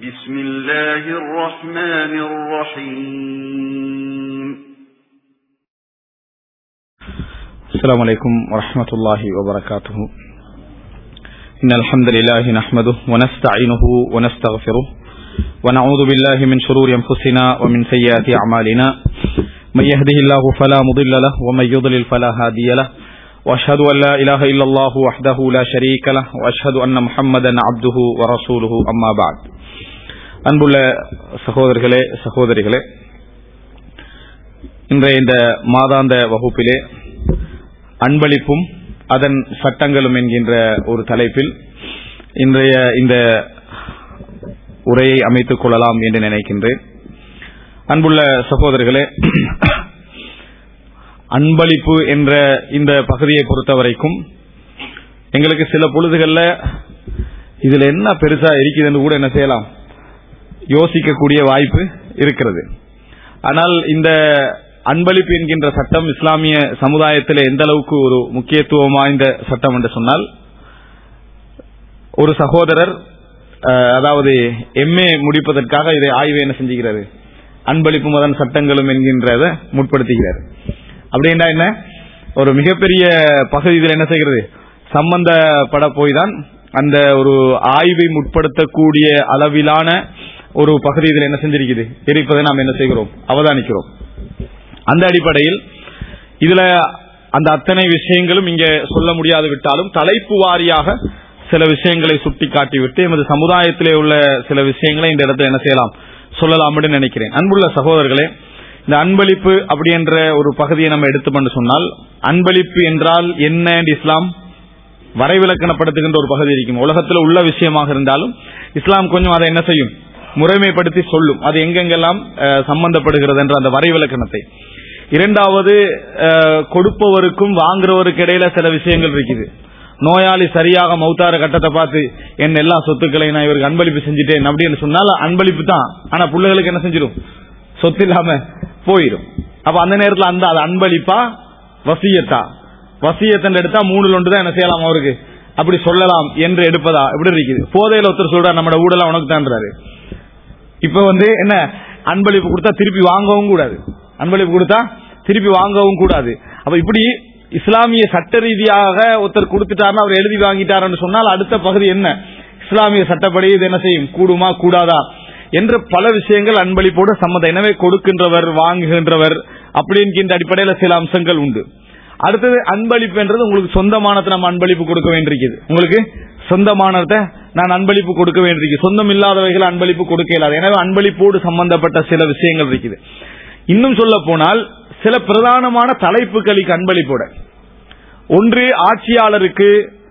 بسم الله الرحمن الرحيم السلام عليكم ورحمة الله وبركاته إن الحمد لله نحمده ونستعينه ونستغفره ونعوذ بالله من شرور أنفسنا ومن سيئات أعمالنا من يهده الله فلا مضل له ومن يضلل فلا هادي له وأشهد أن لا إله إلا الله وحده لا شريك له وأشهد أن محمدا عبده ورسوله أما بعد அன்புள்ள சகோதரர்களே சகோதரிகளே இன்றைய இந்த மாதாந்த வகுப்பிலே அன்பளிப்பும் அதன் சட்டங்களும் என்கின்ற ஒரு தலைப்பில் இன்றைய இந்த உரையை அமைத்துக் கொள்ளலாம் என்று நினைக்கின்றேன் அன்புள்ள சகோதரர்களே அன்பளிப்பு என்ற இந்த பகுதியை பொறுத்தவரைக்கும் எங்களுக்கு சில பொழுதுகளில் இதுல என்ன பெருசா இருக்குதுன்னு கூட என்ன செய்யலாம் யோசிக்கக்கூடிய வாய்ப்பு இருக்கிறது ஆனால் இந்த அன்பளிப்பு என்கின்ற சட்டம் இஸ்லாமிய சமுதாயத்தில் எந்த அளவுக்கு ஒரு முக்கியத்துவம் வாய்ந்த சட்டம் என்று சொன்னால் ஒரு சகோதரர் அஹ், அதாவது எம்ஏ முடிப்பதற்காக இதை ஆய்வு என்ன செஞ்சுக்கிறாரு அன்பளிப்பு மதன் சட்டங்களும் என்கின்றத முற்படுத்துகிறார் அப்படின்னா என்ன ஒரு மிகப்பெரிய பகுதி இதில் என்ன செய்கிறது சம்பந்தப்பட போய் தான் அந்த ஒரு ஆய்வை முற்படுத்தக்கூடிய அளவிலான ஒரு பகுதி இதில் என்ன செஞ்சிருக்குது இருப்பதை நாம் என்ன செய்கிறோம் அவதானிக்கிறோம் அந்த அடிப்படையில் இதுல அந்த அத்தனை விஷயங்களும் இங்க சொல்ல முடியாது விட்டாலும் தலைப்பு வாரியாக சில விஷயங்களை சுட்டி காட்டிவிட்டு எமது சமுதாயத்திலே உள்ள சில விஷயங்களை இந்த இடத்துல என்ன செய்யலாம் சொல்லலாம் என்று நினைக்கிறேன் அன்புள்ள சகோதரர்களே இந்த அன்பளிப்பு அப்படி என்ற ஒரு பகுதியை நம்ம எடுத்துக்கொண்டு சொன்னால் அன்பளிப்பு என்றால் என்ன என்று இஸ்லாம் வரைவிலக்கணப்படுத்துகின்ற ஒரு பகுதி இருக்கும் உலகத்தில் உள்ள விஷயமாக இருந்தாலும் இஸ்லாம் கொஞ்சம் அதை என்ன செய்யும் முறைமைப்படுத்தி சொல்லும் அது எங்கெங்கெல்லாம் அஹ், சம்பந்தப்படுகிறது என்ற அந்த வரைவிலக்கணத்தை இரண்டாவது அஹ், கொடுப்பவருக்கும் வாங்குறவருக்கு இடையில சில விஷயங்கள் இருக்குது நோயாளி சரியாக மௌத்தார கட்டத்தை பார்த்து என் எல்லா சொத்துக்களையும் நான் இவருக்கு அன்பளிப்பு செஞ்சுட்டேன் அப்படின்னு சொன்னால் அன்பளிப்பு தான் ஆனா பிள்ளைகளுக்கு என்ன செஞ்சிடும் சொத்து இல்லாம போயிடும் அப்ப அந்த நேரத்தில் அந்த அது அன்பளிப்பா வசியத்தா வசியத்தன் எடுத்தா மூணுல ஒன்று தான் என்ன செய்யலாம் அவருக்கு அப்படி சொல்லலாம் என்று எடுப்பதா இப்படி இருக்குது போதையில ஒருத்தர் சொல்றாரு நம்மட ஊடலாம் உனக்கு தான்றாரு இப்ப வந்து என்ன அன்பளிப்பு கொடுத்தா திருப்பி வாங்கவும் கூடாது அன்பளிப்பு கொடுத்தா திருப்பி வாங்கவும் கூடாது அப்ப இப்படி இஸ்லாமிய சட்ட ரீதியாக ஒருத்தர் கொடுத்துட்டாருன்னா அவர் எழுதி வாங்கிட்டாருன்னு சொன்னால் அடுத்த பகுதி என்ன இஸ்லாமிய சட்டப்படி இது என்ன செய்யும் கூடுமா கூடாதா என்ற பல விஷயங்கள் அன்பளிப்போடு சம்மதம் எனவே கொடுக்கின்றவர் வாங்குகின்றவர் அப்படி என்கின்ற அடிப்படையில் சில அம்சங்கள் உண்டு அடுத்தது அன்பளிப்பு என்றது உங்களுக்கு சொந்தமானதை நம்ம அன்பளிப்பு கொடுக்க வேண்டியிருக்குது உங்களுக்கு சொந்தமானதை நான் அன்பளிப்பு கொடுக்க வேண்டியிருக்கு சொந்தம் இல்லாதவைகள் அன்பளிப்பு கொடுக்க இயலாது எனவே அன்பளிப்போடு சம்பந்தப்பட்ட சில விஷயங்கள் இருக்குது இன்னும் சொல்ல போனால் சில பிரதானமான தலைப்புகளுக்கு அன்பளிப்போட ஒன்று ஆட்சியாளருக்கு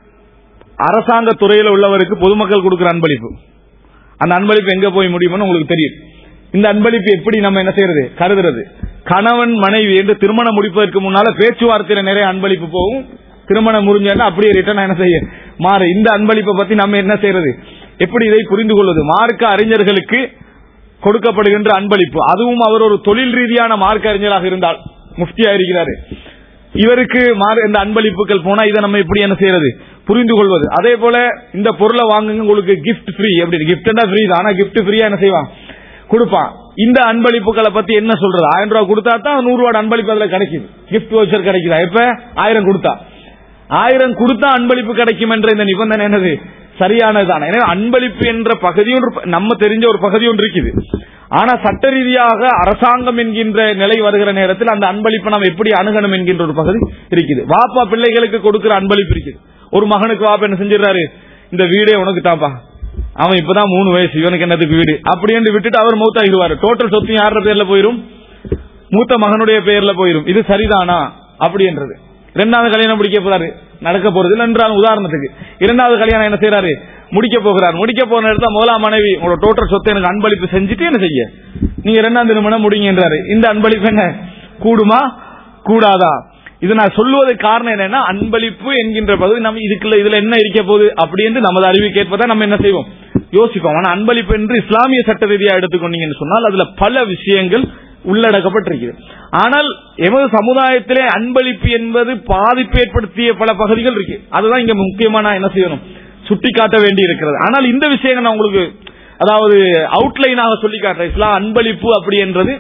அரசாங்க துறையில் உள்ளவருக்கு பொதுமக்கள் கொடுக்கிற அன்பளிப்பு அந்த அன்பளிப்பு எங்க போய் முடியும்னு உங்களுக்கு தெரியும் இந்த அன்பளிப்பு எப்படி நம்ம என்ன செய்யறது கருதுறது கணவன் மனைவி என்று திருமணம் முடிப்பதற்கு முன்னால பேச்சுவார்த்தையில நிறைய அன்பளிப்பு போகும் திருமணம் முடிஞ்சா அப்படியே ரிட்டர்ன் என்ன செய்ய மாறு இந்த அன்பளிப்பை பத்தி நம்ம என்ன செய்யறது எப்படி இதை புரிந்து கொள்வது மார்க்க அறிஞர்களுக்கு கொடுக்கப்படுகின்ற அன்பளிப்பு அதுவும் அவர் ஒரு தொழில் ரீதியான மார்க்க அறிஞராக இருந்தால் முஃப்தியா இருக்கிறாரு இவருக்கு மாறு- இந்த அன்பளிப்புகள் போனா இதை நம்ம எப்படி என்ன செய்யறது புரிந்து கொள்வது அதே போல இந்த பொருளை வாங்குங்க உங்களுக்கு கிஃப்ட் ஃப்ரீ எப்படி கிஃப்ட் ஃப்ரீ தான் ஆனா கிஃப்ட் ஃப்ரீயா என்ன செய்வான் கொடுப்பான் இந்த அன்பளிப்புகளை பத்தி என்ன சொல்றது ஆயிரம் ரூபாய் கொடுத்தா தான் நூறு ரூபாய் அன்பளிப்பு அதுல கிடைக்குது கிஃப்ட் வவுச்சர் கிடைக்குதா இப்ப ஆயிரம் கொடுத்தா ஆயிரம் கொடுத்தா அன்பளிப்பு கிடைக்கும் என்ற இந்த நிபந்தனை என்னது சரியானதுதான் எனவே அன்பளிப்பு என்ற பகுதி ஒன்று நம்ம தெரிஞ்ச ஒரு பகுதி ஒன்று இருக்குது ஆனா சட்ட ரீதியாக அரசாங்கம் என்கின்ற நிலை வருகிற நேரத்தில் அந்த அன்பளிப்பை நாம் எப்படி அணுகணும் என்கின்ற ஒரு பகுதி இருக்குது வாப்பா பிள்ளைகளுக்கு கொடுக்கிற அன்பளிப்பு இருக்குது ஒரு மகனுக்கு வாப்பா என்ன செஞ்சிடறாரு இந்த வீடே உனக்கு தான்ப்பா அவன் இப்பதான் மூணு வயசு இவனுக்கு என்னதுக்கு வீடு அப்படின்னு விட்டுட்டு அவர் மௌத்தாகிடுவாரு டோட்டல் சொத்து யாரோட பேர்ல போயிரும் மூத்த மகனுடைய பெயர்ல போயிரும் இது சரிதானா அப்படின்றது இரண்டாவது கல்யாணம் முடிக்க போறாரு நடக்க போறது இல்ல என்றாலும் உதாரணத்துக்கு இரண்டாவது கல்யாணம் என்ன செய்யறாரு முடிக்க போகிறார் முடிக்க போற நேரத்தில் முதலாம் மனைவி உங்களோட டோட்டல் சொத்தை எனக்கு அன்பளிப்பு செஞ்சுட்டு என்ன செய்ய நீங்க இரண்டாம் திருமணம் முடிங்கன்றாரு இந்த அன்பளிப்பு என்ன கூடுமா கூடாதா இது நான் சொல்லுவதற்கு காரணம் என்னன்னா அன்பளிப்பு என்கின்ற பகுதி நம்ம இதுக்குள்ள இதுல என்ன இருக்க போகுது அப்படி என்று நமது அறிவு கேட்பதா நம்ம என்ன செய்வோம் யோசிப்போம் ஆனா அன்பளிப்பு என்று இஸ்லாமிய சட்ட ரீதியா எடுத்துக்கொண்டீங்கன்னு சொன்னால் அதுல பல விஷயங்கள் உள்ளடக்கப்பட்டிருக்கிறது ஆனால் எமது சமுதாயத்திலே அன்பளிப்பு என்பது பாதிப்பு ஏற்படுத்திய பல பகுதிகள் இருக்கு அதுதான் இங்க முக்கியமா நான் என்ன செய்யணும் சுட்டி காட்ட வேண்டி இருக்கிறது ஆனால் இந்த விஷயங்கள் நான் உங்களுக்கு அதாவது அவுட்லைனாக சொல்லி காட்டுற இஸ்லாம் அன்பளிப்பு அப்படி என்றது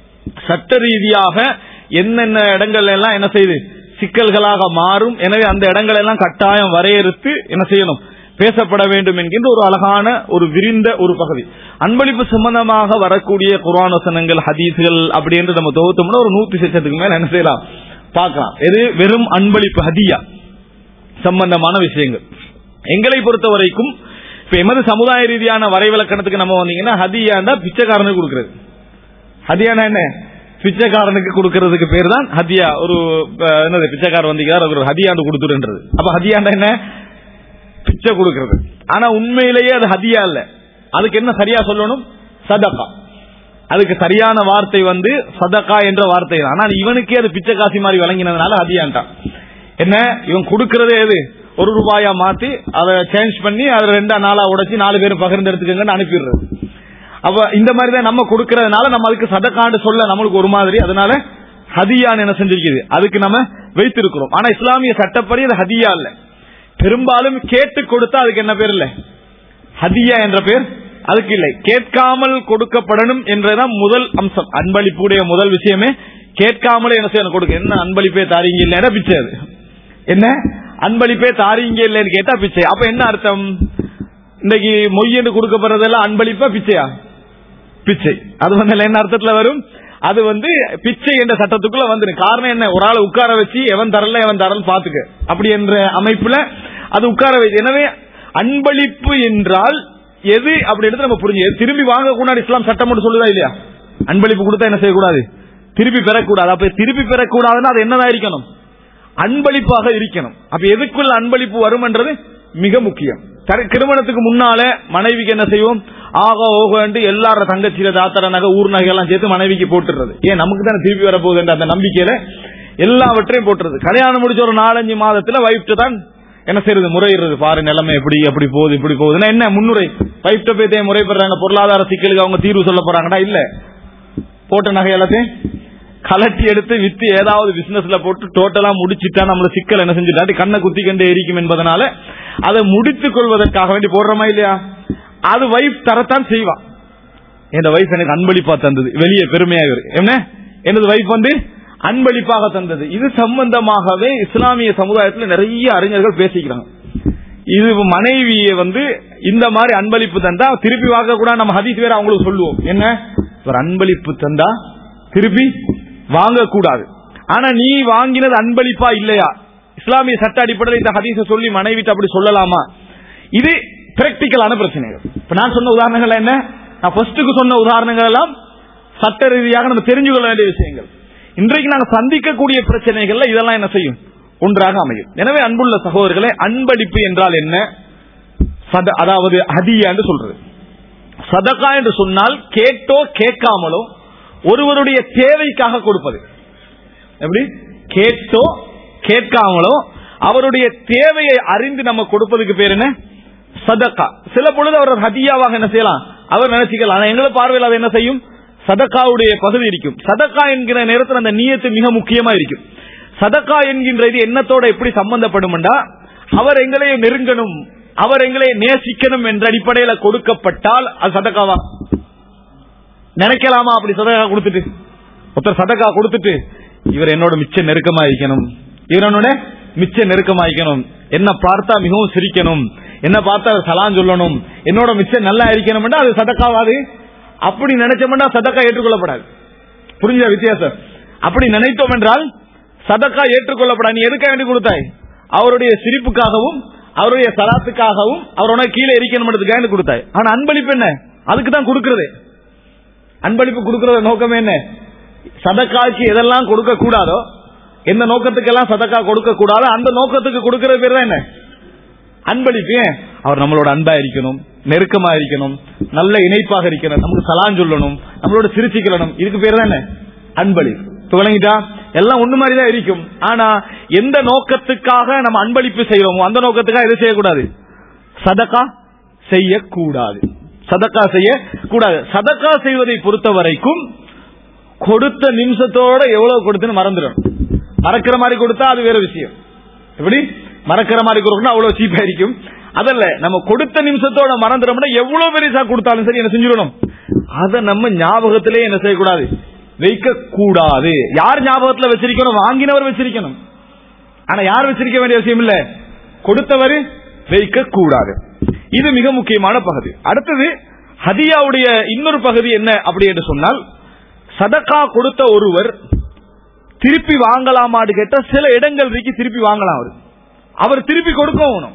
சட்ட ரீதியாக என்னென்ன இடங்கள் எல்லாம் என்ன செய்யுது சிக்கல்களாக மாறும் எனவே அந்த இடங்கள் எல்லாம் கட்டாயம் வரையறுத்து என்ன செய்யணும் பேசப்பட வேண்டும் என்கின்ற ஒரு அழகான ஒரு விரிந்த ஒரு பகுதி அன்பளிப்பு சம்பந்தமாக வரக்கூடிய குர்ஆன் வசனங்கள் ஹதீஸ்கள் அப்படி என்று நம்ம தொகுத்தோம்னா ஒரு நூத்தி லட்சத்துக்கு மேல என்ன செய்யலாம் பார்க்கலாம் இது வெறும் அன்பளிப்பு ஹதியா சம்பந்தமான விஷயங்கள் எங்களை பொறுத்த வரைக்கும் இப்ப எமது சமுதாய ரீதியான வரைவிலக்கணத்துக்கு நம்ம வந்தீங்கன்னா ஹதியாண்டா பிச்சைக்காரனுக்கு கொடுக்கிறது ஹதியானா என்ன பிச்சைக்காரனுக்கு கொடுக்கறதுக்கு பேர் தான் ஹதியா ஒரு அஹ், என்னது பிச்சைக்காரர் வந்தீங்க ஒரு ஹதியாண்டு கொடுத்துருன்றது அப்ப ஹதியாண்டா என்ன பிச்சை கொடுக்கிறது ஆனா உண்மையிலேயே அது ஹதியா இல்ல அதுக்கு என்ன சரியா சொல்லணும் சதகா அதுக்கு சரியான வார்த்தை வந்து சதகா என்ற வார்த்தை தான் ஆனா இவனுக்கே அது பிச்சை காசி மாதிரி வழங்கினதுனால ஹதியான்ட்டான் என்ன இவன் கொடுக்கறதே எது ஒரு ரூபாயா மாத்தி அதை சேஞ்ச் பண்ணி அதை ரெண்டா நாளா உடைச்சு நாலு பேரும் பகிர்ந்து எடுத்துக்கங்கன்னு அனுப்பிடுறது அப்ப இந்த மாதிரி தான் நம்ம கொடுக்கறதுனால நம்ம அதுக்கு சதக்காண்டு சொல்ல நம்மளுக்கு ஒரு மாதிரி அதனால ஹதியான்னு என்ன செஞ்சிருக்குது அதுக்கு நம்ம வைத்திருக்கிறோம் ஆனா இஸ்லாமிய சட்டப்படி அது ஹதியா இல்ல பெரும்பாலும் கேட்டு கொடுத்தா அதுக்கு என்ன பேர் இல்ல ஹதியா என்ற பேர் அதுக்கு இல்லை கேட்காமல் கொடுக்கப்படணும் என்றதான் முதல் அம்சம் அன்பளிப்புடைய முதல் விஷயமே கேட்காமலே என்ன செய்யணும் கொடுக்க என்ன அன்பளிப்பே தாரீங்க இல்லைன்னா பிச்சை அது என்ன அன்பளிப்பே தாரீங்க இல்லைன்னு கேட்டா பிச்சை அப்ப என்ன அர்த்தம் இன்னைக்கு மொய்யன்னு கொடுக்கப்படுறதெல்லாம் அன்பளிப்பா பிச்சையா பிச்சை அது வந்து என்ன அர்த்தத்துல வரும் அது வந்து பிச்சை என்ற சட்டத்துக்குள்ள வந்துடும் காரணம் என்ன ஒரு ஆளை உட்கார வச்சு எவன் தரல எவன் தரல பாத்துக்க அப்படி என்ற அமைப்புல அது உட்கார வச்சு எனவே அன்பளிப்பு என்றால் எது அப்படின்னு நம்ம புரிஞ்சு திரும்பி வாங்க கூடாது இஸ்லாம் சட்டம் மட்டும் சொல்லுதா இல்லையா அன்பளிப்பு கொடுத்தா என்ன செய்யக்கூடாது திருப்பி பெறக்கூடாது அப்ப திருப்பி பெறக்கூடாதுன்னா அது என்னதான் இருக்கணும் அன்பளிப்பாக இருக்கணும் அப்ப எதுக்குள்ள அன்பளிப்பு வரும்ன்றது மிக முக்கியம் தர- திருமணத்துக்கு முன்னால மனைவிக்கு என்ன செய்வோம் ஆக ஓகண்டு எல்லார தங்கச்சியில தாத்தர நகை ஊர் நகை எல்லாம் சேர்த்து மனைவிக்கு போட்டுறது ஏன் நமக்கு தானே திருப்பி வரப்போகுது அந்த நம்பிக்கையில எல்லாவற்றையும் போட்டுறது கல்யாணம் முடிச்ச ஒரு நாலஞ்சு மாதத்துல வைஃப்ட்டு தான் என்ன செய்யறது முறையிடுறது பாரு நிலைமை எப்படி எப்படி போகுது இப்படி போகுதுன்னா என்ன முன்னுரை வைஃப்ட்ட போய் தே முறைப்படுறாங்க பொருளாதார சிக்கலுக்கு அவங்க தீர்வு சொல்ல போறாங்கடா இல்ல போட்ட நகை எல்லாத்தையும் கலட்டி எடுத்து வித்து ஏதாவது பிசினஸ்ல போட்டு டோட்டலா முடிச்சிட்டா நம்மள சிக்கல் என்ன செஞ்சுட்டாட்டி கண்ணை குத்தி கண்டு எரிக்கும் என்பதனால அதை முடித்துக் கொள்வதற்காக வேண்டி போடுறோமா இல்லையா அது வைஃப் தரத்தான் செய்வான் என் வைஃப் எனக்கு அன்பளிப்பா தந்தது வெளியே பெருமையாக இருக்கு என்ன எனது வைஃப் வந்து அன்பளிப்பாக தந்தது இது சம்பந்தமாகவே இஸ்லாமிய சமுதாயத்தில் நிறைய அறிஞர்கள் பேசிக்கிறாங்க இது மனைவியை வந்து இந்த மாதிரி அன்பளிப்பு தந்தா திருப்பி வாங்க கூட நம்ம ஹதீஸ் வேற அவங்களுக்கு சொல்லுவோம் என்ன ஒரு அன்பளிப்பு தந்தா திருப்பி வாங்கக்கூடாது ஆனா நீ வாங்கினது அன்பளிப்பா இல்லையா இஸ்லாமிய சட்ட அடிப்படையில் இந்த ஹதீஸை சொல்லி மனைவிட்டு அப்படி சொல்லலாமா இது பிராக்டிக்கலான பிரச்சனைகள் இப்ப நான் சொன்ன உதாரணங்கள் என்ன நான் ஃபர்ஸ்ட்டுக்கு சொன்ன உதாரணங்கள் எல்லாம் சட்ட ரீதியாக நம்ம தெரிஞ்சு கொள்ள வேண்டிய விஷயங்கள் இன்றைக்கு நாங்கள் சந்திக்கக்கூடிய பிரச்சனைகள்ல இதெல்லாம் என்ன செய்யும் ஒன்றாக அமையும் எனவே அன்புள்ள சகோதரர்களே அன்பளிப்பு என்றால் என்ன சத அதாவது ஹதியா என்று சொல்றது சதகா என்று சொன்னால் கேட்டோ கேட்காமலோ ஒருவருடைய தேவைக்காக கொடுப்பது எப்படி கேட்டோ கேட்காமலோ அவருடைய தேவையை அறிந்து நம்ம கொடுப்பதுக்கு பேர் என்ன சதக்கா சில பொழுது அவர் ஹதியாவாக என்ன செய்யலாம் அவர் நினைச்சுக்கலாம் ஆனா எங்களை பார்வையில் அது என்ன செய்யும் சதக்காவுடைய பகுதி இருக்கும் சதக்கா என்கிற நேரத்தில் அந்த நீயத்து மிக முக்கியமா இருக்கும் சதக்கா என்கின்ற இது எண்ணத்தோட எப்படி சம்பந்தப்படும்டா அவர் எங்களை நெருங்கணும் அவர் எங்களை நேசிக்கணும் என்ற அடிப்படையில கொடுக்கப்பட்டால் அது சதக்காவா நினைக்கலாமா அப்படி சதக்கா கொடுத்துட்டு ஒருத்தர் சதக்கா கொடுத்துட்டு இவர் என்னோட மிச்ச நெருக்கமா இருக்கணும் இவர் என்னோட மிச்ச நெருக்கமா இருக்கணும் என்ன பார்த்தா மிகவும் சிரிக்கணும் என்ன பார்த்தா சலான் சொல்லணும் என்னோட மிச்சம் நல்லா இருக்கணும்னா அது சதக்காவாது அப்படி நினைச்சோம்னா சதக்கா ஏற்றுக்கொள்ளப்படாது புரிஞ்ச வித்தியாசம் அப்படி நினைத்தோம் என்றால் சதக்கா ஏற்றுக்கொள்ளப்படாது நீ எதுக்காக வேண்டி கொடுத்தாய் அவருடைய சிரிப்புக்காகவும் அவருடைய சலாத்துக்காகவும் அவரோட கீழே இருக்கணும் கொடுத்தாய் ஆனா அன்பளிப்பு என்ன அதுக்கு தான் கொடுக்கறது அன்பளிப்பு கொடுக்கறத நோக்கமே என்ன சதக்காக்கு எதெல்லாம் கொடுக்க கூடாதோ எந்த நோக்கத்துக்கெல்லாம் சதக்கா கொடுக்க கூடாதோ அந்த நோக்கத்துக்கு கொடுக்கற பேர் தான் என்ன அன்பளிப்பு ஏன் அவர் நம்மளோட அன்பா இருக்கணும் நெருக்கமா இருக்கணும் நல்ல இணைப்பாக இருக்கணும் நமக்கு சலான் சொல்லணும் நம்மளோட சிரிச்சுக்கணும் இதுக்கு பேர் தான் என்ன அன்பளிப்பு துவங்கிட்டா எல்லாம் ஒண்ணு மாதிரி தான் இருக்கும் ஆனா எந்த நோக்கத்துக்காக நம்ம அன்பளிப்பு செய்யறோமோ அந்த நோக்கத்துக்காக எது செய்யக்கூடாது சதக்கா செய்யக்கூடாது சதக்கா செய்ய கூடாது சதக்கா செய்வதை பொறுத்த வரைக்கும் கொடுத்த நிமிஷத்தோட எவ்வளவு கொடுத்துன்னு மறந்துடும் மறக்கிற மாதிரி கொடுத்தா அது வேற விஷயம் எப்படி மறக்கிற மாதிரி கொடுக்கணும் அவ்வளவு சீப்பா இருக்கும் அதல்ல நம்ம கொடுத்த நிமிஷத்தோட மறந்துடோம்னா எவ்வளவு பெருசா கொடுத்தாலும் சரி என்ன செஞ்சிடணும் அதை நம்ம ஞாபகத்திலே என்ன செய்யக்கூடாது வைக்க கூடாது யார் ஞாபகத்துல வச்சிருக்கணும் வாங்கினவர் வச்சிருக்கணும் ஆனா யார் வச்சிருக்க வேண்டிய விஷயம் இல்ல கொடுத்தவர் வைக்க கூடாது இது மிக முக்கியமான பகுதி அடுத்தது ஹதியாவுடைய இன்னொரு பகுதி என்ன அப்படி என்று சொன்னால் சதக்கா கொடுத்த ஒருவர் திருப்பி வாங்கலாமான்னு கேட்டா சில இடங்கள் இருக்கு திருப்பி வாங்கலாம் அவர் அவர் திருப்பி கொடுக்கணும்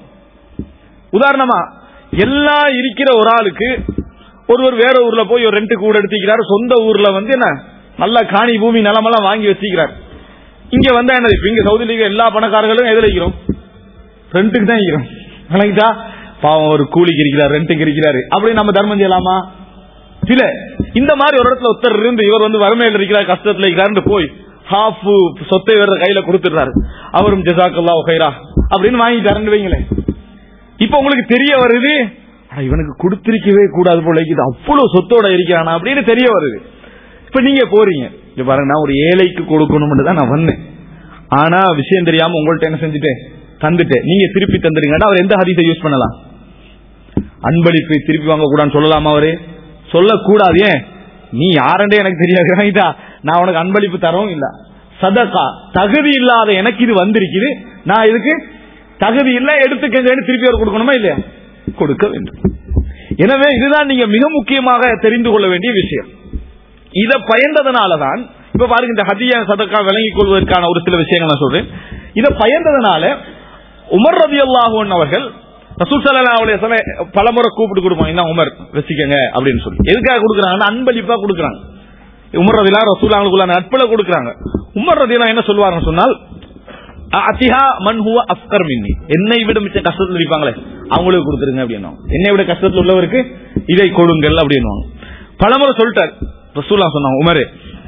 உதாரணமா எல்லாம் இருக்கிற ஒரு ஆளுக்கு ஒருவர் வேற ஊர்ல போய் ஒரு ரெண்டு கூட எடுத்துக்கிறார் சொந்த ஊர்ல வந்து என்ன நல்ல காணி பூமி நிலமெல்லாம் வாங்கி வச்சுக்கிறார் இங்க வந்தா என்னது இப்ப இங்க சவுதியில இருக்கிற எல்லா பணக்காரர்களும் எதுல இருக்கிறோம் ரெண்டுக்கு தான் இருக்கிறோம் விளங்கிட்டா பாவம் ஒரு கூலிக்கு இருக்கிறார் ரெண்டுக்கு இருக்கிறாரு அப்படி நம்ம தர்மம் செய்யலாமா இல்ல இந்த மாதிரி ஒரு இடத்துல ஒருத்தர் இருந்து இவர் வந்து வறுமையில் இருக்கிறார் கஷ்டத்துல இருக்கிறாரு போய் ஹாஃப் சொத்தை இவர் கையில கொடுத்துடுறாரு அவரும் ஜசாக்கல்லா ஹைரா அப்படின்னு வாங்கிட்டாருன்னு வைங்களேன் இப்ப உங்களுக்கு தெரிய வருது அட, இவனுக்கு கொடுத்திருக்கவே கூடாது போல இருக்குது அவ்வளவு சொத்தோட இருக்கிறானா அப்படின்னு தெரிய வருது இப்ப நீங்க போறீங்க இங்க பாருங்க நான் ஒரு ஏழைக்கு கொடுக்கணும்னு தான் நான் வந்தேன் ஆனா விஷயம் தெரியாம உங்கள்ட்ட என்ன செஞ்சுட்டேன் தந்துட்டேன் நீங்க திருப்பி தந்துடுங்கன்னா அவர் எந்த ஹதீஸை யூஸ் பண்ணலாம் அன்பளிப்பை திருப்பி வாங்க கூடாதுன்னு சொல்லலாமா அவரு சொல்லக்கூடாது ஏன் நீ யாருன்றே எனக்கு தெரியாது ரைட்டா நான் உனக்கு அன்பளிப்பு தரவும் இல்ல சதகா தகுதி இல்லாத எனக்கு இது வந்திருக்குது நான் இதுக்கு தகுதி இல்ல எடுத்துக்கங்கன்னு திருப்பி அவர் கொடுக்கணுமா இல்லையா கொடுக்க வேண்டும் எனவே இதுதான் நீங்க மிக முக்கியமாக தெரிந்து கொள்ள வேண்டிய விஷயம் இத பயந்ததனாலதான் இப்ப பாருங்க இந்த ஹதியா சதக்கா விளங்கிக் கொள்வதற்கான ஒரு சில விஷயங்கள் நான் சொல்றேன் இத பயந்ததனால உமர் ரதி அவர்கள் ரசூல் ஸல்லல்லாஹு அலைஹி வஸல்லம் பலமுறை கூப்பிட்டு கொடுப்போம் என்ன உமர் வச்சுக்கங்க அப்படின்னு சொல்லி எதுக்காக கொடுக்குறாங்கன்னா அன்பளிப்பா கொடுக்குறாங்க உமர் ரதிலா ரசூலாங்களுக்குள்ள நட்புல கொடுக்குறாங்க உமர் ரதிலா என்ன சொல்லுவாருன்னு சொன்னால் அத்திஹா மன் ஹுவ அஃப்கர் மின்னி என்னை விட மிச்ச கஷ்டத்தில் இருப்பாங்களே அவங்களுக்கு கொடுத்துருங்க அப்படின்னா என்னை விட கஷ்டத்தில் உள்ளவருக்கு இதை கொடுங்கள் அப்படின்னுவாங்க பலமுறை சொல்லிட்டார் ரசூலா சொன்னாங்க உமரே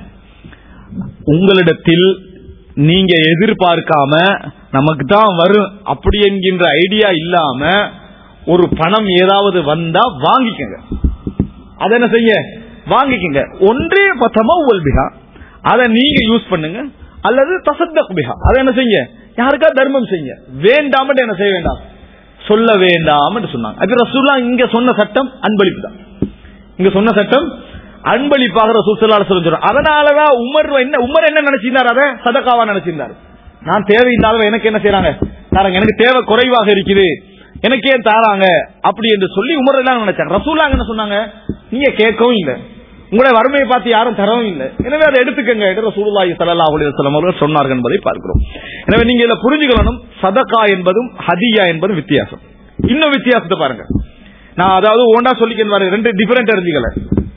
உங்களிடத்தில் நீங்க எதிர்பார்க்காம நமக்கு தான் வரும் அப்படி என்கின்ற ஐடியா இல்லாம ஒரு பணம் ஏதாவது வந்தா வாங்கிக்கங்க அதை என்ன செய்ய வாங்கிக்கங்க ஒன்றே பத்தமா உல்பிகா அதை நீங்க யூஸ் பண்ணுங்க அல்லது தசத்தக் பிஹா அதை என்ன செய்ய யாருக்கா தர்மம் செய்ய வேண்டாம் என்ன செய்ய வேண்டாம் சொல்ல வேண்டாம் என்று சொன்னாங்க அது ரசூல்லா இங்க சொன்ன சட்டம் அன்பளிப்பு தான் இங்க சொன்ன சட்டம் அன்பளிப்பாக ரசூல் ஸல்லல்லாஹு அலைஹி வஸல்லம் சொல்றாங்க. அதனாலதான் உமர் என்ன உமர் என்ன நினைச்சிருந்தார் அதை சதக்காவா நினைச்சிருந்தார் நான் தேவையில்லாத எனக்கு என்ன செய்யறாங்க தாராங்க எனக்கு தேவை குறைவாக இருக்குது எனக்கு ஏன் தாராங்க அப்படி என்று சொல்லி உமர் எல்லாம் நினைச்சாங்க ரசூலாங்க என்ன சொன்னாங்க நீங்க கேட்கவும் இல்லை உங்களுடைய வறுமையை பார்த்து யாரும் தரவும் இல்லை எனவே அதை எடுத்துக்கங்க என்று ரசூலுல்லாஹி ஸல்லல்லாஹு அலைஹி வஸல்லம் அவர்கள் சொன்னார்கள் என்பதை பார்க்கிறோம் எனவே நீங்க இதை புரிஞ்சுக்கணும் சதகா என்பதும் ஹதியா என்பதும் வித்தியாசம் இன்னும் வித்தியாசத்தை பாருங்க நான் அதாவது ஒன்றா சொல்லிக்கிறேன் ரெண்டு டிஃபரெண்ட் அறிஞ்சுக்கல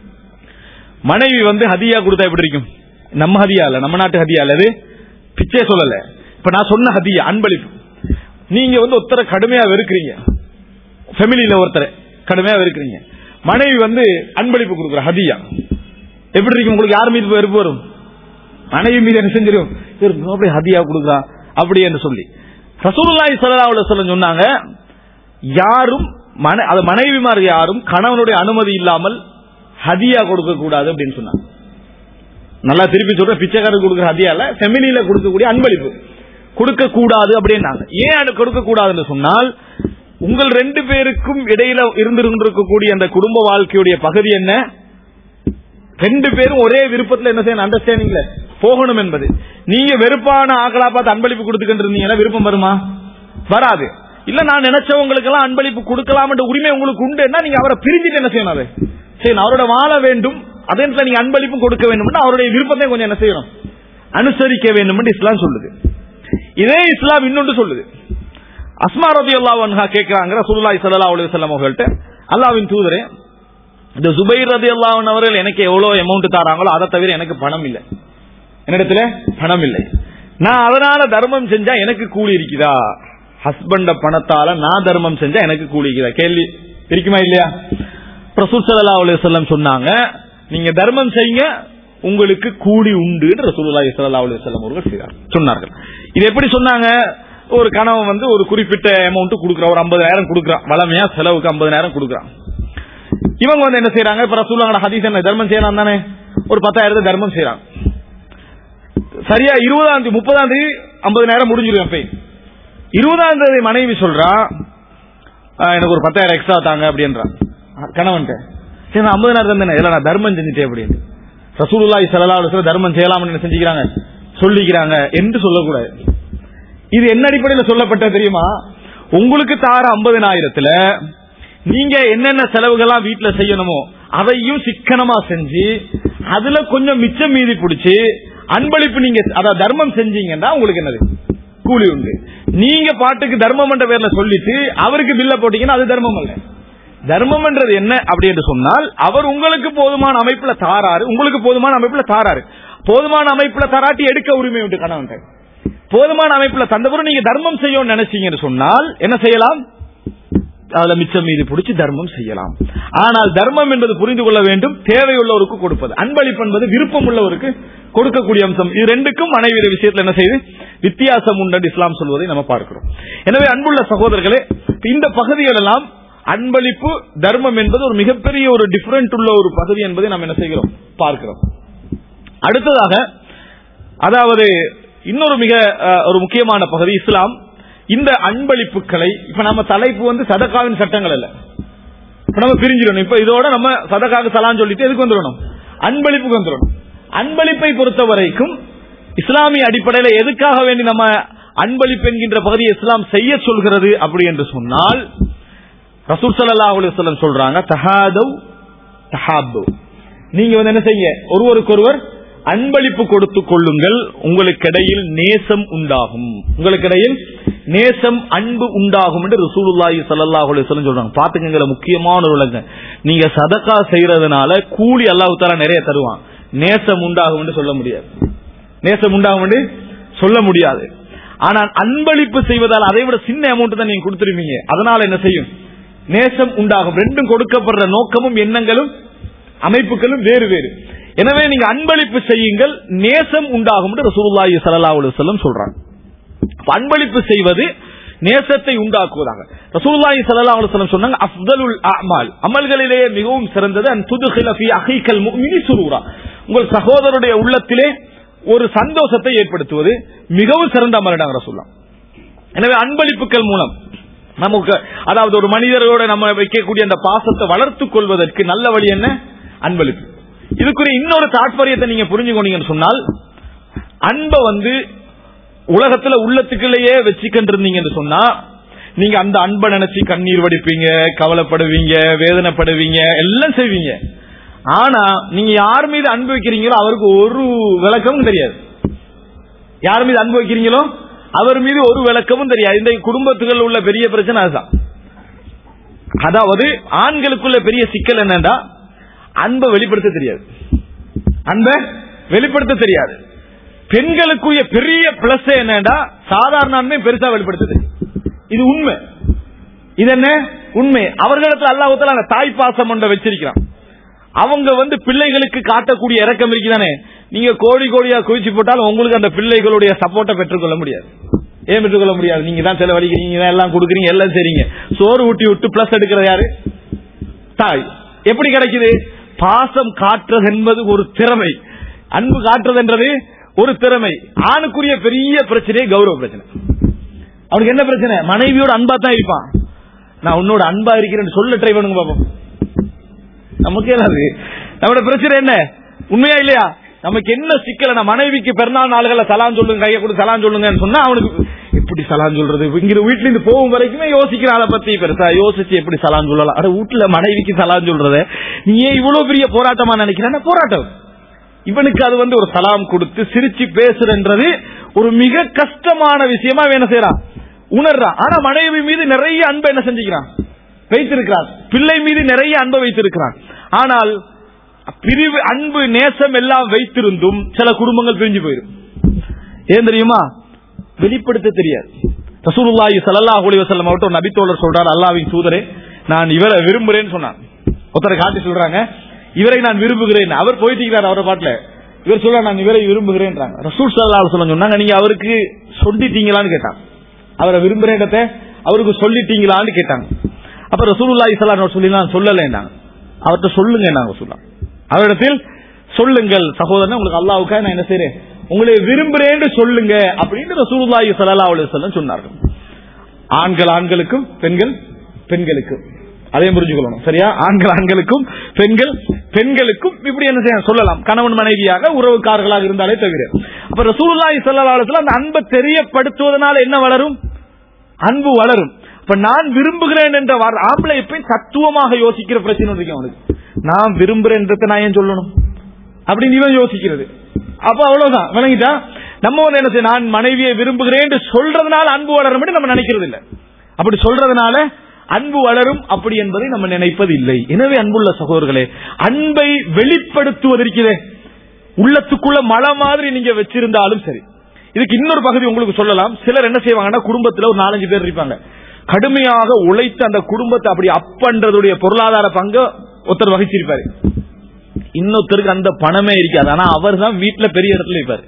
மனைவி வந்து ஹதியா கொடுத்தா எப்படி இருக்கும் நம்ம ஹதியா இல்ல நம்ம நாட்டு ஹதியா இல்ல அது பிச்சை சொல்லல இப்ப நான் சொன்ன ஹதியா அன்பளிப்பு நீங்க வந்து ஒருத்தரை கடுமையா வெறுக்கிறீங்க ஃபெமிலியில ஒருத்தரை கடுமையா வெறுக்கிறீங்க மனைவி வந்து அன்பளிப்பு கொடுக்குற ஹதியா எப்படி இருக்கும் உங்களுக்கு யார் மீது வெறுப்பு வரும் மனைவி மீது என்ன செஞ்சிடும் இவர் அப்படி ஹதியா கொடுக்குறா அப்படி என்று சொல்லி ரசூலுல்லாஹி ஸல்லல்லாஹு அலைஹி வஸல்லம் சொன்னாங்க யாரும் மன அது மனைவிமார் யாரும் கணவனுடைய அனுமதி இல்லாமல் ஹதியா கொடுக்க கூடாது அப்படின்னு சொன்னாங்க நல்லா திருப்பி சொல்ற பிச்சைக்காரருக்கு கொடுக்குற ஹதியா இல்ல ஃபெமிலியில கொடுக்கக்கூடிய அன்பளிப்பு கொடுக்க கூடாது அப்படின்னாங்க ஏன் அது கொடுக்க கூடாதுன்னு சொன்னால் உங்கள் ரெண்டு பேருக்கும் இடையில இருந்திருக்கக்கூடிய அந்த குடும்ப வாழ்க்கையுடைய பகுதி என்ன ரெண்டு பேரும் ஒரே விருப்பத்துல என்ன செய்யணும் அண்டர்ஸ்டாண்டிங்ல போகணும் என்பது நீங்க வெறுப்பான ஆக்களா பார்த்து அன்பளிப்பு கொடுத்துக்கிட்டு இருந்தீங்கன்னா விருப்பம் வருமா வராது இல்ல நான் நினைச்சவங்களுக்கு எல்லாம் அன்பளிப்பு கொடுக்கலாம் உரிமை உங்களுக்கு உண்டுன்னா நீங்க அவரை பிரிஞ்சுட்டு என்ன செய்யணும் அதை சரி அவரோட வாழ வேண்டும் அதே நேரத்துல நீங்க அன்பளிப்பும் கொடுக்க வேண்டும் அவருடைய விருப்பத்தை கொஞ்சம் என்ன செய்யணும் அனுசரிக்க வேண்டும் என்று இஸ்லாம் சொல்லுது இதே இஸ்லாம் இன்னொன்று சொல்லுது அஸ்மா ரபி அல்லா கேட்கிறாங்க ரசூலுல்லாஹி ஸல்லல்லாஹு அலைஹி வஸல்லம் அவர்கள்ட்ட அல்லாஹ்வின் தூதரே இந்த சுபைர் ரதி அல்லாஹ் அவர்கள் எனக்கு எவ்வளவு அமௌண்ட் தராங்களோ அதை தவிர எனக்கு பணம் இல்லை என்னிடத்துல பணம் இல்லை நான் அதனால தர்மம் செஞ்சா எனக்கு கூலி இருக்குதா ஹஸ்பண்ட பணத்தால நான் தர்மம் செஞ்சா எனக்கு கூலி இருக்குதா கேள்வி இருக்குமா இல்லையா ரசூல் ஸல்லல்லாஹு அலைஹி வஸல்லம் சொன்னாங்க நீங்க தர்மம் செய்யுங்க உங்களுக்கு கூலி உண்டு என்று ரசூலுல்லாஹி ஸல்லல்லாஹு அலைஹி வஸல்லம் அவர்கள் செய்தார் சொன்னார்கள் இது எப்படி சொன்னாங்க ஒரு கணவன் வந்து ஒரு குறிப்பிட்ட அமௌண்ட் கொடுக்குறான் ஒரு 50000 கொடுக்குறான் வளமையா செலவுக்கு 50000 கொடுக்குறான் இவங்க வந்து என்ன செய்யறாங்க இப்ப ரசூலுல்லாஹி ஹதீஸ் என்ன தர்மம் செய்யலாம் தானே ஒரு 10000 தர்மம் செய்யறாங்க சரியா இருபதாம் தேதி முப்பதாம் தேதி ஐம்பது நேரம் முடிஞ்சிடும் போய் இருபதாம் தேதி மனைவி சொல்றா ஆஹ், எனக்கு ஒரு பத்தாயிரம் எக்ஸ்ட்ரா தாங்க அப்படின்றான் கணவன்ட்ட சரி நான் ஐம்பதாயிரம் தந்தேன் இல்ல நான் தர்மம் செஞ்சுட்டேன் அப்படின்னு ரசூலுல்லாஹி ஸல்லல்லாஹு அலைஹி வஸல்லம் தர்மம் செய்யலாம்னு என்ன செஞ்சுக்கிறாங்க சொல்லிக்கிறாங்க என்று சொல்லக்கூடாது இது என்ன அடிப்படையில் சொல்லப்பட்ட தெரியுமா உங்களுக்கு தார ஐம்பதினாயிரத்துல நீங்க என்னென்ன செலவுகள்லாம் வீட்டுல செய்யணுமோ அதையும் சிக்கனமா செஞ்சு அதுல கொஞ்சம் மிச்சம் மீதி பிடிச்சு அன்பளிப்பு நீங்க அதாவது தர்மம் செஞ்சீங்கன்னா உங்களுக்கு என்னது கூலி உண்டு நீங்க பாட்டுக்கு தர்மம் என்ற பேர்ல சொல்லிட்டு அவருக்கு பில்ல போட்டீங்கன்னா அது தர்மம் அல்ல தர்மம் என்றது என்ன அப்படி என்று சொன்னால் அவர் உங்களுக்கு போதுமான அமைப்புல தாராரு உங்களுக்கு போதுமான அமைப்புல தாராரு போதுமான அமைப்புல தாராட்டி எடுக்க உரிமை உண்டு கணவன் போதுமான அமைப்புல தந்தவரும் நீங்க தர்மம் செய்யணும்னு நினைச்சீங்கன்னு சொன்னால் என்ன செய்யலாம் அதுல மிச்சம் மீதி பிடிச்சி தர்மம் செய்யலாம் ஆனால் தர்மம் என்பது புரிந்து கொள்ள வேண்டும் தேவையுள்ளவருக்கு கொடுப்பது அன்பளிப்பு என்பது விருப்பம் உள்ளவருக்கு கொடுக்கக்கூடிய அம்சம் இது ரெண்டுக்கும் மனைவி விஷயத்துல என்ன செய்து வித்தியாசம் உண்டு இஸ்லாம் சொல்வதை நம்ம பார்க்கிறோம் எனவே அன்புள்ள சகோதரர்களே இந்த பகுதிகள் எல்லாம் அன்பளிப்பு தர்மம் என்பது ஒரு மிகப்பெரிய ஒரு டிஃபரெண்ட் உள்ள ஒரு பகுதி என்பதை நாம் என்ன செய்கிறோம் பார்க்கிறோம் அடுத்ததாக அதாவது இன்னொரு மிக அஹ், ஒரு முக்கியமான பகுதி இஸ்லாம் இந்த அன்பளிப்புகளை இப்ப நம்ம தலைப்பு வந்து சதகாவின் சட்டங்கள் அல்ல இப்ப நம்ம பிரிஞ்சிடணும் இப்ப இதோட நம்ம சதகாக்கு சலான் சொல்லிட்டு எதுக்கு வந்துடணும் அன்பளிப்புக்கு வந்துடணும் அன்பளிப்பை பொறுத்த வரைக்கும் இஸ்லாமிய அடிப்படையில் எதுக்காக வேண்டி நம்ம அன்பளிப்பு என்கின்ற பகுதியை இஸ்லாம் செய்ய சொல்கிறது அப்படி என்று சொன்னால் ரசூல் ஸல்லல்லாஹு அலைஹி வஸல்லம் சொல்றாங்க தஹாதவ் தஹாபு நீங்க வந்து என்ன செய்ய ஒருவருக்கொருவர் அன்பளிப்பு கொடுத்து கொள்ளுங்கள் உங்களுக்கிடையில் நேசம் உண்டாகும் உங்களுக்கிடையில் நேசம் அன்பு உண்டாகும் என்று ரசூலுல்லாஹி ஸல்லல்லாஹு அலைஹி வஸல்லம் சொல்றாங்க பாத்துக்கங்க முக்கியமான ஒரு விளக்கம் நீங்க சதக்கா செய்யறதுனால கூலி அல்லாஹ் தஆலா நிறைய தருவான் நேசம் உண்டாகும் என்று சொல்ல முடியாது நேசம் உண்டாகும் என்று சொல்ல முடியாது ஆனால் அன்பளிப்பு செய்வதால் அதை விட சின்ன அமௌண்ட் தான் நீங்க கொடுத்துருவீங்க அதனால என்ன செய்யும் நேசம் உண்டாகும் ரெண்டும் கொடுக்கப்படுற நோக்கமும் எண்ணங்களும் அமைப்புகளும் வேறு வேறு எனவே நீங்க அன்பளிப்பு செய்யுங்கள் நேசம் உண்டாகும் என்று ரசூலுல்லாஹி ஸல்லல்லாஹு அலைஹி வஸல்லம் சொல்றாங்க அப்ப அன்பளிப்பு செய்வது நேசத்தை உண்டாக்குவதாக ரசூலுல்லாஹி ஸல்லல்லாஹு அலைஹி வஸல்லம் சொன்னாங்க அஃதலுல் அமால் அமல்களிலேயே மிகவும் சிறந்தது அன் துதுகில ஃபீ அஹீக்கல் முஃமினி சுரூரா உங்கள் சகோதரருடைய உள்ளத்திலே ஒரு சந்தோஷத்தை ஏற்படுத்துவது மிகவும் சிறந்த அமலிடாங்க ரசூல்லா எனவே அன்பளிப்புகள் மூலம் நமக்கு அதாவது ஒரு மனிதரோட நம்ம வைக்கக்கூடிய அந்த பாசத்தை வளர்த்துக் கொள்வதற்கு நல்ல வழி என்ன அன்பளிப்பு இதுக்குரிய இன்னொரு தாற்பயத்தை நீங்க புரிஞ்சுக்கொண்டீங்கன்னு சொன்னால் அன்பை வந்து உலகத்துல உள்ளத்துக்குள்ளேயே வச்சுக்கிட்டு இருந்தீங்கன்னு சொன்னா நீங்க அந்த அன்பை நினைச்சு கண்ணீர் வடிப்பீங்க கவலைப்படுவீங்க வேதனைப்படுவீங்க எல்லாம் செய்வீங்க ஆனா நீங்க யார் மீது அன்பு வைக்கிறீங்களோ அவருக்கு ஒரு விளக்கமும் தெரியாது யார் மீது அன்பு வைக்கிறீங்களோ அவர் மீது ஒரு விளக்கமும் தெரியாது இந்த குடும்பத்துக்குள்ள உள்ள பெரிய பிரச்சனை அதுதான் அதாவது ஆண்களுக்குள்ள பெரிய சிக்கல் என்னன்னா அன்பை வெளிப்படுத்த தெரியாது அன்பை வெளிப்படுத்த தெரியாது பெண்களுக்குரிய பெரிய பிளஸ் என்னன்னா சாதாரண அன்பை பெருசா வெளிப்படுத்துது இது உண்மை இது என்ன உண்மை அவர்களிடத்துல அல்லாஹால அந்த தாய் பாசம் ஒன்றை வச்சிருக்கிறான் அவங்க வந்து பிள்ளைகளுக்கு காட்டக்கூடிய இறக்கம் இருக்குதானே நீங்க கோடி கோடியா குவிச்சு போட்டாலும் உங்களுக்கு அந்த பிள்ளைகளுடைய சப்போர்ட்டை பெற்றுக்கொள்ள முடியாது ஏன் பெற்றுக்கொள்ள முடியாது நீங்க தான் செலவழிக்கிறீங்க நீங்க தான் எல்லாம் கொடுக்குறீங்க எல்லாம் செய்றீங்க சோறு ஊட்டி விட்டு பிளஸ் எடுக்கிறது யாரு தாய் எப்படி கிடைக்குது பாசம் காட்டுறது என்பது ஒரு திறமை அன்பு காட்டுறது என்றது ஒரு திறமை ஆணுக்குரிய பெரிய பிரச்சனையே கௌரவ பிரச்சனை அவனுக்கு என்ன பிரச்சனை மனைவியோட அன்பா தான் இருப்பான் நான் உன்னோட அன்பா இருக்கிறேன்னு சொல்ல ட்ரை பண்ணுங்க பாப்போம் நமக்கு ஏதாவது நம்மளோட பிரச்சனை என்ன உண்மையா இல்லையா நமக்கு என்ன சிக்கல நான் மனைவிக்கு பிறநாள் நாள்கள சலான் சொல்லுங்க கையை கொடுத்து சலான் சொல்லுங்கன்னு சொன்னா அவனுக்கு எப்படி சலான் சொல்றது இங்க வீட்டுல இருந்து போகும் வரைக்குமே யோசிக்கிற ஆளை பத்தி பெருசா யோசிச்சு எப்படி சலான் சொல்லலாம் அட வீட்டுல மனைவிக்கு சலான் சொல்றத நீ ஏன் இவ்வளவு பெரிய போராட்டமா நினைக்கிறேன் போராட்டம் இவனுக்கு அது வந்து ஒரு சலாம் கொடுத்து சிரிச்சு பேசுறன்றது ஒரு மிக கஷ்டமான விஷயமா இவன் என்ன செய்யறான் உணர்றான் ஆனா மனைவி மீது நிறைய அன்பை என்ன செஞ்சுக்கிறான் வைத்திருக்கிறான் பிள்ளை மீது நிறைய அன்பை வைத்திருக்கிறான் ஆனால் பிரிவு அன்பு நேசம் எல்லாம் வைத்திருந்தும் சில குடும்பங்கள் பிரிஞ்சு போயிடும் ஏன் தெரியுமா வெளிப்படுத்த தெரியாது ரசூலுல்லாஹி ஸல்லல்லாஹு அலைஹி வஸல்லம் அவர்ட்ட ஒரு நபித்தோழர் சொல்றார் அல்லாஹ்வின் தூதரே நான் இவரை விரும்புறேன்னு சொன்னான் ஒருத்தரை காட்டி சொல்றாங்க இவரை நான் விரும்புகிறேன் அவர் போயிட்டு அவரை பாட்டுல இவர் சொல்ற நான் இவரை விரும்புகிறேன்றாங்க ரசூல் ஸல்லல்லாஹு அலைஹி வஸல்லம் சொன்னாங்க நீங்க அவருக்கு சொல்லிட்டீங்களான்னு கேட்டான் அவரை விரும்புறேன்றத அவருக்கு சொல்லிட்டீங்களான்னு கேட்டாங்க அப்ப ரசூலுல்லாஹி ஸல்லல்லாஹு அலைஹி வஸல்லம் சொல்லலைன்னாங்க அவர்கிட்ட சொல்லுங்க நாங்க சொல்லலாம் அவரிடத்தில் சொல்லுங்கள் சகோதரன் உங்களுக்கு அல்லாவுக்காக நான் என்ன செய்றேன் உங்களை விரும்புறேன்னு சொல்லுங்க அப்படின்னு ரசூலுல்லாஹி ஸல்லல்லாஹு அலைஹி வஸல்லம் சொன்னார்கள் ஆண்கள் ஆண்களுக்கும் பெண்கள் பெண்களுக்கு அதையும் புரிஞ்சுக்கொள்ளணும் சரியா ஆண்கள் ஆண்களுக்கும் பெண்கள் பெண்களுக்கும் இப்படி என்ன செய்ய சொல்லலாம் கணவன் மனைவியாக உறவுக்காரர்களாக இருந்தாலே தவிர அப்ப ரசூலுல்லாஹி ஸல்லல்லாஹு அலைஹி வஸல்லம் அந்த அன்பை தெரியப்படுத்துவதனால என்ன வளரும் அன்பு வளரும் இப்ப நான் விரும்புகிறேன் என்ற வார்த்தை ஆம்பளை எப்பயும் தத்துவமாக யோசிக்கிற பிரச்சனை இருக்கு அவனுக்கு நான் விரும்புறேன்றதை நான் ஏன் சொல்லணும் அப்படின்னு இவன் யோசிக்கிறது அப்ப அவ்வளவுதான் விளங்கிட்டா நம்ம வந்து என்ன செய்ய நான் மனைவியை விரும்புகிறேன் என்று சொல்றதுனால அன்பு வளரும் என்று நம்ம நினைக்கிறது இல்ல அப்படி சொல்றதுனால அன்பு வளரும் அப்படி என்பதை நம்ம நினைப்பது இல்லை எனவே அன்புள்ள சகோதரர்களே அன்பை வெளிப்படுத்துவதற்கிறே உள்ளத்துக்குள்ள மழை மாதிரி நீங்க வச்சிருந்தாலும் சரி இதுக்கு இன்னொரு பகுதி உங்களுக்கு சொல்லலாம் சிலர் என்ன செய்வாங்கன்னா குடும்பத்துல ஒரு நாலஞ்சு பேர் இருப்பாங்க கடுமையாக உழைத்து அந்த குடும்பத்தை அப்படி அப்பன்றதுடைய பொருளாதார பங்கு ஒருத்தர் வகிச்சிருப்பாரு இன்னொருத்தருக்கு அந்த பணமே இருக்காது ஆனா அவர் தான் வீட்டுல பெரிய இடத்துல இருப்பாரு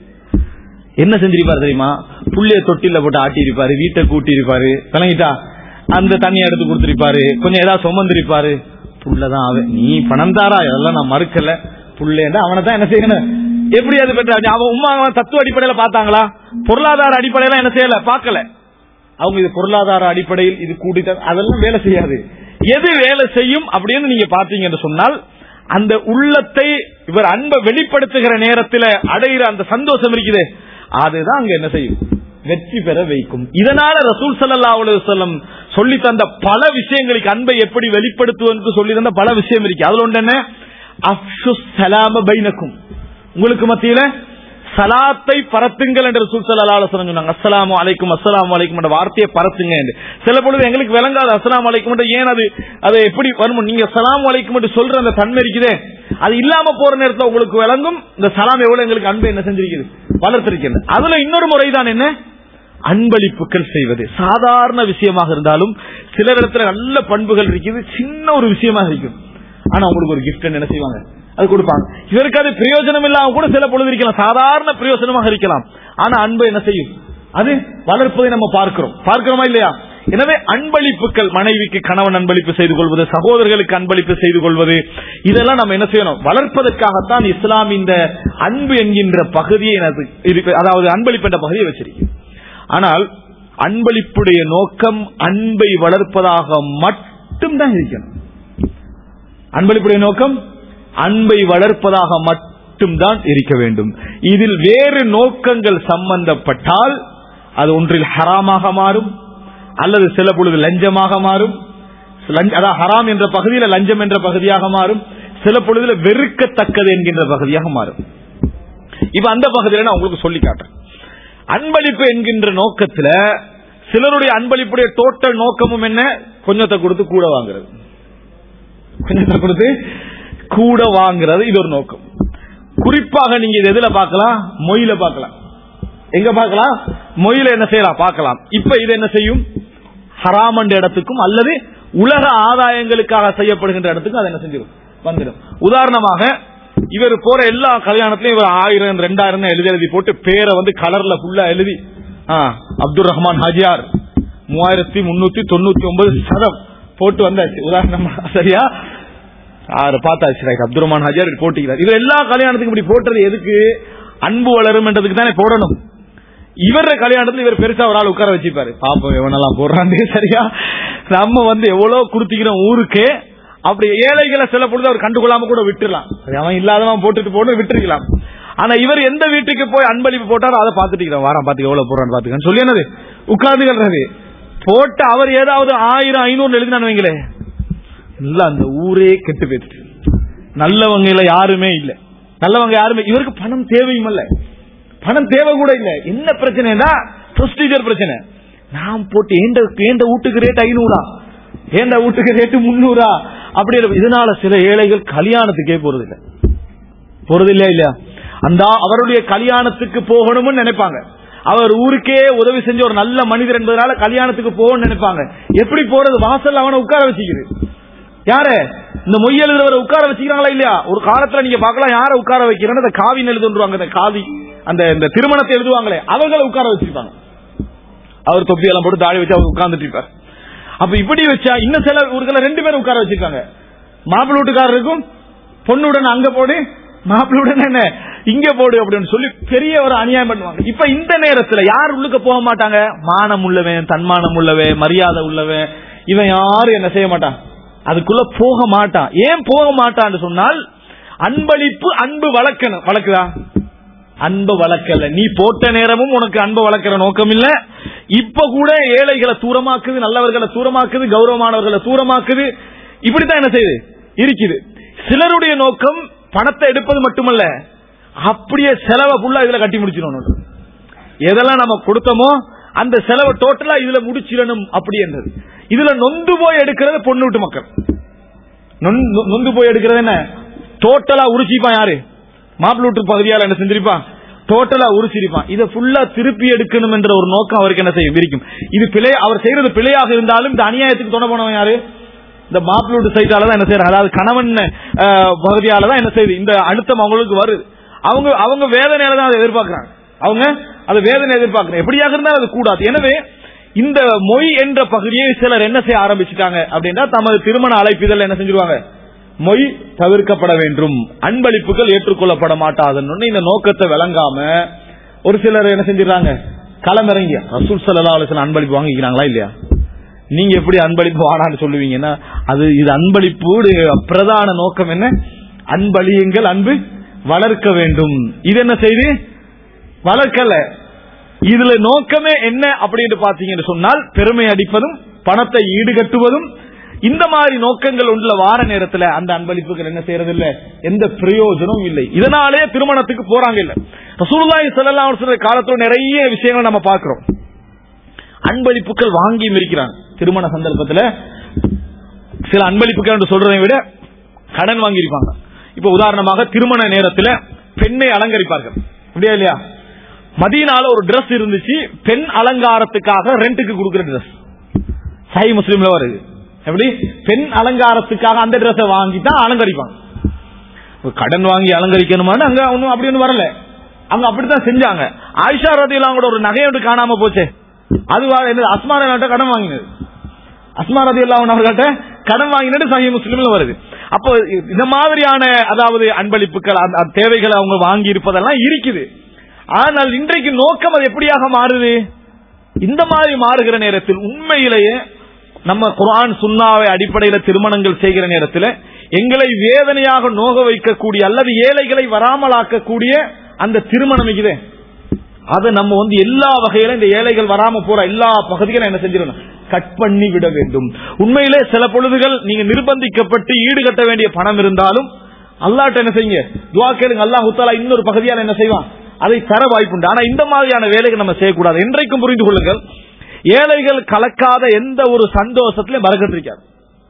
என்ன செஞ்சிருப்பாரு தெரியுமா புள்ளைய தொட்டில போட்டு ஆட்டி இருப்பாரு வீட்டை கூட்டி இருப்பாரு விளங்கிட்டா அந்த தண்ணியை எடுத்து கொடுத்திருப்பாரு கொஞ்சம் ஏதாவது சுமந்திருப்பாரு புள்ளதான் அவன் நீ பணம் தாரா இதெல்லாம் நான் மறுக்கல புள்ளேண்டா அவனை தான் என்ன செய்யணும் எப்படி அது பெற்றாச்சு அவன் உமா அவன் தத்துவ அடிப்படையில பார்த்தாங்களா பொருளாதார அடிப்படையில என்ன செய்யல பார்க்கல அவங்க இது பொருளாதார அடிப்படையில் இது கூட்டிட்ட அதெல்லாம் வேலை செய்யாது எது வேலை செய்யும் அப்படின்னு நீங்க பாத்தீங்க என்று சொன்னால் அந்த உள்ளத்தை இவர் அன்பை வெளிப்படுத்துகிற நேரத்தில் அடைகிற அந்த சந்தோஷம் இருக்குது அதுதான் அங்க என்ன செய்யும் வெற்றி பெற வைக்கும் இதனால ரசூல் சல்லா அலுவலம் சொல்லி தந்த பல விஷயங்களுக்கு அன்பை எப்படி வெளிப்படுத்துவது சொல்லி தந்த பல விஷயம் இருக்கு அதுல ஒன்று என்ன அப்சு சலாம பைனக்கும் உங்களுக்கு மத்தியில சலாத்தை பரத்துங்கள் என்று ரசூல் சல்லா அலுவலம் சொன்னாங்க அஸ்ஸலாமு அலைக்கும் அஸ்ஸலாமு அலைக்கும் என்ற வார்த்தையை பரத்துங்க என்று சில பொழுது எங்களுக்கு விளங்காது அஸ்ஸலாமு அலைக்கும் என்று ஏன் அது அது எப்படி வரும் நீங்க சலாம் அலைக்கும் என்று சொல்ற அந்த தன்மை இருக்குதே அது இல்லாம போற நேரத்தில் உங்களுக்கு விளங்கும் இந்த சலாம் எவ்வளவு எங்களுக்கு அன்பு என்ன செஞ்சிருக்குது வளர்த்திருக்கிறது அதுல இன்னொரு முறைதான் என்ன அன்பளிப்புகள் செய்வது சாதாரண விஷயமாக இருந்தாலும் சிலர் இடத்துல நல்ல பண்புகள் இருக்குது சின்ன ஒரு விஷயமாக இருக்கும் ஆனா உங்களுக்கு ஒரு கிஃப்ட் என்ன செய்வாங்க அது கொடுப்பாங்க இவருக்கு அது பிரயோஜனம் இல்லாம கூட சில பொழுது இருக்கலாம் சாதாரண பிரயோஜனமாக இருக்கலாம் ஆனா அன்பு என்ன செய்யும் அது வளர்ப்பதை நம்ம பார்க்கிறோம் பார்க்கிறோமா இல்லையா எனவே அன்பளிப்புகள் மனைவிக்கு கணவன் அன்பளிப்பு செய்து கொள்வது சகோதரர்களுக்கு அன்பளிப்பு செய்து கொள்வது இதெல்லாம் நம்ம என்ன செய்யணும் வளர்ப்பதற்காகத்தான் இஸ்லாம் இந்த அன்பு என்கின்ற பகுதியை எனக்கு இருக்கு- அதாவது அன்பளிப்பு என்ற பகுதியை வச்சிருக்கு ஆனால் அன்பளிப்புடைய நோக்கம் அன்பை வளர்ப்பதாக மட்டும்தான் இருக்கணும் அன்பளிப்புடைய நோக்கம் அன்பை வளர்ப்பதாக மட்டும்தான் இருக்க வேண்டும் இதில் வேறு நோக்கங்கள் சம்பந்தப்பட்டால் அது ஒன்றில் ஹராமாக மாறும் அல்லது சில பொழுது லஞ்சமாக மாறும் லஞ்ச- அதாவது ஹராம் என்ற பகுதியில் லஞ்சம் என்ற பகுதியாக மாறும் சில பொழுதுல வெறுக்கத்தக்கது என்கின்ற பகுதியாக மாறும் இப்ப அந்த பகுதியில நான் உங்களுக்கு சொல்லி காட்டுறேன் அன்பளிப்பு என்கின்ற நோக்கத்துல சிலருடைய அன்பளிப்புடைய டோட்டல் நோக்கமும் என்ன கொஞ்சத்தை கொடுத்து கூட வாங்குறது கொஞ்சத்தை கொடுத்து கூட வாங்குறது இது ஒரு நோக்கம் குறிப்பாக நீங்க இது எதுல பார்க்கலாம் மொயில பார்க்கலாம் எங்க பார்க்கலாம் மொயில என்ன செய்யலாம் பார்க்கலாம் இப்ப இது என்ன செய்யும் ஹராமண்ட இடத்துக்கும் அல்லது உலக ஆதாயங்களுக்காக செய்யப்படுகின்ற இடத்துக்கும் அது என்ன செஞ்சிடும் வந்துடும் உதாரணமாக இவர் போற எல்லா கல்யாணத்திலையும் இவர் ஆயிரம் ரெண்டாயிரம் எழுதி எழுதி போட்டு பேரை வந்து கலர்ல ஃபுல்லா எழுதி ஆ, அப்துல் ரஹ்மான் ஹாஜியார் மூவாயிரத்தி முன்னூத்தி தொண்ணூத்தி ஒன்பது சதம் போட்டு வந்தாச்சு உதாரணமா சரியா ஆறு பார்த்தாச்சு ரைட் அப்துல் ரஹ்மான் ஹாஜியார் இப்படி போட்டிக்கிறார் இது எல்லா கல்யாணத்துக்கும் இப்படி போட்டது எதுக்கு அன்பு வளரும் என்றதுக்கு தானே போடணும் இவர கல்யாணத்துல இவர் பெருசா ஒரு ஆள் உட்கார வச்சுப்பாரு பாப்போம் எவனெல்லாம் போடுறான்னு சரியா நம்ம வந்து எவ்வளவு கொடுத்துக்கிறோம் ஊருக்கே அப்படி ஏழைகளை சில பொழுது அவர் கண்டுகொள்ளாம கூட விட்டுறலாம் சரி, அவன் இல்லாதவன் போட்டுட்டு போட்டு விட்டுருக்கலாம் ஆனா இவர் எந்த வீட்டுக்கு போய் அன்பளிப்பு போட்டாரோ அதை பார்த்துட்டு வாரம் பார்த்து எவ்வளவு போடுறான்னு பாத்துக்கன்னு சொல்லி என்னது உட்கார்ந்து போட்டு அவர் ஏதாவது ஆயிரம் ஐநூறு எழுதினான்னு வைங்களே இல்ல அந்த ஊரே கெட்டு போயிடுச்சு நல்லவங்க இல்ல யாருமே இல்ல நல்லவங்க யாருமே இவருக்கு பணம் தேவையும் இல்ல பணம் தேவை கூட இல்ல என்ன பிரச்சனைனா ப்ரொசீஜர் பிரச்சனை நான் போட்டு ஏண்ட ஏண்ட வீட்டுக்கு ரேட் ஐநூறா ஏண்ட வீட்டுக்கு ரேட்டு முன்னூறா அப்படி இருக்கு. இதனால சில ஏழைகள் கல்யாணத்துக்கே போறது இல்ல போறது இல்லையா இல்லையா அந்த அவருடைய கல்யாணத்துக்கு போகணும்னு நினைப்பாங்க அவர் ஊருக்கே உதவி செஞ்ச ஒரு நல்ல மனிதர் என்பதனால கல்யாணத்துக்கு போகணும்னு நினைப்பாங்க எப்படி போறது வாசல் அவனை உட்கார வச்சுக்குது யாரு இந்த மொய் எழுதுறவரை உட்கார வச்சுக்கிறாங்களா இல்லையா ஒரு காலத்துல நீங்க பார்க்கலாம் யாரை உட்கார வைக்கிறேன்னு அந்த காவின்னு எழுதுவாங்க அந்த காவி அந்த இந்த திருமணத்தை எழுதுவாங்களே அவங்களை உட்கார வச்சிருப்பாங்க அவர் தொப்பி எல்லாம் போட்டு தாடி வச்சு அவர் உட்கார்ந்துட்டு இருப்பார் அப்ப இப்படி வச்சா இன்னும் சில ஊர்களை ரெண்டு பேரும் உட்கார வச்சிருக்காங்க மாப்பிள்ளை வீட்டுக்காரருக்கும் பொண்ணுடன் அங்க போடு மாப்பிள்ளையுடன் என்ன இங்க போடு அப்படின்னு சொல்லி பெரிய ஒரு அநியாயம் பண்ணுவாங்க இப்ப இந்த நேரத்துல யார் உள்ளுக்க போக மாட்டாங்க மானம் உள்ளவன் தன்மானம் உள்ளவன் மரியாதை உள்ளவன் இவன் யாரும் என்ன செய்ய மாட்டான் அதுக்குள்ள போக மாட்டான் ஏன் போக மாட்டான்னு சொன்னால் அன்பளிப்பு அன்பு வளர்க்கணும் வளர்க்குதா அன்பு வளர்க்கல நீ போட்ட நேரமும் உனக்கு அன்பு வளர்க்கிற நோக்கம் இல்ல இப்ப கூட ஏழைகளை தூரமாக்குது நல்லவர்களை தூரமாக்குது கௌரவமானவர்களை தூரமாக்குது இப்படித்தான் என்ன செய்யுது இருக்குது சிலருடைய நோக்கம் பணத்தை எடுப்பது மட்டுமல்ல அப்படியே செலவை ஃபுல்லா இதுல கட்டி முடிச்சிடணும் எதெல்லாம் நம்ம கொடுத்தோமோ அந்த செலவை டோட்டலா இதுல முடிச்சிடணும் அப்படி என்றது இதுல நொந்து போய் எடுக்கிறது பொண்ணு விட்டு மக்கள் நொந்து- நொந்து போய் எடுக்கிறது என்ன டோட்டலா உரிச்சிப்பான் யாரு மாப்பிள்ளூட்டு பகுதியால என்ன செஞ்சிருப்பான் டோட்டலா உரிச்சிருப்பான் இதை ஃபுல்லா திருப்பி எடுக்கணும் என்ற ஒரு நோக்கம் அவருக்கு என்ன செய்யும் இருக்கும் இது பிழை அவர் செய்யறது பிழையாக இருந்தாலும் இந்த அநியாயத்துக்கு துணை போனவன் யாரு இந்த மாப்பிள்ளூட்டு சைட்டால தான் என்ன செய்யறாங்க அதாவது கணவன் அஹ், பகுதியால தான் என்ன செய்யுது இந்த அழுத்தம் அவங்களுக்கு வருது அவங்க அவங்க வேதனையில தான் அதை எதிர்பார்க்கறாங்க அவங்க அது வேதனை எதிர்பார்க்கறாங்க எப்படியாக இருந்தாலும் அது கூடாது எனவே இந்த மொய் என்ற பகுதியை சிலர் என்ன செய்ய ஆரம்பிச்சிட்டாங்க அப்படின்னா தமது திருமண அழைப்பிதழ் என்ன செஞ்சிருவாங்க மொய் தவிர்க்கப்பட வேண்டும் அன்பளிப்புகள் ஏற்றுக்கொள்ளப்பட மாட்டாதுன்னு இந்த நோக்கத்தை விளங்காம ஒரு சிலர் என்ன செஞ்சிடறாங்க களமிறங்கி ரசூல் சல்லா அலிஸ்லாம் அன்பளிப்பு வாங்கிக்கிறாங்களா இல்லையா நீங்க எப்படி அன்பளிப்பு வாடான்னு சொல்லுவீங்கன்னா அது இது அன்பளிப்பு பிரதான நோக்கம் என்ன அன்பளியுங்கள் அன்பு வளர்க்க வேண்டும் இது என்ன செய்து வளர்க்கல இதுல நோக்கமே என்ன அப்படின்னு பாத்தீங்கன்னு சொன்னால் பெருமை அடிப்பதும் பணத்தை ஈடுகட்டுவதும் இந்த மாதிரி நோக்கங்கள் உள்ள வார நேரத்துல அந்த அன்பளிப்புகள் என்ன செய்யறது இல்ல எந்த பிரயோஜனமும் இல்லை இதனாலே திருமணத்துக்கு போறாங்க இல்ல ரசூலுல்லாஹி ஸல்லல்லாஹு அலைஹி வஸல்லம் காலத்துல நிறைய விஷயங்கள் நம்ம பார்க்கிறோம் அன்பளிப்புகள் வாங்கியும் இருக்கிறாங்க திருமண சந்தர்ப்பத்துல சில அன்பளிப்புகள் என்று சொல்றதை விட கடன் வாங்கியிருப்பாங்க இப்ப உதாரணமாக திருமண நேரத்துல பெண்ணை அலங்கரிப்பார்கள் அப்படியா இல்லையா மதீனால ஒரு Dress இருந்துச்சு பெண் அலங்காரத்துக்காக ரெண்டுக்கு கொடுக்கிற Dress சை முஸ்லீம்ல வருது எப்படி பெண் அலங்காரத்துக்காக அந்த Dress வாங்கி தான் அலங்கரிப்பாங்க ஒரு கடன் வாங்கி அலங்கரிக்கணுமான்னு அங்க ஒன்னும் அப்படி ஒன்றும் வரல அங்க அப்படித்தான் செஞ்சாங்க ஆயிஷா ரதியெல்லாம் கூட ஒரு நகை ஒன்று காணாம போச்சே அது வா- என்னது அஸ்மார நாட்ட கடன் வாங்கினது அஸ்மா ரதி அவர்கள்ட்ட கடன் வாங்கினது சஹி முஸ்லிம்ல வருது அப்போ இந்த மாதிரியான அதாவது அன்பளிப்புகள் அந்த அந்த தேவைகளை அவங்க வாங்கி இருப்பதெல்லாம் இருக்குது ஆனால் இன்றைக்கு நோக்கம் அது எப்படியாக மாறுது இந்த மாதிரி மாறுகிற நேரத்தில் உண்மையிலேயே நம்ம குர்ஆன் சுன்னாவை அடிப்படையில திருமணங்கள் செய்கிற நேரத்தில் எங்களை வேதனையாக நோக வைக்கக்கூடிய அல்லது ஏழைகளை வராமலாக்கக்கூடிய அந்த திருமணம் இருக்குதே அதை நம்ம வந்து எல்லா வகையிலும் இந்த ஏழைகள் வராம போற எல்லா பகுதிகளும் என்ன செஞ்சிடணும் கட் பண்ணி விட வேண்டும் உண்மையிலே சில பொழுதுகள் நீங்க நிர்பந்திக்கப்பட்டு ஈடுகட்ட வேண்டிய பணம் இருந்தாலும் அல்லாட்ட என்ன செய்யுங்க துவா கேளுங்க அல்லாஹ் உத்தாலா இன்னொரு பகுதியால் என்ன செய்வான் அதை தர வாய்ப்புண்டு ஆனா இந்த மாதிரியான வேலைகள் நம்ம செய்யக்கூடாது என்றைக்கும் புரிந்து கொள்ளுங்கள் ஏழைகள் கலக்காத எந்த ஒரு சந்தோஷத்திலும் மறக்கத்திருக்காது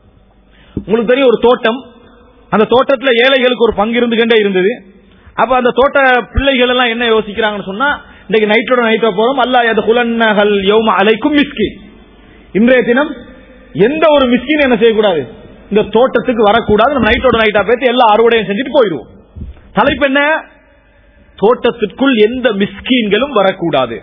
உங்களுக்கு தெரியும் ஒரு தோட்டம் அந்த தோட்டத்துல ஏழைகளுக்கு ஒரு பங்கு இருந்துகிட்டே இருந்தது அப்ப அந்த தோட்ட பிள்ளைகள் எல்லாம் என்ன யோசிக்கிறாங்கன்னு சொன்னா இன்னைக்கு நைட்டோட நைட்டோ போறோம் அல்லா அது குலன்னகள் யௌம அலைக்கும் மிஸ்கி இன்றைய தினம் எந்த ஒரு மிஸ்கின் என்ன செய்யக்கூடாது இந்த தோட்டத்துக்கு வரக்கூடாது நம்ம நைட்டோட நைட்டா பேத்து எல்லா அறுவடையும் செஞ்சுட்டு போயிடுவோம் தலைப்பு என்ன தோட்டத்திற்குள் எந்த மிஸ்கீன்களும் வரக்கூடாது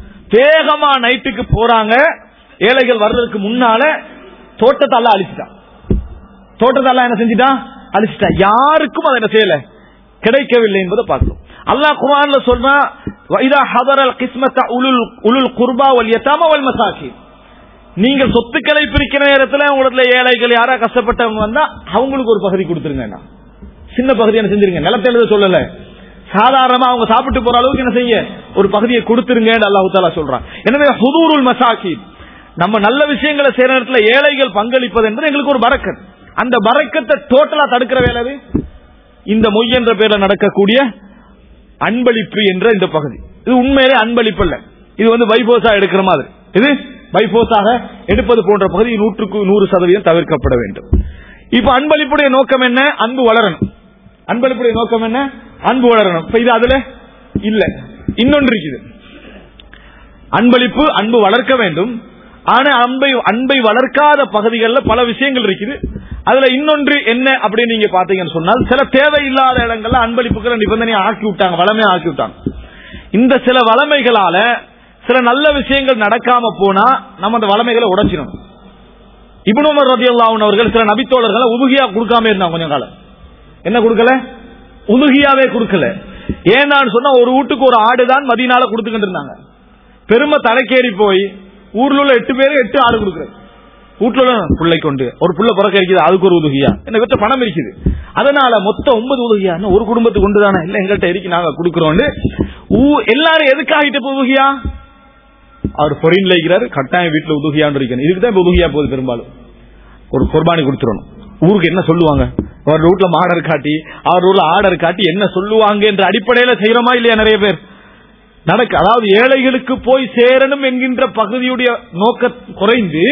வேகமா நைட்டுக்கு போறாங்க ஏழைகள் வர்றதுக்கு முன்னால தோட்டத்தை எல்லாம் அழிச்சிட்டான் தோட்டத்தை எல்லாம் என்ன செஞ்சிட்டான் அழிச்சிட்டான் யாருக்கும் அதை என்ன செய்யல கிடைக்கவில்லை என்பதை பார்க்கிறோம் அல்லாஹ் குர்ஆன்ல சொல்றா வைதா ஹதரல் கிஸ்மத்த உலுல் உலுல் குர்பா வல் யதாமா வல் மசாகின் நீங்கள் சொத்துக்களை பிரிக்கிற நேரத்துல உங்களத்துல ஏழைகள் யாரா கஷ்டப்பட்டவங்க வந்தா அவங்களுக்கு ஒரு பகுதி கொடுத்துருங்க சின்ன பகுதி என்ன செஞ்சிருங்க நிலத்தை எழுத சொல்லல சாதாரணமா அவங்க சாப்பிட்டு போற அளவுக்கு என்ன செய்ய ஒரு பகுதியை கொடுத்துருங்க அல்லாஹு தாலா சொல்றான் எனவே ஹுதூருல் மசாக்கி நம்ம நல்ல விஷயங்களை செய்யற நேரத்துல ஏழைகள் பங்களிப்பது என்பது எங்களுக்கு ஒரு பறக்கத் அந்த பறக்கத்தை டோட்டலா தடுக்கிற வேலை அது இந்த மொய் என்ற பேர்ல நடக்கக்கூடிய அன்பளிப்பு என்ற இந்த பகுதி இது உண்மையிலே அன்பளிப்பு அல்ல இது வந்து வைபோசா எடுக்கிற மாதிரி இது வைபோஸாக எடுப்பது போன்ற பகுதி நூற்றுக்கு நூறு சதவீதம் தவிர்க்கப்பட வேண்டும் இப்ப அன்பளிப்புடைய நோக்கம் என்ன அன்பு வளரணும் அன்பளிப்புடைய நோக்கம் என்ன அன்பு வளரணும் இப்ப இது அதுல இல்ல இன்னொன்று இருக்குது அன்பளிப்பு அன்பு வளர்க்க வேண்டும் ஆனா அன்பை அன்பை வளர்க்காத பகுதிகளில் பல விஷயங்கள் இருக்குது அதுல இன்னொன்று என்ன அப்படின்னு நீங்க பாத்தீங்கன்னு சொன்னால் சில தேவையில்லாத இடங்கள்ல அன்பளிப்புகளை நிபந்தனையை ஆக்கி விட்டாங்க வளமையா ஆக்கி விட்டாங்க இந்த சில வளமைகளால சில நல்ல விஷயங்கள் நடக்காம போனா நம்ம அந்த வளமைகளை உடைச்சிடும் இப்னு உமர் ரதியல்லாஹு அவர்கள் சில நபித்தோழர்களை உதுகியா கொடுக்காம இருந்தாங்க கொஞ்சம் காலம் என்ன கொடுக்கல உதுகியாவே கொடுக்கல ஏன்னான்னு சொன்னா ஒரு வீட்டுக்கு ஒரு ஆடு தான் மதியனால கொடுத்துக்கிட்டு இருந்தாங்க பெருமை தலைக்கேறி போய் ஊர்ல உள்ள எட்டு பேரு எட்டு ஆடு கொடுக்குறது வீட்டுல உள்ள பிள்ளை கொண்டு ஒரு புள்ள பிறக்க இருக்குது அதுக்கு ஒரு உதவியா என்ன கிட்ட பணம் இருக்குது அதனால மொத்தம் ஒன்பது உதவியா இன்னும் ஒரு குடும்பத்துக்கு கொண்டு தானே இல்ல எங்கள்கிட்ட இருக்கு நாங்க கொடுக்கிறோம் எல்லாரும் எதுக்காகிட்ட உதவியா அவர் பொறின்ல இருக்கிறாரு கட்டாயம் வீட்டுல உதவியான்னு இருக்கணும் இதுக்குதான் இப்ப உதவியா போகுது பெரும்பாலும் ஒரு குர்பானி கொடுத்துடணும் ஊருக்கு என்ன சொல்லுவாங்க அவர் ரூட்ல மாடர் காட்டி அவர் ரூட்ல ஆர்டர் காட்டி என்ன சொல்லுவாங்க என்ற அடிப்படையில செய்யறோமா இல்லையா நிறைய பேர் நடக்கு அதாவது ஏழைகளுக்கு போய் சேரணும் என்கின்ற பகுதியுடைய நோக்க குறைந்து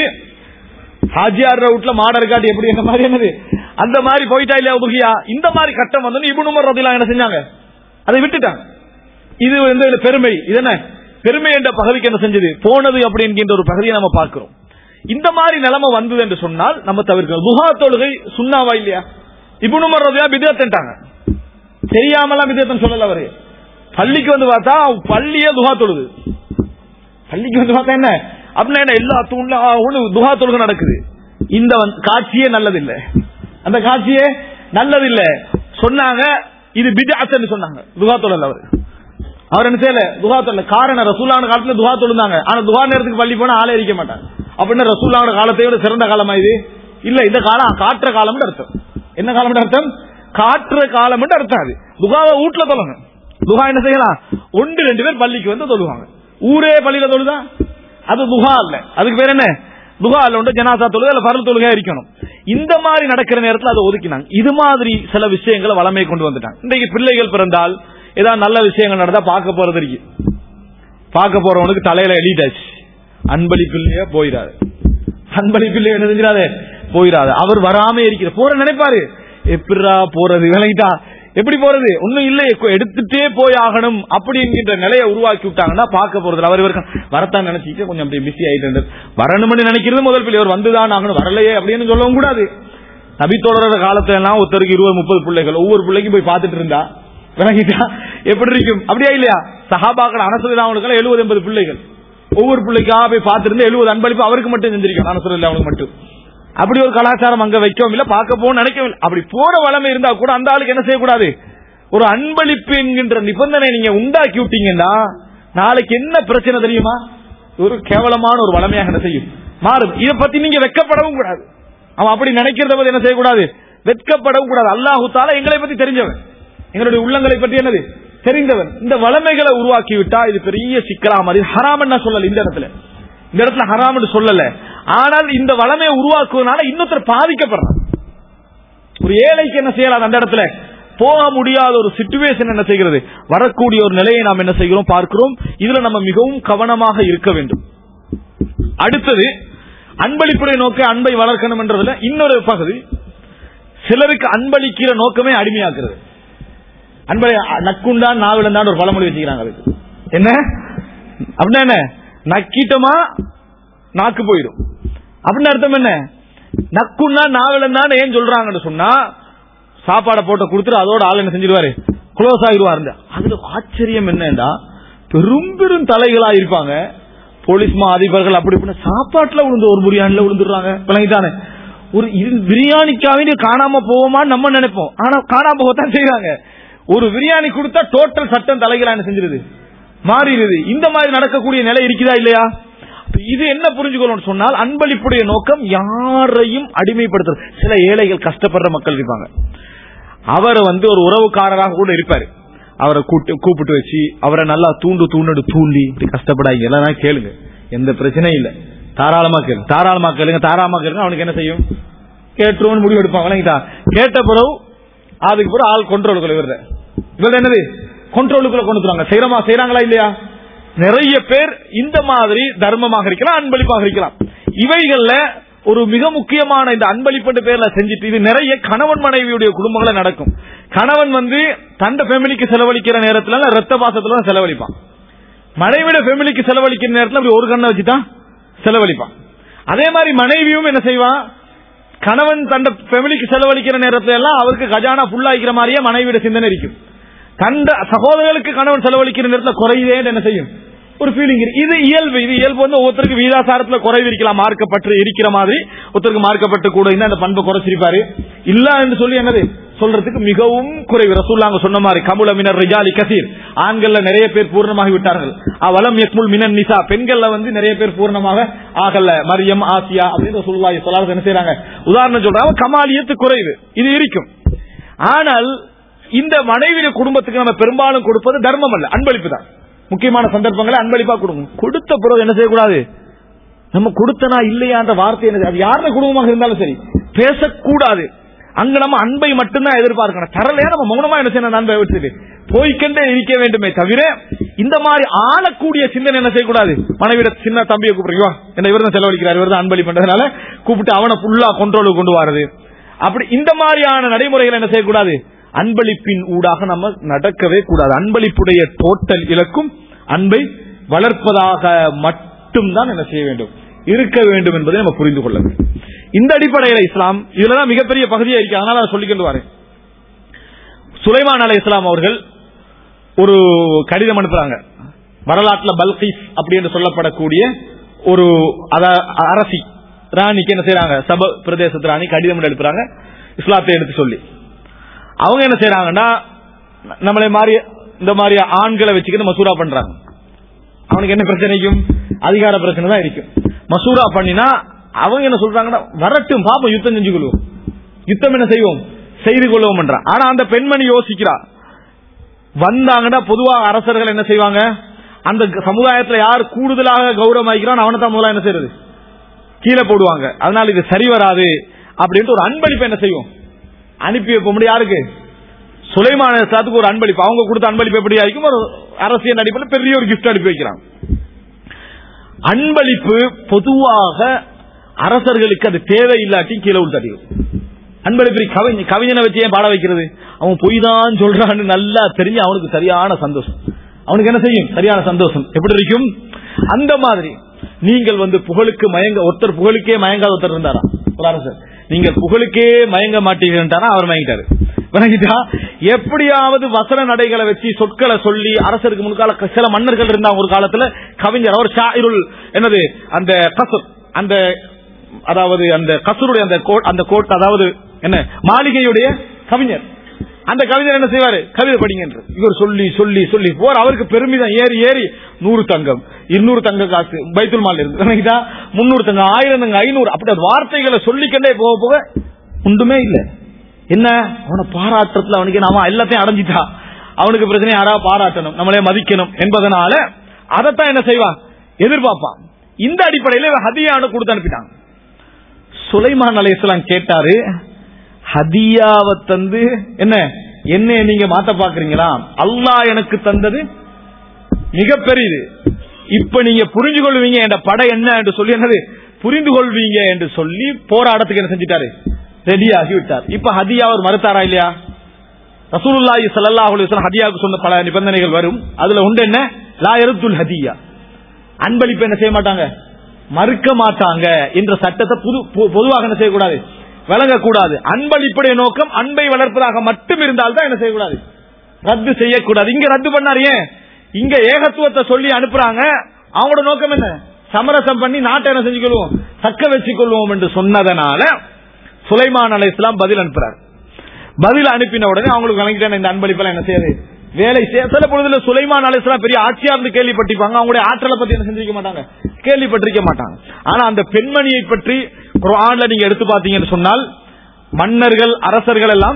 ஹாஜியார் ரவுட்ல மாடர் காட்டி எப்படி என்ன மாதிரி என்னது அந்த மாதிரி போயிட்டா இல்லையா உபகியா இந்த மாதிரி கட்டம் வந்து இபுன் உமர் ரதிலாம் என்ன செஞ்சாங்க அதை விட்டுட்டாங்க இது வந்து இதுல பெருமை இது என்ன பெருமை என்ற பகுதிக்கு என்ன செஞ்சது போனது அப்படி என்கின்ற ஒரு பகுதியை நம்ம பார்க்கிறோம் இந்த மாதிரி நிலைமை வந்தது என்று சொன்னால் நம்ம தவிர்க்கணும் துஹா தொழுகை சுண்ணாவா இல்லையா இபுன் உமர் ரதியா பிதத்துட்டாங்க தெரியாமலாம் பிதத்தன் சொல்லல அவரு பள்ளிக்கு வந்து பார்த்தா பள்ளியே துஹா தொழுது பள்ளிக்கு வந்து பார்த்தா என்ன அப்படின்னா என்ன எல்லா தூண்ல ஒண்ணு துஹா தொழுகை நடக்குது இந்த வந்து- காட்சியே நல்லதில்லை அந்த காட்சியே நல்லதில்லை சொன்னாங்க இது பிதாத்தன்னு சொன்னாங்க துஹா தொழல் அவர் அவர் என்ன செய்யல துஹா தொழல காரணம் ரசூலான காலத்துல துஹா தொழுந்தாங்க ஆனா துஹா நேரத்துக்கு பள்ளி போனா ஆளே இருக்க மாட்டாங்க அப்படின்னா ரசூலான காலத்தை விட சிறந்த காலமா இது இல்ல இந்த காலம் காற்ற காலம்னு அர்த்தம் என்ன காலம் அர்த்தம் காற்ற காலம் அர்த்தம் அது துகாவை வீட்டுல தொழணும் துகா என்ன செய்யலாம் ஒன்று ரெண்டு பேர் பள்ளிக்கு வந்து தொழுவாங்க ஊரே பள்ளியில தொழுதா அது துகா அல்ல அதுக்கு பேர் என்ன துகா அல்ல உண்டு ஜனாசா தொழுகை அல்ல பரல் தொழுகையா இருக்கணும் இந்த மாதிரி நடக்கிற நேரத்தில் அதை ஒதுக்கினாங்க இது மாதிரி சில விஷயங்களை வளமை கொண்டு வந்துட்டாங்க இன்றைக்கு பிள்ளைகள் பிறந்தால் ஏதாவது நல்ல விஷயங்கள் நடந்தா பார்க்க போறது இருக்கு பார்க்க போறவனுக்கு தலையில எழுதிட்டாச்சு அன்பளிப்பிள்ளையா போயிடாது அன்பளிப்பிள்ளை என்ன செஞ்சிடாதே போயிடாது அவர் வராம இருக்கிற போற நினைப்பாரு எப்படிரா போறது விளங்கிட்டா எப்படி போறது ஒண்ணும் இல்லை கொ- எடுத்துட்டே போய் ஆகணும் அப்படி என்கின்ற நிலையை உருவாக்கி விட்டாங்கன்னா பார்க்க போறது அவர் இவருக்கு வரத்தான் நினைச்சிட்டு கொஞ்சம் அப்படியே பிஸி ஆயிட்டு வரணும்னு நினைக்கிறது முதல் பிள்ளை அவர் வந்துதான் ஆகணும் வரலையே அப்படின்னு சொல்லவும் கூடாது நபி தொடர காலத்துல எல்லாம் ஒருத்தருக்கு இருபது முப்பது பிள்ளைகள் ஒவ்வொரு பிள்ளைக்கும் போய் பார்த்துட்டு இருந்தா விளங்கிட்டா எப்படி இருக்கும் அப்படியா இல்லையா சஹாபாக்கள் அனசதில் அவனுக்கு எழுபது எண்பது பிள்ளைகள் ஒவ்வொரு பிள்ளைக்காக போய் பார்த்திருந்து எழுபது அன்பளிப்பு அவருக்கு மட்டும் செஞ்சிருக்கோம் அனசதில் அவனுக்கு மட்டும் அப்படி ஒரு கலாச்சாரம் அங்க வைக்கவும் இல்ல பார்க்க போகணும் நினைக்கவும் இல்ல அப்படி போற வளமை இருந்தா கூட அந்த ஆளுக்கு என்ன செய்யக்கூடாது ஒரு அன்பளிப்பு என்கின்ற நிபந்தனை நீங்க உண்டாக்கி விட்டீங்கன்னா நாளைக்கு என்ன பிரச்சனை தெரியுமா ஒரு கேவலமான ஒரு வளமையாக என்ன செய்யும் மாறும் இதை பத்தி நீங்க வெக்கப்படவும் கூடாது அவன் அப்படி நினைக்கிறத பத்தி என்ன செய்யக்கூடாது வெட்கப்படவும் கூடாது அல்லாஹு தாலா எங்களை பத்தி தெரிஞ்சவன் எங்களுடைய உள்ளங்களை பற்றி என்னது தெரிந்தவன் இந்த வளமைகளை உருவாக்கி விட்டா இது பெரிய சிக்கலா மாதிரி ஹராமன் நான் சொல்லல இந்த இடத்துல இந்த இடத்துல ஹராம்னு சொல்லல ஆனால் இந்த வளமையை உருவாக்குவதனால இன்னொருத்தர் பாதிக்கப்படுறான் ஒரு ஏழைக்கு என்ன செய்யலாம் அந்த இடத்துல போக முடியாத ஒரு சிச்சுவேஷன் என்ன செய்கிறது வரக்கூடிய ஒரு நிலையை நாம் என்ன செய்கிறோம் பார்க்கிறோம் இதுல நம்ம மிகவும் கவனமாக இருக்க வேண்டும் அடுத்தது அன்பளிப்புடைய நோக்க அன்பை வளர்க்கணும் என்றதுல இன்னொரு பகுதி சிலருக்கு அன்பளிக்கிற நோக்கமே அடிமையாக்குறது அன்பை நக்குண்டான் நாவிழந்தான் ஒரு பழமொழி வச்சுக்கிறாங்க அதுக்கு என்ன அப்படின்னா என்ன நக்கிட்டோமா நாக்கு போயிடும் அப்படின்னு அர்த்தம் என்ன நக்குன்னா நாவிழந்தான் ஏன் சொல்றாங்கன்னு சொன்னா சாப்பாடை போட்டு கொடுத்துட்டு அதோட ஆள் என்ன செஞ்சிருவாரு க்ளோஸ் ஆகிடுவாரு அதுல ஆச்சரியம் என்னன்னா பெரும் பெரும் தலைகளா இருப்பாங்க போலீஸ் மா அதிபர்கள் அப்படி இப்படின்னு சாப்பாட்டுல விழுந்து ஒரு பிரியாணில விழுந்துடுறாங்க விளங்கிட்டானே ஒரு இது பிரியாணிக்காக காணாம போவோமான்னு நம்ம நினைப்போம் ஆனா காணாம போகத்தான் செய்வாங்க ஒரு பிரியாணி கொடுத்தா டோட்டல் சட்டம் தலைகளா என்ன செஞ்சிருது மாறிடுது இந்த மாதிரி நடக்கக்கூடிய நிலை இருக்குதா இல்லையா அப்ப இது என்ன புரிஞ்சுக்கணும்னு சொன்னால் அன்பளிப்புடைய நோக்கம் யாரையும் அடிமைப்படுத்துறது சில ஏழைகள் கஷ்டப்படுற மக்கள் இருப்பாங்க அவரை வந்து ஒரு உறவுக்காரராக கூட இருப்பாரு அவரை கூட்டு கூப்பிட்டு வச்சு அவரை நல்லா தூண்டு தூண்டு தூண்டி இப்படி கஷ்டப்படாதீங்க எல்லாம் கேளுங்க எந்த பிரச்சனையும் இல்ல தாராளமா கேளுங்க தாராளமா கேளுங்க தாராளமா கேளுங்க அவனுக்கு என்ன செய்யும் கேட்டுருவோம்னு முடிவு எடுப்பான் விளங்கிட்டா கேட்ட பிறகு அதுக்கு பிறகு ஆள் கொண்ட்ரோலுக்குள்ள இவர இவர் என்னது கொண்ட்ரோலுக்குள்ள கொண்டு வந்துருவாங்க செய்யறமா செய்யறாங்களா இல்லையா நிறைய பேர் இந்த மாதிரி தர்மமாக இருக்கலாம் அன்பளிப்பாக இருக்கலாம் இவைகள்ல ஒரு மிக முக்கியமான இந்த அன்பளிப்பு பேர்ல செஞ்சுட்டு இது நிறைய கணவன் மனைவியுடைய குடும்பங்கள நடக்கும் கணவன் வந்து தண்ட ஃபேமிலிக்கு செலவழிக்கிற நேரத்துல ரத்த பாசத்துல தான் செலவழிப்பான் மனைவியோட ஃபேமிலிக்கு செலவழிக்கிற நேரத்துல அப்படி ஒரு கண்ணை வச்சுதான் செலவழிப்பான் அதே மாதிரி மனைவியும் என்ன செய்வான் கணவன் தண்ட ஃபேமிலிக்கு செலவழிக்கிற நேரத்துல எல்லாம் அவருக்கு கஜானா ஃபுல்லா இருக்கிற மாதிரியே மனைவியோட சிந்தனை இருக்கும் கண்ட சகோதரர்களுக்கு கணவன் செலவழிக்கிற நேரத்துல குறையுதே என்ன செய்யும் ஒரு ஃபீலிங் இது இயல்பு இது இயல்பு வந்து ஒருத்தருக்கு வீதாசாரத்துல குறைவு இருக்கலாம் மார்க்கப்பட்டு இருக்கிற மாதிரி ஒருத்தருக்கு மார்க்கப்பட்டு கூட இருந்தா அந்த பண்பை குறைச்சிருப்பாரு இல்ல என்று சொல்லி என்னது சொல்றதுக்கு மிகவும் குறைவு ரசூல்லாங்க சொன்ன மாதிரி கமுல மினர் ரிஜாலி கசீர் ஆண்கள்ல நிறைய பேர் பூர்ணமாகி விட்டார்கள் அவலம் யக்முல் மினன் நிசா பெண்கள்ல வந்து நிறைய பேர் பூர்ணமாக ஆகல மரியம் ஆசியா அப்படின்னு ரசூலுல்லாஹி ஸல்லல்லாஹு என்ன செய்றாங்க உதாரணம் சொல்றாங்க கமாலியத்து குறைவு இது இருக்கும் ஆனால் இந்த மனைவி குடும்பத்துக்கு நம்ம பெரும்பாலும் கொடுப்பது தர்மம் அல்ல அன்பளிப்பு தான் முக்கியமான சந்தர்ப்பங்களை அன்பளிப்பா கொடுக்கும் கொடுத்த பிறகு என்ன செய்யக்கூடாது நம்ம கொடுத்தனா இல்லையான்ற வார்த்தை என்ன அது யாருடைய குடும்பமாக இருந்தாலும் சரி பேசக்கூடாது அங்க நம்ம அன்பை மட்டும்தான் எதிர்பார்க்கணும் தரலையா நம்ம மௌனமா என்ன செய்யணும் அன்பை வச்சுட்டு போய்க்கண்டே இருக்க வேண்டுமே தவிர இந்த மாதிரி ஆளக்கூடிய சிந்தனை என்ன செய்யக்கூடாது மனைவிட சின்ன தம்பியை கூப்பிடுறீங்க என்ன இவர் தான் செலவழிக்கிறார் இவர் தான் அன்பளி பண்றதுனால கூப்பிட்டு அவனை ஃபுல்லா கொண்டோலுக்கு கொண்டு வரது அப்படி இந்த மாதிரியான நடைமுறைகள் என்ன செய்யக்கூடாது அன்பளிப்பின் ஊடாக நம்ம நடக்கவே கூடாது அன்பளிப்புடைய டோட்டல் இலக்கும் அன்பை வளர்ப்பதாக மட்டும்தான் என்ன செய்ய வேண்டும் இருக்க வேண்டும் என்பதை நம்ம புரிந்து கொள்ள வேண்டும் இந்த அடிப்படையில் இஸ்லாம் இதுலதான் மிகப்பெரிய பகுதியா இருக்கு அதனால அதை சொல்லிக்கொண்டு வரேன் சுலைமான் அலை இஸ்லாம் அவர்கள் ஒரு கடிதம் அனுப்புறாங்க வரலாற்றுல பல்கீஸ் அப்படி என்று சொல்லப்படக்கூடிய ஒரு அத- அரசி ராணிக்கு என்ன செய்யறாங்க சப பிரதேசத்து ராணி கடிதம் எழுப்புறாங்க இஸ்லாத்தை எடுத்து சொல்லி அவங்க என்ன செய்யறாங்கன்னா நம்மளை மாதிரி இந்த மாதிரி ஆண்களை வச்சுக்கிட்டு மசூரா பண்றாங்க அவனுக்கு என்ன பிரச்சனைக்கும் அதிகார பிரச்சனை தான் இருக்கும் மசூரா பண்ணினா அவங்க என்ன சொல்றாங்கன்னா வரட்டும் பாப்போம் யுத்தம் செஞ்சு கொள்வோம் யுத்தம் என்ன செய்வோம் செய்து கொள்வோம் என்றான் ஆனா அந்த பெண்மணி யோசிக்கிறா வந்தாங்கன்னா பொதுவா அரசர்கள் என்ன செய்வாங்க அந்த சமுதாயத்துல யார் கூடுதலாக கௌரவம் ஆகிக்கிறான் அவனை தான் முதல்ல என்ன செய்யறது கீழே போடுவாங்க அதனால இது சரி வராது அப்படின்ட்டு ஒரு அன்பளிப்பு என்ன செய்வோம் அனுப்பி வைப்ப முடியும் யாருக்கு சுலைமான சாத்துக்கு ஒரு அன்பளிப்பு அவங்க கொடுத்த அன்பளிப்பு எப்படி ஆகிக்கும் ஒரு அரசியல் அடிப்படையில் பெரிய ஒரு கிஃப்ட் அனுப்பி வைக்கிறாங்க அன்பளிப்பு பொதுவாக அரசர்களுக்கு அது தேவை இல்லாட்டி கீழே உள்தடியும் அன்பளிப்பு கவிஞ கவிஞனை வச்சு ஏன் பாட வைக்கிறது அவன் பொய் தான் சொல்றான்னு நல்லா தெரிஞ்சு அவனுக்கு சரியான சந்தோஷம் அவனுக்கு என்ன செய்யும் சரியான சந்தோஷம் எப்படி இருக்கும் அந்த மாதிரி நீங்கள் வந்து புகழுக்கு மயங்க ஒருத்தர் புகழுக்கே மயங்காத ஒருத்தர் இருந்தாரா ஒரு அரசர் நீங்கள் புகழுக்கே மயங்க மாட்டீங்கன்றாரா அவர் மயங்கிட்டாரு விளங்கிட்டா எப்படியாவது வசன நடைகளை வச்சு சொற்களை சொல்லி அரசருக்கு முன்கால சில மன்னர்கள் இருந்தாங்க ஒரு காலத்துல கவிஞர் அவர் ஷாயிருல் என்னது அந்த கசர் அந்த அதாவது அந்த கசருடைய அந்த கோட் அந்த கோட் அதாவது என்ன மாளிகையுடைய கவிஞர் அந்த கவிஞர் என்ன செய்வாரு கவிதை படிங்க என்று இவர் சொல்லி சொல்லி சொல்லி போற அவருக்கு பெருமிதம் ஏறி ஏறி நூறு தங்கம் இருநூறு தங்க காசு பைத்துல் மால் இருந்து விளங்கிட்டா? முன்னூறு தங்கம் ஆயிரம் தங்கம் ஐநூறு அப்படி அந்த வார்த்தைகளை சொல்லிக்கண்டே போக போக ஒன்றுமே இல்லை என்ன அவனை பாராட்டுறதுல அவனுக்கு நாம எல்லாத்தையும் அடைஞ்சிட்டா அவனுக்கு பிரச்சனை யாராவது பாராட்டணும் நம்மளே மதிக்கணும் என்பதனால அதைத்தான் என்ன செய்வான் எதிர்பார்ப்பான் இந்த அடிப்படையில இவன் ஹதியானு கொடுத்து அனுப்பிட்டாங்க சுலைமான் அலையாம் கேட்டாரு ஹதியாவை தந்து என்ன என்ன நீங்க மாத்த பாக்குறீங்களா அல்லாஹ் எனக்கு தந்தது மிக பெரியது இப்ப நீங்க புரிஞ்சு கொள்வீங்க என்ற படை என்ன என்று சொல்லி என்னது புரிந்து கொள்வீங்க என்று சொல்லி போராடத்துக்கு என்ன செஞ்சிட்டாரு ரெடி ஆகி விட்டார் இப்ப ஹதியா அவர் மறுத்தாரா இல்லையா ரசூலுல்லாஹி ஸல்லல்லாஹு அலைஹி வஸல்லம் ஹதியாவுக்கு சொன்ன பல நிபந்தனைகள் வரும் அதுல உண்டு என்ன லா யருத்துல் ஹதியா அன்பளிப்பு என்ன செய்ய மாட்டாங்க மறுக்க மாட்டாங்க என்ற சட்டத்தை புது பொ- பொதுவாக என்ன செய்யக்கூடாது வழங்கக்கூடாது அன்பளிப்புடைய நோக்கம் அன்பை வளர்ப்பதாக மட்டும் இருந்தால்தான் என்ன செய்யக்கூடாது ரத்து செய்யக்கூடாது இங்க ரத்து பண்ணாரு ஏன் இங்க ஏகத்துவத்தை சொல்லி அனுப்புறாங்க அவங்களோட நோக்கம் என்ன சமரசம் பண்ணி நாட்டை என்ன செஞ்சுக்கொள்வோம் தக்க வச்சுக்கொள்வோம் என்று சொன்னதனால சுலைமான் அலை இஸ்லாம் பதில் அனுப்புறாரு பதில் அனுப்பின உடனே அவங்களுக்கு வழங்கிட்டான இந்த அன்பளிப்பெல்லாம் என்ன செய்யுது வேலை செய்ய சில பொழுதுல சுலைமான் அலிஸ்லாம் பெரிய ஆட்சியா இருந்து கேள்விப்பட்டிருப்பாங்க அவங்களுடைய ஆற்றலை பத்தி என்ன செஞ்சிருக்க மாட்டாங்க கேள்விப்பட்டிருக்க மாட்டாங்க ஆனா அந்த பெண்மணியை பற்றி குர்ஆன்ல நீங்க எடுத்து பாத்தீங்கன்னு சொன்னால் மன்னர்கள் அரசர்கள் எல்லாம்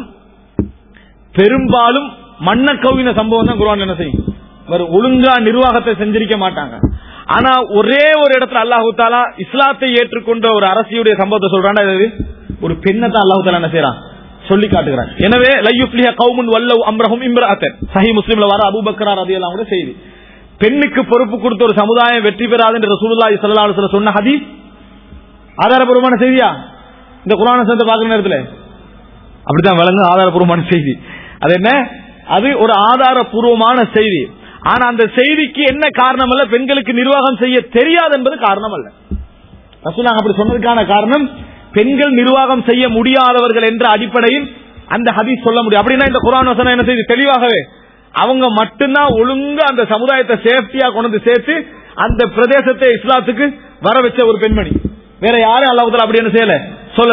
பெரும்பாலும் மன்ன கவின சம்பவம் தான் குர்ஆன் என்ன செய்யும் ஒரு ஒழுங்கா நிர்வாகத்தை செஞ்சிருக்க மாட்டாங்க ஆனா ஒரே ஒரு இடத்துல அல்லாஹு தாலா இஸ்லாத்தை ஏற்றுக்கொண்ட ஒரு அரசியுடைய சம்பவத்தை சொல்றான்னா இது ஒரு பெண்ணை தான் அல்லாஹு தாலா என்ன செய்யறான் சொல்லி காட்டுகிறான் எனவே லையுப்லியா கவுமுன் வல்லவ் அம்ரஹும் இம்ராத்தன் சஹி முஸ்லிம்ல வர அபூபக்கரா ரதியெல்லாம் கூட செய்தி பெண்ணுக்கு பொறுப்பு கொடுத்த ஒரு சமுதாயம் வெற்றி பெறாது என்று ரசூலுல்லாஹி ஸல்லல்லாஹு அலைஹி வஸல்லம் சொன்ன ஹதீஸ் ஆதாரபூர்வமான செய்தியா இந்த குர்ஆனை சேர்ந்து பார்க்குற நேரத்துல அப்படித்தான் விளங்கு ஆதாரபூர்வமான செய்தி அது என்ன அது ஒரு ஆதாரபூர்வமான செய்தி ஆனா அந்த செய்திக்கு என்ன காரணம் அல்ல பெண்களுக்கு நிர்வாகம் செய்ய தெரியாது என்பது காரணம் அல்ல ரசூலாங்க அப்படி சொன்னதுக்கான காரணம் பெண்கள் நிர்வாகம் செய்ய முடியாதவர்கள் என்ற அடிப்படையில் அந்த ஹதீஸ் சொல்ல முடியும் அப்படின்னா இந்த குரான் வசனம் என்ன செய்யுது தெளிவாகவே அவங்க மட்டும்தான் ஒழுங்கா அந்த சமுதாயத்தை சேஃப்டியா கொண்டு வந்து சேர்த்து அந்த பிரதேசத்தை இஸ்லாத்துக்கு வர வச்ச ஒரு பெண்மணி வேற யாரும் அல்லாஹ் அப்படி என்ன செய்யல சொல்லல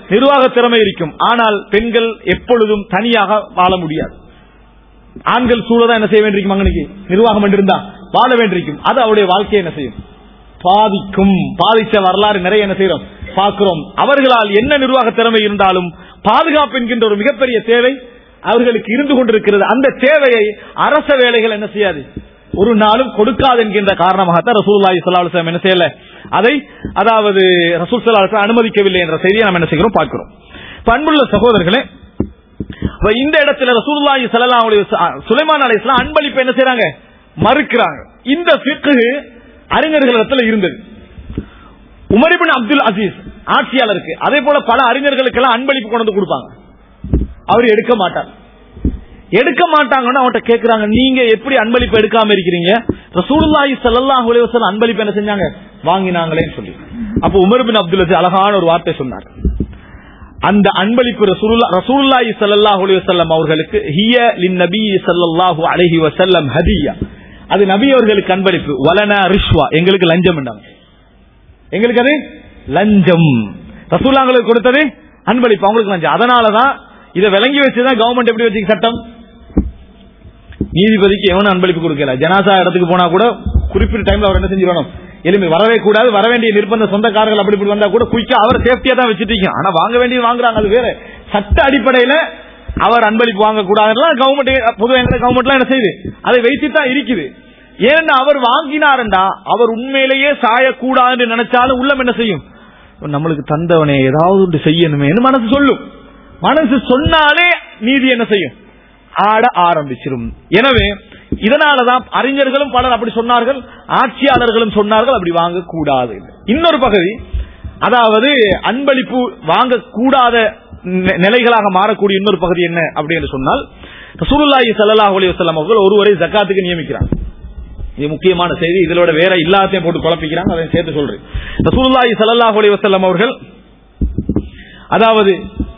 நிர்வாக திறமை இருக்கும் ஆனால் பெண்கள் எப்பொழுதும் தனியாக வாழ முடியாது ஆண்கள் சூழதான் என்ன செய்ய வேண்டியிருக்கும் அங்கனைக்கு நிர்வாகம் என்றிருந்தா வாழ வேண்டியிருக்கும் அது அவருடைய வாழ்க்கையை என்ன செய்யும் பாதிக்கும் பாதிச்ச வரலாறு நிறைய என்ன செய்யறோம் பார்க்கிறோம் அவர்களால் என்ன நிர்வாக திறமை இருந்தாலும் பாதுகாப்பு என்கின்ற ஒரு மிகப்பெரிய தேவை அவர்களுக்கு இருந்து கொண்டிருக்கிறது அந்த தேவையை அரச வேலைகள் என்ன செய்யாது ஒரு நாளும் கொடுக்காது என்கின்ற காரணமாகத்தான் ரசூல்லாஹி ஸல்லல்லாஹு அலைஹி வஸல்லம் என்ன செய்யல அதை அதாவது ரசூல் ஸல்லல்லாஹு அலைஹி வஸல்லம் அனுமதிக்கவில்லை என்ற செய்தியை நாம் என்ன செய்கிறோம் பார்க்கிறோம் இப்ப அன்புள்ள சகோதரர்களே இப்ப இந்த இடத்துல ரசூலுல்லாஹி ஸல்லல்லாஹு அலைஹி வஸல்லம் சுலைமான் அலைஹிஸ்ஸலாம் அன்பளிப்பு என்ன செய்றாங்க மறுக்கிறாங்க இந்த ஃபிக்ஹ் அறிஞர்களிடத்துல இருந்தது உமர் இப்னு அப்துல் அசீஸ் ஆட்சியாளருக்கு அதே போல பல அறிஞர்களுக்கெல்லாம் அன்பளிப்பு கொண்டு வந்து கொடுப்பாங்க அவர் எடுக்க மாட்டார் எடுக்க மாட்டாங்கன்னு அவன்கிட்ட கேக்குறாங்க நீங்க எப்படி அன்பளிப்பு எடுக்காம இருக்கிறீங்க ரசூலுல்லாஹி ஸல்லல்லாஹு அலைஹி வஸல்லம் அன்பளிப்பு என்ன செஞ்சாங்க வாங்கினாங்களேன்னு சொல்லி அப்ப உமர் பின் அப்துல் அசீஸ் அழகான ஒரு வார்த்தை சொன்னார் அந்த அன்பளிப்பு ரசூலுல்லா ரசூலுல்லாஹி ஸல்லல்லாஹு அலைஹி வஸல்லம் அவர்களுக்கு ஹிய லின் நபி ஸல்லல்லாஹு அலைஹி வஸல்லம் ஹதியா அது நபி அவர்களுக்கு அன்பளிப்பு வலனா ரிஷ்வா எங்களுக்கு லஞ்சம் என்றாங்க எங்களுக்கு அது லஞ்சம் ரசூலாங்களுக்கு கொடுத்தது அன்பளிப்பு அவங்களுக்கு லஞ்சம் அதனாலதான் இதை விளங்கி வச்சுதான் கவர்மெண்ட் எப்படி வச்சுக்க சட்டம் நீதிபதிக்கு எவனும் அன்பளிப்பு கொடுக்கல ஜனாசா இடத்துக்கு போனா கூட குறிப்பிட்ட டைம்ல அவர் என்ன செஞ்சிடணும் எலும்பி வரவே கூடாது வர வேண்டிய நிர்பந்த சொந்தக்காரர்கள் அப்படி இப்படி வந்தா கூட குயிக்கா அவர் சேஃப்டியா தான் வச்சுட்டீங்க ஆனா வாங்க வேண்டியது வாங்குறாங்க அது வேற சட்ட அடிப்படையில அவர் அன்பளிப்பு வாங்க கூடாதுலாம் கவர்மெண்ட் பொதுவாக எங்க கவர்மெண்ட்லாம் என்ன செய்யுது அதை வைத்து தான் இருக்குது ஏன்னா அவர் வாங்கினாருண்டா அவர் உண்மையிலேயே சாயக்கூடாதுன்னு நினைச்சாலும் உள்ளம் என்ன செய்யும் நம்மளுக்கு தந்தவனே ஏதாவது ஒன்று செய்யணுமே மனசு சொல்லும் மனசு சொன்னாலே நீதி என்ன செய்யும் ஆட ஆரம்பிச்சிடும் எனவே இதனாலதான் அறிஞர்களும் பலர் அப்படி சொன்னார்கள் ஆட்சியாளர்களும் சொன்னார்கள் அப்படி வாங்கக்கூடாது இன்னொரு பகுதி அதாவது அன்பளிப்பு வாங்கக்கூடாத நி- நிலைகளாக மாறக்கூடிய இன்னொரு பகுதி என்ன அப்படின்னு சொன்னால் ரசூலுல்லாஹி ஸல்லல்லாஹு அலைஹி வஸல்லம் அவர்கள் ஒருவரை ஜக்காத்துக்கு நியமிக்கிறாங்க இது முக்கியமான செய்தி இதோட வேற எல்லாத்தையும் போட்டு குழப்பிக்கிறாங்க அதை சேர்த்து சொல்றேன் ரசூலுல்லாஹி ஸல்லல்லாஹு அலைஹி வஸல்லம் அவர்கள் அதாவது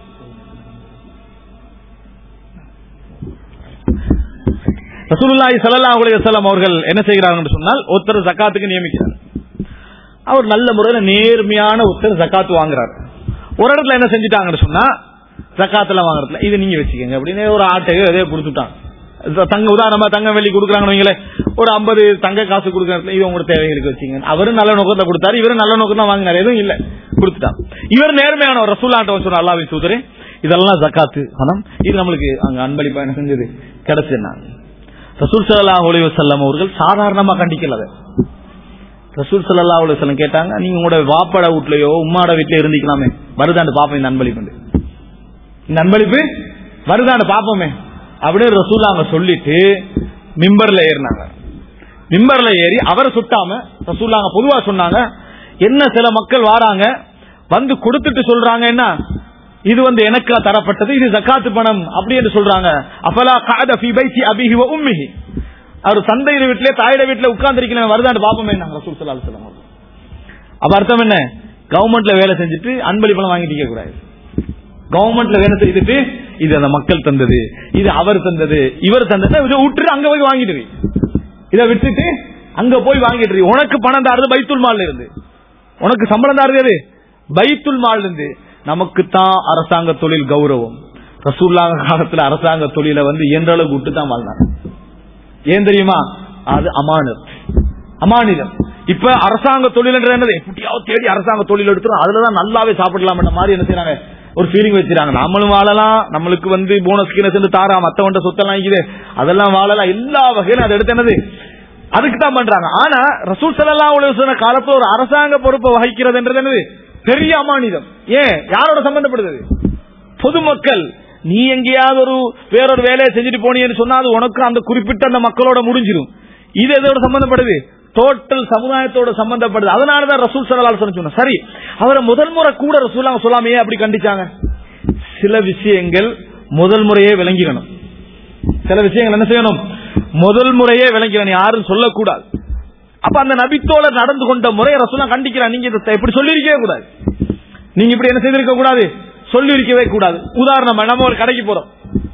ரசூலுல்லாஹி ஸல்லல்லாஹு அலைஹி வஸல்லம் அவர்கள் என்ன செய்கிறார்கள் என்று சொன்னால் ஒருத்தர் ஜக்காத்துக்கு நியமிக்கிறார் அவர் நல்ல முறையில் நேர்மையான ஒருத்தர் ஜக்காத்து வாங்குறாரு ஒரு இடத்துல என்ன செஞ்சுட்டாங்கன்னு சொன்னா ஜக்காத்துல வாங்குறதுல இது நீங்க வச்சுக்கோங்க அப்படின்னு ஒரு ஆட்டையோ எதையோ கொடுத்துட்டாங்க இது தங்க உதாரணமா தங்க வெள்ளி கொடுக்குறாங்கன்னு வைங்களேன் ஒரு ஐம்பது தங்க காசு கொடுக்கறதுல இது உங்களோட தேவைகளுக்கு வச்சுங்க அவரும் நல்ல நோக்கத்தை கொடுத்தாரு இவரும் நல்ல நோக்கம் தான் வாங்கினார் எதுவும் இல்ல கொடுத்துட்டான் இவர் நேர்மையான ஒரு ரசூலாட்ட சொன்ன அல்லாவி சூதரே இதெல்லாம் ஜக்காத்து பணம் இது நம்மளுக்கு அங்க அன்பளிப்பா என்ன செஞ்சது கிடைச்சுன்னாங்க ரசூல் சல்லாஹ் அலைஹி வஸல்லம் அவர்கள் சாதாரணமா கண்டிக்கல அதை ரசூல் சல்லாஹ் அலைஹி வஸல்லம் கேட்டாங்க நீங்க உங்களோட வாப்பட வீட்லயோ உம்மாட வீட்லயோ இருந்திக்கலாமே வருதாண்டு பாப்போம் இந்த அன்பளிப்பு இந்த அன்பளிப்பு வருதாண்டு பாப்போமே அப்படின்னு ரசூல் அவங்க சொல்லிட்டு மிம்பர்ல ஏறினாங்க மிம்பர்ல ஏறி அவரை சுட்டாம ரசூல்லாங்க பொதுவா சொன்னாங்க என்ன சில மக்கள் வாராங்க வந்து கொடுத்துட்டு சொல்றாங்க என்ன இது வந்து எனக்கு தரப்பட்டது இது ஜக்காத்து பணம் அப்படி என்று சொல்றாங்க அஃபலா காத ஃபி பைத்தி அபிஹி வ உம்மிஹி அவர் தந்தையிட வீட்டிலே தாயிட வீட்டிலே உட்கார்ந்திருக்கிறேன் வருதாண்டு பாப்போமே நாங்க ரசூல் ஸல்லல்லாஹு அலைஹி வஸல்லம் அவர்கள். அப்ப அர்த்தம் என்ன கவர்மெண்ட்ல வேலை செஞ்சுட்டு அன்பளிப்பெல்லாம் வாங்கிட்டு இருக்க கூடாது கவர்மெண்ட்ல வேலை செய்துட்டு இது அந்த மக்கள் தந்தது இது அவர் தந்தது இவர் தந்தது இதை விட்டுட்டு அங்க போய் வாங்கிட்டு இரு. இதை விட்டுட்டு அங்க போய் வாங்கிட்டு இரு. உனக்கு பணம் தாருது பைத்துல் மால்ல இருந்து உனக்கு சம்பளம் தாருது எது பைத்துல் மால் இருந்து நமக்கு தான் அரசாங்க தொழில் கௌரவம் ரசூல்லாங்க காலத்துல அரசாங்க தொழிலை வந்து இயன்ற அளவுக்கு விட்டு தான் வாழ்ந்தாங்க ஏன் தெரியுமா அது அமானத் அமானிதம் இப்ப அரசாங்க தொழில் என்றது என்னது எப்படியாவது தேடி அரசாங்க தொழில் எடுத்துரும் அதுலதான் நல்லாவே சாப்பிடலாம் மாதிரி என்ன செய்யறாங்க ஒரு ஃபீலிங் வச்சிருக்காங்க நம்மளும் வாழலாம் நம்மளுக்கு வந்து போனஸ் கீழே சென்று தாரா மத்தவன்ட சொத்தெல்லாம் இருக்குது அதெல்லாம் வாழலாம் எல்லா வகையிலும் அதை எடுத்து என்னது அதுக்கு தான் பண்றாங்க ஆனா ரசூல் ஸல்லல்லாஹு அலைஹி வஸல்லம் காலத்துல ஒரு அரசாங்க பொறுப்பை வகிக்கிறதுன்றது என்னது பெரிய அமானிதம் ஏன் யாரோட சம்பந்தப்படுது பொதுமக்கள் நீ எங்கேயாவது ஒரு வேறொரு வேலையை செஞ்சுட்டு போனீங்கன்னு சொன்னா அது உனக்கு அந்த குறிப்பிட்ட அந்த மக்களோட முடிஞ்சிடும் இது எதோட சம்பந்தப்படுது டோட்டல் சமுதாயத்தோட சம்பந்தப்படுது அதனாலதான் ரசூல் சலால் சொன்ன சரி அவரை முதல் முறை கூட ரசூலாங்க சொல்லாமையே அப்படி கண்டிச்சாங்க சில விஷயங்கள் முதல் முறையே விளங்கிடணும் சில விஷயங்கள் என்ன செய்யணும் முதல் முறையே விளங்கிடணும் யாரும் சொல்லக்கூடாது அப்ப அந்த நபித்தோட நடந்து கொண்ட முறையை ரசூலா கண்டிக்கிறான் நீங்க இதை இப்படி சொல்லியிருக்கவே கூடாது நீங்க இப்படி என்ன செய்திருக்க கூடாது சொல்லி இருக்கவே கூடாது உதாரணமா நம்ம ஒரு கடைக்கு போறோம்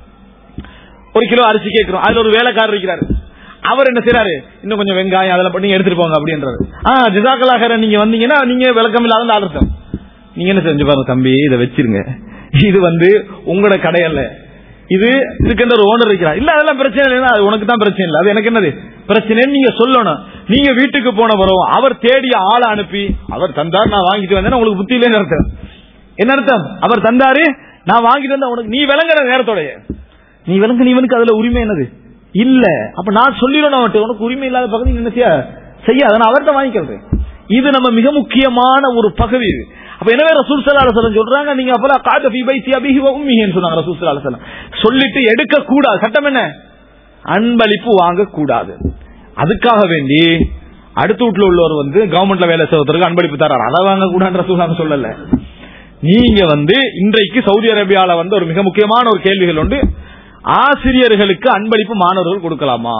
ஒரு கிலோ அரிசி கேட்கிறோம் அதுல ஒரு வேலைக்காரர் இருக்கிறாரு அவர் என்ன செய்யறாரு இன்னும் கொஞ்சம் வெங்காயம் அதெல்லாம் பண்ணி எடுத்துட்டு போங்க அப்படின்றாரு ஆ ஜிசாக்கலாகர நீங்க வந்தீங்கன்னா நீங்க விளக்கம் இல்லாத ஆள் அர்த்தம் நீங்க என்ன செஞ்சு பாருங்க தம்பி இதை வச்சிருங்க இது வந்து உங்களோட கடை அல்ல இது இதுக்கு ஒரு ஓனர் இருக்கிறார் இல்ல அதெல்லாம் பிரச்சனை இல்லைன்னா அது உனக்கு தான் பிரச்சனை இல்லை அது எனக்கு என்னது பிரச்சனைன்னு நீங்க சொல்லணும் நீங்க வீட்டுக்கு போன பிறகு அவர் தேடிய ஆளை அனுப்பி அவர் தந்தார் நான் வாங்கிட்டு வந்தேன் உங்களுக்கு புத்தி இல்லைன்னு அர்த்தம் என்ன அர்த்தம் அவர் தந்தாரு நான் வாங்கிட்டு வந்தேன் உனக்கு நீ விளங்குற நேரத்தோடைய நீ விளங்கு நீவனுக்கு அதுல உரிமை என்னது இல்ல அப்ப நான் சொல்லிடணும் அவன்கிட்ட உனக்கு உரிமை இல்லாத பகுதி நீ என்ன செய்ய செய்ய நான் அவர்கிட்ட வாங்கிக்கிறது இது நம்ம மிக முக்கியமான ஒரு பகுதி இது அப்ப எனவே ரசூல் ஸல்லல்லாஹு அலைஹி வஸல்லம் சொல்றாங்க நீங்க அப்பல காத ஃபீ பைத்தி அபிஹி வ உம்மிஹின்னு சொன்னாங்க ரசூல் ஸல்லல்லாஹு அலைஹி வஸல்லம் சொல்லிட்டு எடுக்க கூடாது சட்டம் என்ன அன்பளிப்பு வாங்க கூடாது அதுக்காக வேண்டி அடுத்த வீட்டுல உள்ளவர் வந்து கவர்மெண்ட்ல வேலை செய்வதற்கு அன்பளிப்பு தரார் அதை வாங்க கூடாது ரசூல் சொல்லல நீங்க வந்து இன்றைக்கு சவுதி அரேபியால வந்து ஒரு மிக முக்கியமான ஒரு கேள்விகள் உண்டு ஆசிரியர்களுக்கு அன்பளிப்பு மாணவர்கள் கொடுக்கலாமா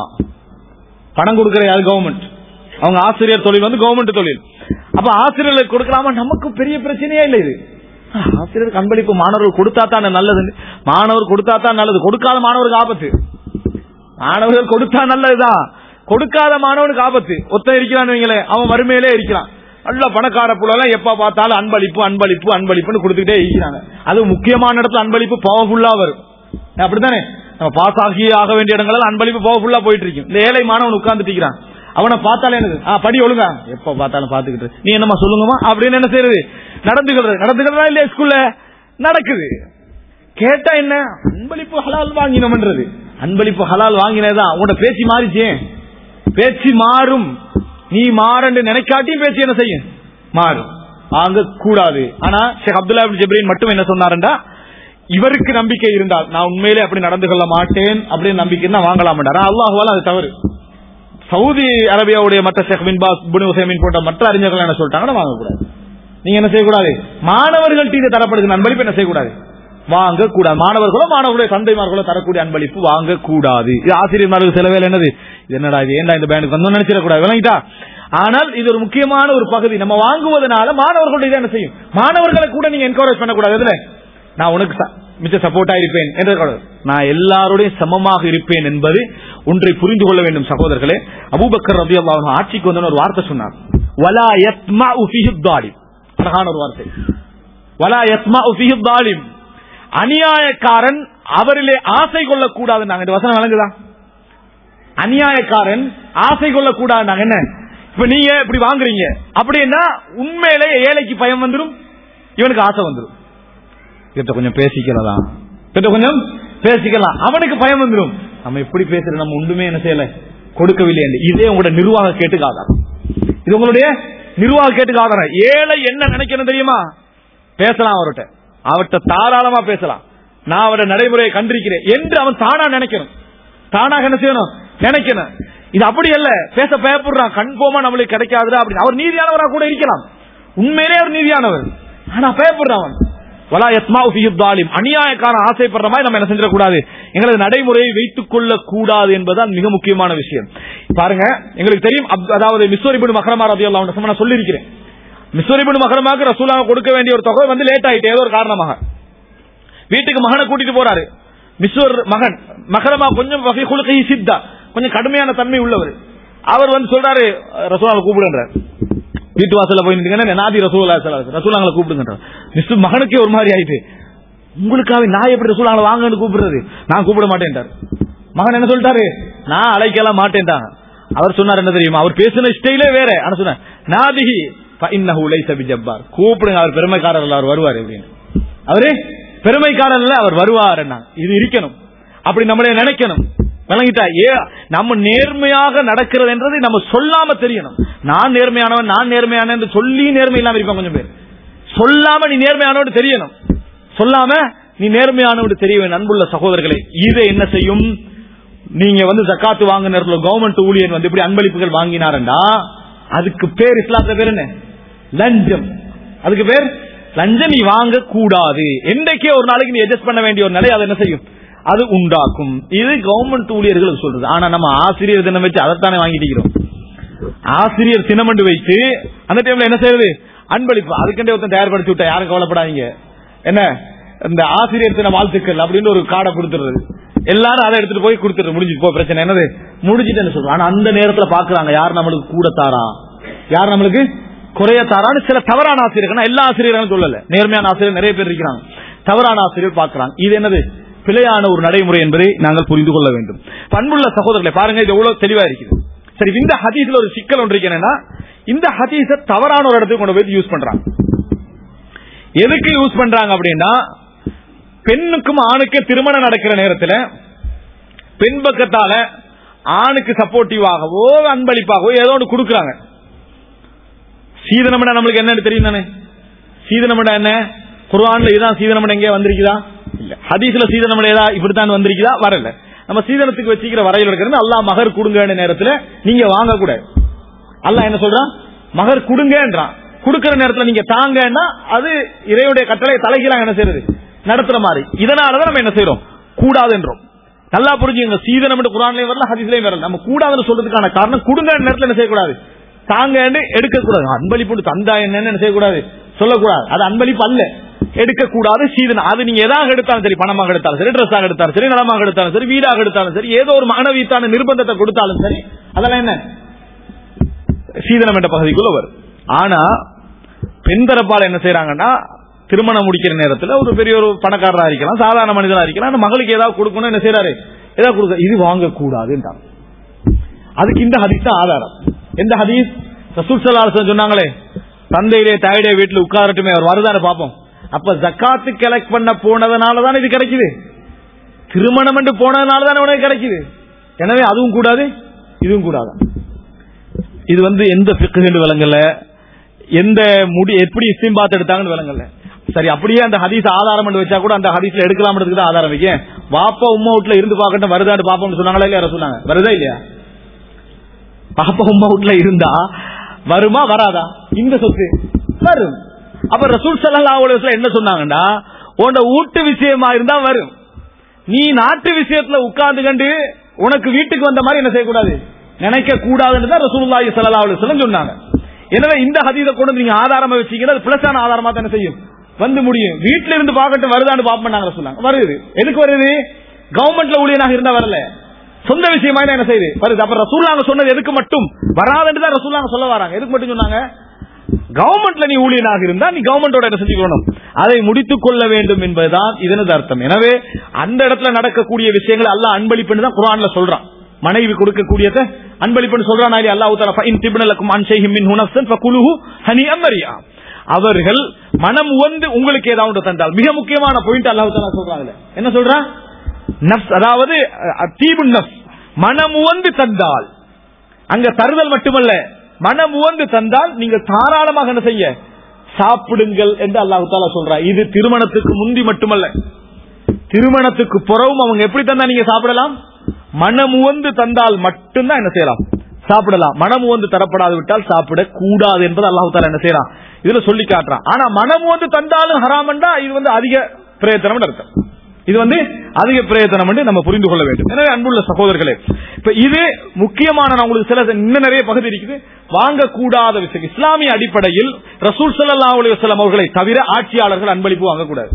பணம் கொடுக்கிற யாரு கவர்மெண்ட் அவங்க ஆசிரியர் தொழில் வந்து கவர்மெண்ட் தொழில் அப்ப ஆசிரியர்களுக்கு கொடுக்கலாமா நமக்கு பெரிய பிரச்சனையே இல்லை இது ஆ, ஆசிரியருக்கு அன்பளிப்பு மாணவர்கள் கொடுத்தா தான் நல்லது மாணவர் கொடுத்தா தான் நல்லது கொடுக்காத மாணவருக்கு ஆபத்து மாணவர்கள் கொடுத்தா நல்லதுதான் கொடுக்காத மாணவனுக்கு ஆபத்து ஒத்த இருக்கிறான்னு வைங்களேன் அவன் வறுமையிலே இருக்கிறான் நல்ல பணக்கார புள்ளலாம் எப்ப பார்த்தாலும் அன்பளிப்பு அன்பளிப்பு அன்பளிப்புன்னு கொடுத்துக்கிட்டே இருக்கிறாங்க அது முக்கியமான இடத்துல அன்பளிப்பு பவர்ஃபுல்லா வரும் அப்படித்தானே நம்ம பாஸ் ஆகி ஆக வேண்டிய இடங்கள் அன்பளிப்பு பவர்ஃபுல்லா போயிட்டு இருக்கு இந்த ஏழை மாணவன் உட்கார்ந்துட்டு இருக்கிறான் அவனை பார்த்தாலே எனக்கு ஆ படி ஒழுங்கா எப்ப பார்த்தாலும் பாத்துக்கிட்டு நீ என்னமா சொல்லுங்கம்மா அப்படின்னு என்ன செய்யறது நடந்துக்கிறது நடந்துக்கிறதா இல்லையா ஸ்கூல்ல நடக்குது கேட்டா என்ன அன்பளிப்பு ஹலால் வாங்கினோம்ன்றது அன்பளிப்பு ஹலால் வாங்கினதான் உன்னோட பேச்சு மாறிச்சே பேச்சு மாறும் நீ மாறன்னு நினைக்காட்டியும் பேச்சு என்ன செய்யும் மாறும் வாங்க கூடாது ஆனா ஷேக் அப்துல்லா இப்னு ஜிப்ரீன் மட்டும் என்ன சொன்னாருண்டா இவருக்கு நம்பிக்கை இருந்தால் நான் உண்மையிலே அப்படி நடந்து கொள்ள மாட்டேன் அப்படின்னு நம்பிக்கை தான் வாங்கலாம் அல்லாஹுவால அது தவறு சவுதி அரேபியாவுடைய மற்ற ஷேக் பின் பாஸ் புனு உசைமின் போன்ற மற்ற அறிஞர்கள் என்ன சொல்லிட்டாங்கன்னா வாங்கக்கூடாது நீங்க என்ன செய்யக்கூடாது மாணவர்கள் இது தரப்படுகிற அன்பளிப்பு என்ன செய்யக்கூடாது வாங்கக்கூடாது மாணவர்களோ மாணவர்களுடைய தந்தைமார்களோ தரக்கூடிய அன்பளிப்பு வாங்கக்கூடாது இது ஆசிரியர்மார்களுக்கு சில வேலை என்னது இது என்னடா இது ஏன்டா இந்த பேனுக்கு வந்து நினைச்சிடக்கூடாது விளங்கிட்டா ஆனால் இது ஒரு முக்கியமான ஒரு பகுதி நம்ம வாங்குவதனால மாணவர்களுடைய இதை என்ன செய்யும் மாணவர்களை கூட நீங்க என்கரேஜ் பண்ணக்கூடாது எதுல நான் உனக்கு ச- மிச்ச சப்போர்ட்டா இருப்பேன் என்று இருக்கக்கூடாது. நான் எல்லாருடையும் சமமாக இருப்பேன் என்பது ஒன்றை புரிந்து கொள்ள வேண்டும் சகோதரர்களே அபூபக்கர் ரபி அல்லாஹ் ஆட்சிக்கு வந்தோன்னு ஒரு வார்த்தை சொன்னார் வலா யத்மா தாலிம் அழகான ஒரு வார்த்தை வலா யத்மா தாலிம் அநியாயக்காரன் அவரிலே ஆசை கொள்ளக்கூடாது நாங்க இந்த வசனம் வழங்குதா அநியாயக்காரன் ஆசை கொள்ளக்கூடாது நாங்க என்ன இப்ப நீங்க இப்படி வாங்குறீங்க அப்படின்னா உண்மையிலே ஏழைக்கு பயம் வந்துடும் இவனுக்கு ஆசை வந்துடும் கிட்ட கொஞ்சம் பேசிக்கலாம் கிட்ட கொஞ்சம் பேசிக்கலாம் அவனுக்கு பயம் வந்துடும் நம்ம எப்படி பேசுற நம்ம ஒன்றுமே என்ன செய்யல கொடுக்கவில்லை என்று இதே உங்களோட நிர்வாக கேட்டுக்கு ஆதாரம் இது உங்களுடைய நிர்வாக கேட்டுக்கு ஆதாரம் ஏழை என்ன நினைக்கணும் தெரியுமா பேசலாம் அவர்கிட்ட அவர்கிட்ட தாராளமா பேசலாம் நான் அவரோட நடைமுறையை கண்டிருக்கிறேன் என்று அவன் தானா நினைக்கணும் தானாக என்ன செய்யணும் நினைக்கணும் இது அப்படி அல்ல பேச பயப்படுறான் கன்ஃபார்மா நம்மளுக்கு கிடைக்காதுடா அப்படி அவர் நீதியானவரா கூட இருக்கலாம் உண்மையிலே அவர் நீதியானவர் ஆனா பயப்படுறான் அவன் வலா யஸ்மாஉ ஃபீஹி தாலிம் அநியாயக்காரன் ஆசைப்படுற மாதிரி நம்ம என்ன செஞ்சிடக்கூடாது எங்களது நடைமுறையை வைத்துக் கொள்ள கூடாது என்பதுதான் மிக முக்கியமான விஷயம் பாருங்க எங்களுக்கு தெரியும் அப்- அதாவது மிஸ்வரிபின் மகரமா ரதி அல்லாஹ் நான் சொல்லியிருக்கிறேன் மிஸ்வரிபின் மகரமாக்கு ரசூலாக கொடுக்க வேண்டிய ஒரு தொகை வந்து லேட் ஆயிட்டு ஏதோ ஒரு காரணமாக வீட்டுக்கு மகனை கூட்டிட்டு போறாரு மிஸ்வர் மகன் மகரமா கொஞ்சம் வகை குலுக்கை சித்தா கொஞ்சம் கடுமையான தன்மை உள்ளவர் அவர் வந்து சொல்றாரு ரசூலாவை கூப்பிடுன்றார் வீட்டு வாசல்ல போய் நின்றுங்க நாதி ரசூலா ரசூலாங்களை கூப்பிடுங்க மிஸ்டர் மகனுக்கே ஒரு மாதிரி ஆயிட்டு உங்களுக்காக நான் எப்படி ரசூலாங்களை வாங்கன்னு கூப்பிடுறது நான் கூப்பிட மாட்டேன்ட்டார் மகன் என்ன சொல்லிட்டாரு நான் அழைக்கலாம் மாட்டேன்ட்டாங்க அவர் சொன்னார் என்ன தெரியுமா அவர் பேசின ஸ்டைலே வேற ஆனா சொன்னார் நாதிகி இன்னஹு லைஸ பிஜப்பார் கூப்பிடுங்க அவர் பெருமைக்காரர் இல்ல, அவர் வருவார் அப்படின்னு அவரு பெருமைக்காரர் இல்ல, அவர் வருவார் இது இருக்கணும் அப்படி நம்மளே நினைக்கணும் விளங்கிட்டா ஏ நம்ம நேர்மையாக நடக்கிறது என்றது நம்ம சொல்லாம தெரியணும் நான் நேர்மையானவன் நான் நேர்மையான என்று சொல்லி நேர்மை இல்லாம இருப்பான் கொஞ்சம் பேர் சொல்லாம நீ நேர்மையானவன் தெரியணும் சொல்லாம நீ நேர்மையானவன் தெரிய வேண்டும் அன்புள்ள சகோதரர்களே இதை என்ன செய்யும் நீங்க வந்து ஜக்காத்து வாங்க நேரத்தில் கவர்மெண்ட் ஊழியர் வந்து இப்படி அன்பளிப்புகள் வாங்கினாரண்டா அதுக்கு பேர் இஸ்லாத்துல பேர் என்ன லஞ்சம் அதுக்கு பேர் லஞ்சம் நீ வாங்க கூடாது என்றைக்கே ஒரு நாளைக்கு நீ அட்ஜஸ்ட் பண்ண வேண்டிய ஒரு நிலை அதை என்ன செய்யும் அது உண்டாக்கும் இது கவர்மெண்ட் ஊழியர்களுக்கு சொல்றது ஆனா நம்ம ஆசிரியர் தினம் வச்சு அதைத்தானே வாங்கிட்டு இருக்கிறோம் ஆசிரியர் தினமண்டு வைத்து அந்த டைம்ல என்ன செய்யறது அன்பளிப்பு அதுக்கண்டே ஒருத்தன் தயார்படுத்தி விட்டா யாரும் கவலைப்படாதீங்க என்ன இந்த ஆசிரியர் தின வாழ்த்துக்கள் அப்படின்னு ஒரு கார்டை கொடுத்துறது எல்லாரும் அதை எடுத்துட்டு போய் கொடுத்துட்டு முடிஞ்சு போ பிரச்சனை என்னது முடிஞ்சுட்டு சொல்றோம் ஆனா அந்த நேரத்துல பாக்குறாங்க யார் நம்மளுக்கு கூட தாரா யார் நம்மளுக்கு குறைய தாரான்னு சில தவறான ஆசிரியர்கள் நான் எல்லா ஆசிரியர்களும் சொல்லல நேர்மையான ஆசிரியர் நிறைய பேர் இருக்கிறாங்க தவறான ஆசிரியர் பார்க்கிறாங்க இது என்னது பிழையான ஒரு நடைமுறை என்பதை நாங்கள் புரிந்து கொள்ள வேண்டும் பண்புள்ள சகோதரர்களை பாருங்க இது எவ்வளவு தெளிவா இருக்குது சரி இந்த ஹதீஸ்ல ஒரு சிக்கல் ஒன்று இருக்கு என்னன்னா இந்த ஹதீஸ தவறான ஒரு இடத்துக்கு கொண்டு போய் யூஸ் பண்றாங்க எதுக்கு யூஸ் பண்றாங்க அப்படின்னா பெண்ணுக்கும் ஆணுக்கும் திருமணம் நடக்கிற நேரத்தில் பெண் பக்கத்தால ஆணுக்கு சப்போர்ட்டிவாகவோ அன்பளிப்பாகவோ ஏதோ ஒன்று கொடுக்குறாங்க சீதனம்னா நம்மளுக்கு என்னன்னு தெரியும் தானே சீதனம்னா என்ன குர்ஆன்ல இதான் சீதனம் எங்கே வந்திருக்குதா இல்ல ஹதீஸ்ல சீதனம் ஏதா இப்படித்தான் வந்திருக்குதா வரல நம்ம சீதனத்துக்கு வச்சுக்கிற வரையில் இருக்கிறது அல்லாஹ் மகர் கொடுங்க நேரத்துல நீங்க வாங்க கூட அல்லாஹ் என்ன சொல்றான் மகர் கொடுங்கன்றான் கொடுக்கிற நேரத்துல நீங்க தாங்கன்னா அது இறையுடைய கட்டளை தலைகீழாக என்ன செய்யறது நடத்துற மாதிரி இதனாலதான் நம்ம என்ன செய்யறோம் கூடாதுன்றோம் நல்லா புரிஞ்சுங்க சீதனம் குரான்லயும் வரல ஹதீஸ்லயும் வரல நம்ம கூடாதுன்னு சொல்றதுக்கான காரணம் கொடுங்க நேரத்துல என்ன செய்யக்கூடாது தாங்கன்னு எடுக்க கூடாது அன்பளிப்பு தந்தா என்னன்னு என்ன செய்யக்கூடாது சொல்லக்கூடாது அது அன்பளிப்பு அல்ல எடுக்கக்கூடாது சீதனம் அது நீங்க எதாக எடுத்தாலும் சரி பணமாக எடுத்தாலும் சரி ட்ரெஸ்ஸாக எடுத்தாலும் சரி நலமாக எடுத்தாலும் சரி வீடாக எடுத்தாலும் சரி ஏதோ ஒரு மனவீத்தான நிர்பந்தத்தை கொடுத்தாலும் சரி அதெல்லாம் என்ன சீதனம் என்ற பகுதிக்குள்ள வரும் ஆனா பெண் தரப்பால் என்ன செய்யறாங்கன்னா திருமணம் முடிக்கிற நேரத்தில் ஒரு பெரிய ஒரு பணக்காரரா இருக்கலாம் சாதாரண மனிதனா இருக்கலாம் அந்த மகளுக்கு ஏதாவது கொடுக்கணும் என்ன செய்யறாரு ஏதாவது கொடுக்க இது வாங்கக்கூடாதுன்றாங்க அதுக்கு இந்த ஹதீஸ் தான் ஆதாரம் எந்த ஹதீஸ் ரசூல் சல்லாஹ் சொன்னாங்களே தந்தையிலே தாயுடைய வீட்டுல உட்காரட்டுமே அவர் வருதானே பாப்போம் அப்ப ஜக்காத்து கலெக்ட் பண்ண போனதுனால தான் இது கிடைக்குது திருமணம் என்று போனதுனால தானே உனக்கு கிடைக்குது எனவே அதுவும் கூடாது இதுவும் கூடாது இது வந்து எந்த பிக்கு விளங்கல எந்த முடி எப்படி இஸ்திம்பாத் எடுத்தாங்கன்னு விளங்கல சரி அப்படியே அந்த ஹதீஸ் ஆதாரம் பண்ணி வச்சா கூட அந்த ஹதீஸ்ல எடுக்கலாம்ன்றதுக்கு தான் ஆதாரம் வைக்க வாப்பா உம்மா வீட்டுல இருந்து பார்க்கட்டும் வருதான்னு பாப்போம்னு சொன்னாங்களா இல்லையா சொன்னாங்க வருதா இல்லையா பாப்பா உம்மா வீட்டுல இருந்தா வருமா வராதா இந்த சொத்து வரும் அப்ப ரசூல் சல்லல்லாஹு அலைஹி வஸல்லம் என்ன சொன்னாங்கன்னா உன்னோட வீட்டு விஷயமா இருந்தா வரும் நீ நாட்டு விஷயத்துல உட்கார்ந்து கண்டு உனக்கு வீட்டுக்கு வந்த மாதிரி என்ன செய்யக்கூடாது நினைக்க கூடாதுன்னு தான் ரசூலுல்லாஹி ஸல்லல்லாஹு அலைஹி வஸல்லம் சொன்னாங்க எனவே இந்த ஹதீஸை கொண்டு வந்து நீங்க ஆதாரமா வச்சீங்கன்னா அது பிளஸான ஆதாரமா தான் என்ன செய்யும் வந்து முடியும் வீட்டுல இருந்து பார்க்கட்டும் வருதான்னு பாப்ப சொன்னாங்க வருது எதுக்கு வருது கவர்மெண்ட்ல ஊழியனாக இருந்தா வரல சொந்த விஷயமா என்ன செய்யுது வருது அப்ப ரசூல்லாங்க சொன்னது எதுக்கு மட்டும் வராதுன்னு தான் ரசூல்லாங்க சொல்ல வராங்க எதுக்கு மட்டும் சொன்னாங்க கவர்மெண்ட்ல நீ ஊழியனாக இருந்தா நீ கவர்மெண்டோட என்ன செஞ்சுக்கணும் அதை முடித்துக் கொள்ள வேண்டும் என்பதுதான் இதனது அர்த்தம் எனவே அந்த இடத்துல நடக்கக்கூடிய விஷயங்கள் அல்லாஹ் அன்பளிப்புன்னு தான் குரான்ல சொல்றான் மனைவி கொடுக்கக்கூடியத அன்பளிப்புன்னு சொல்றான் அல்லாஹ் தஆலா ஃபைன் திப்னலக்கும் அன் ஷைஹின் மின் ஹுனஃப்ஸன் ஃபகுலுஹு ஹனிஅம் மரியா அவர்கள் மனம் உவந்து உங்களுக்கு ஏதாவது தந்தால் மிக முக்கியமான பாயிண்ட் அல்லாஹ் தஆலா சொல்றாங்க என்ன சொல்றான் நப்ஸ் அதாவது தீபுன் நப்ஸ் மனம் உவந்து தந்தால் அங்க தருதல் மட்டுமல்ல மனம் உவந்து தந்தால் நீங்கள் தாராளமாக என்ன செய்ய சாப்பிடுங்கள் என்று அல்லாஹு தாலா சொல்றார் இது திருமணத்துக்கு முந்தி மட்டுமல்ல திருமணத்துக்கு புறவும் அவங்க எப்படி தந்தா நீங்க சாப்பிடலாம் மனம் உவந்து தந்தால் மட்டும்தான் என்ன செய்யலாம் சாப்பிடலாம் மனம் உவந்து தரப்படாது விட்டால் சாப்பிட கூடாது என்பது அல்லாஹு தாலா என்ன செய்யறான் இதுல சொல்லி காட்டுறான் ஆனா மனம் உவந்து தந்தாலும் ஹராமண்டா இது வந்து அதிக பிரயத்தனம் அர்த்தம் இது வந்து அதிக பிரயத்தனம் என்று நம்ம புரிந்து கொள்ள வேண்டும் எனவே அன்புள்ள சகோதரர்களே இப்ப இது முக்கியமான நான் உங்களுக்கு சில இன்னும் நிறைய பகுதி இருக்குது வாங்கக்கூடாத விஷயம் இஸ்லாமிய அடிப்படையில் ரசூல் சல்லா அலி வசலம் அவர்களை தவிர ஆட்சியாளர்கள் அன்பளிப்பு வாங்கக்கூடாது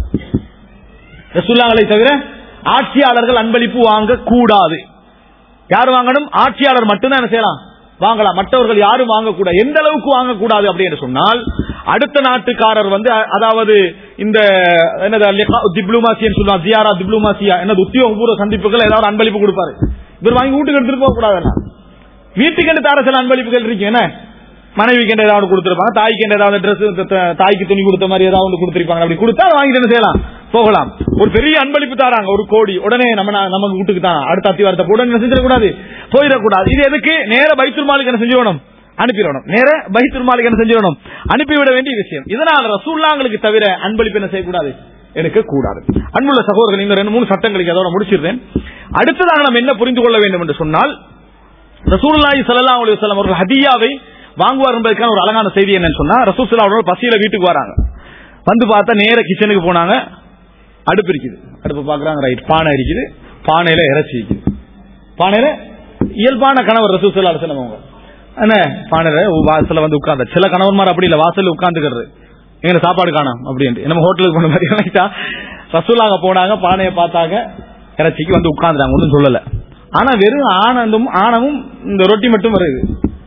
ரசூல்லாங்களை தவிர ஆட்சியாளர்கள் அன்பளிப்பு வாங்கக்கூடாது யார் வாங்கணும் ஆட்சியாளர் மட்டும்தான் என்ன செய்யலாம் வாங்கலாம் மற்றவர்கள் யாரும் வாங்கக்கூடாது எந்த அளவுக்கு வாங்கக்கூடாது அப்படின்னு சொன்னால் அடுத்த நாட்டுக்காரர் வந்து அதாவது இந்த என்னது டிப்ளமாசின்னு சொல்லுவாங்க ஜியாரா டிப்ளமாசியா என்னது உத்தியோகபூர்வ சந்திப்புகள் ஏதாவது அன்பளிப்பு கொடுப்பாரு இவர் வாங்கி வீட்டுக்கு எடுத்துட்டு போக கூடாது வீட்டுக்கு தார சில அன்பளிப்புகள் இருக்கு என்ன மனைவிக்கு ஏதாவது கொடுத்திருப்பாங்க தாய்க்கு ஏதாவது ட்ரெஸ் தாய்க்கு துணி கொடுத்த மாதிரி ஏதாவது கொடுத்திருப்பாங்க அப்படி கொடுத்தா வாங்கிட்டு என்ன செய்யலாம் போகலாம் ஒரு பெரிய அன்பளிப்பு தாராங்க ஒரு கோடி உடனே நம்ம நமக்கு வீட்டுக்கு தான் அடுத்த அத்திவாரத்தை உடனே செஞ்சிடக்கூடாது போயிடக்கூடாது இது எதுக்கு நேர பைத்துல் மாலுக்கு என்ன செஞ்சிடணும் அனுப்பிடணும் நேர பைத்துல் மாலுக்கு என்ன செஞ்சிடணும் அனுப்பிவிட வேண்டிய விஷயம் இதனால் ரசூல்லாங்களுக்கு தவிர அன்பளிப்பு என்ன செய்யக்கூடாது எடுக்க கூடாது அன்புள்ள சகோதரர்கள் இந்த ரெண்டு மூணு சட்டங்களுக்கு அதோட முடிச்சிருந்தேன் அடுத்ததாக நாம் என்ன புரிந்து கொள்ள வேண்டும் என்று சொன்னால் ரசூல்லாஹி சல்லா அலி வல்லம் அவர்கள் ஹதியாவை வாங்குவார் என்பதற்கான ஒரு அழகான செய்தி என்னன்னு சொன்னா ரசூசல்லா அவர்கள் பசியில வீட்டுக்கு வராங்க வந்து பார்த்தா நேர கிச்சனுக்கு போனாங்க அடுப்பு இருக்குது அடுப்பு பாக்குறாங்க ரைட் பானை இருக்குது பானையில இறைச்சி இருக்குது பானையில இயல்பான கணவர் ரசூசல்லா அலுவலம் அவங்க என்ன பானையில வாசல வந்து உட்கார்ந்த சில கணவன்மார் அப்படி இல்ல வாசல்ல உட்கார்ந்துக்கிறது எங்க சாப்பாடு காணும் அப்படின்ட்டு நம்ம ஹோட்டலுக்கு போன மாதிரி நினைச்சா ரசூலாக போனாங்க பானையை பார்த்தாங்க இறைச்சிக்கு வந்து உட்கார்ந்துட்டாங்க ஒன்றும் சொல்லல ஆனா வெறும் ஆனந்தும் ஆணமும் இந்த ரொட்டி மட்டும் வருது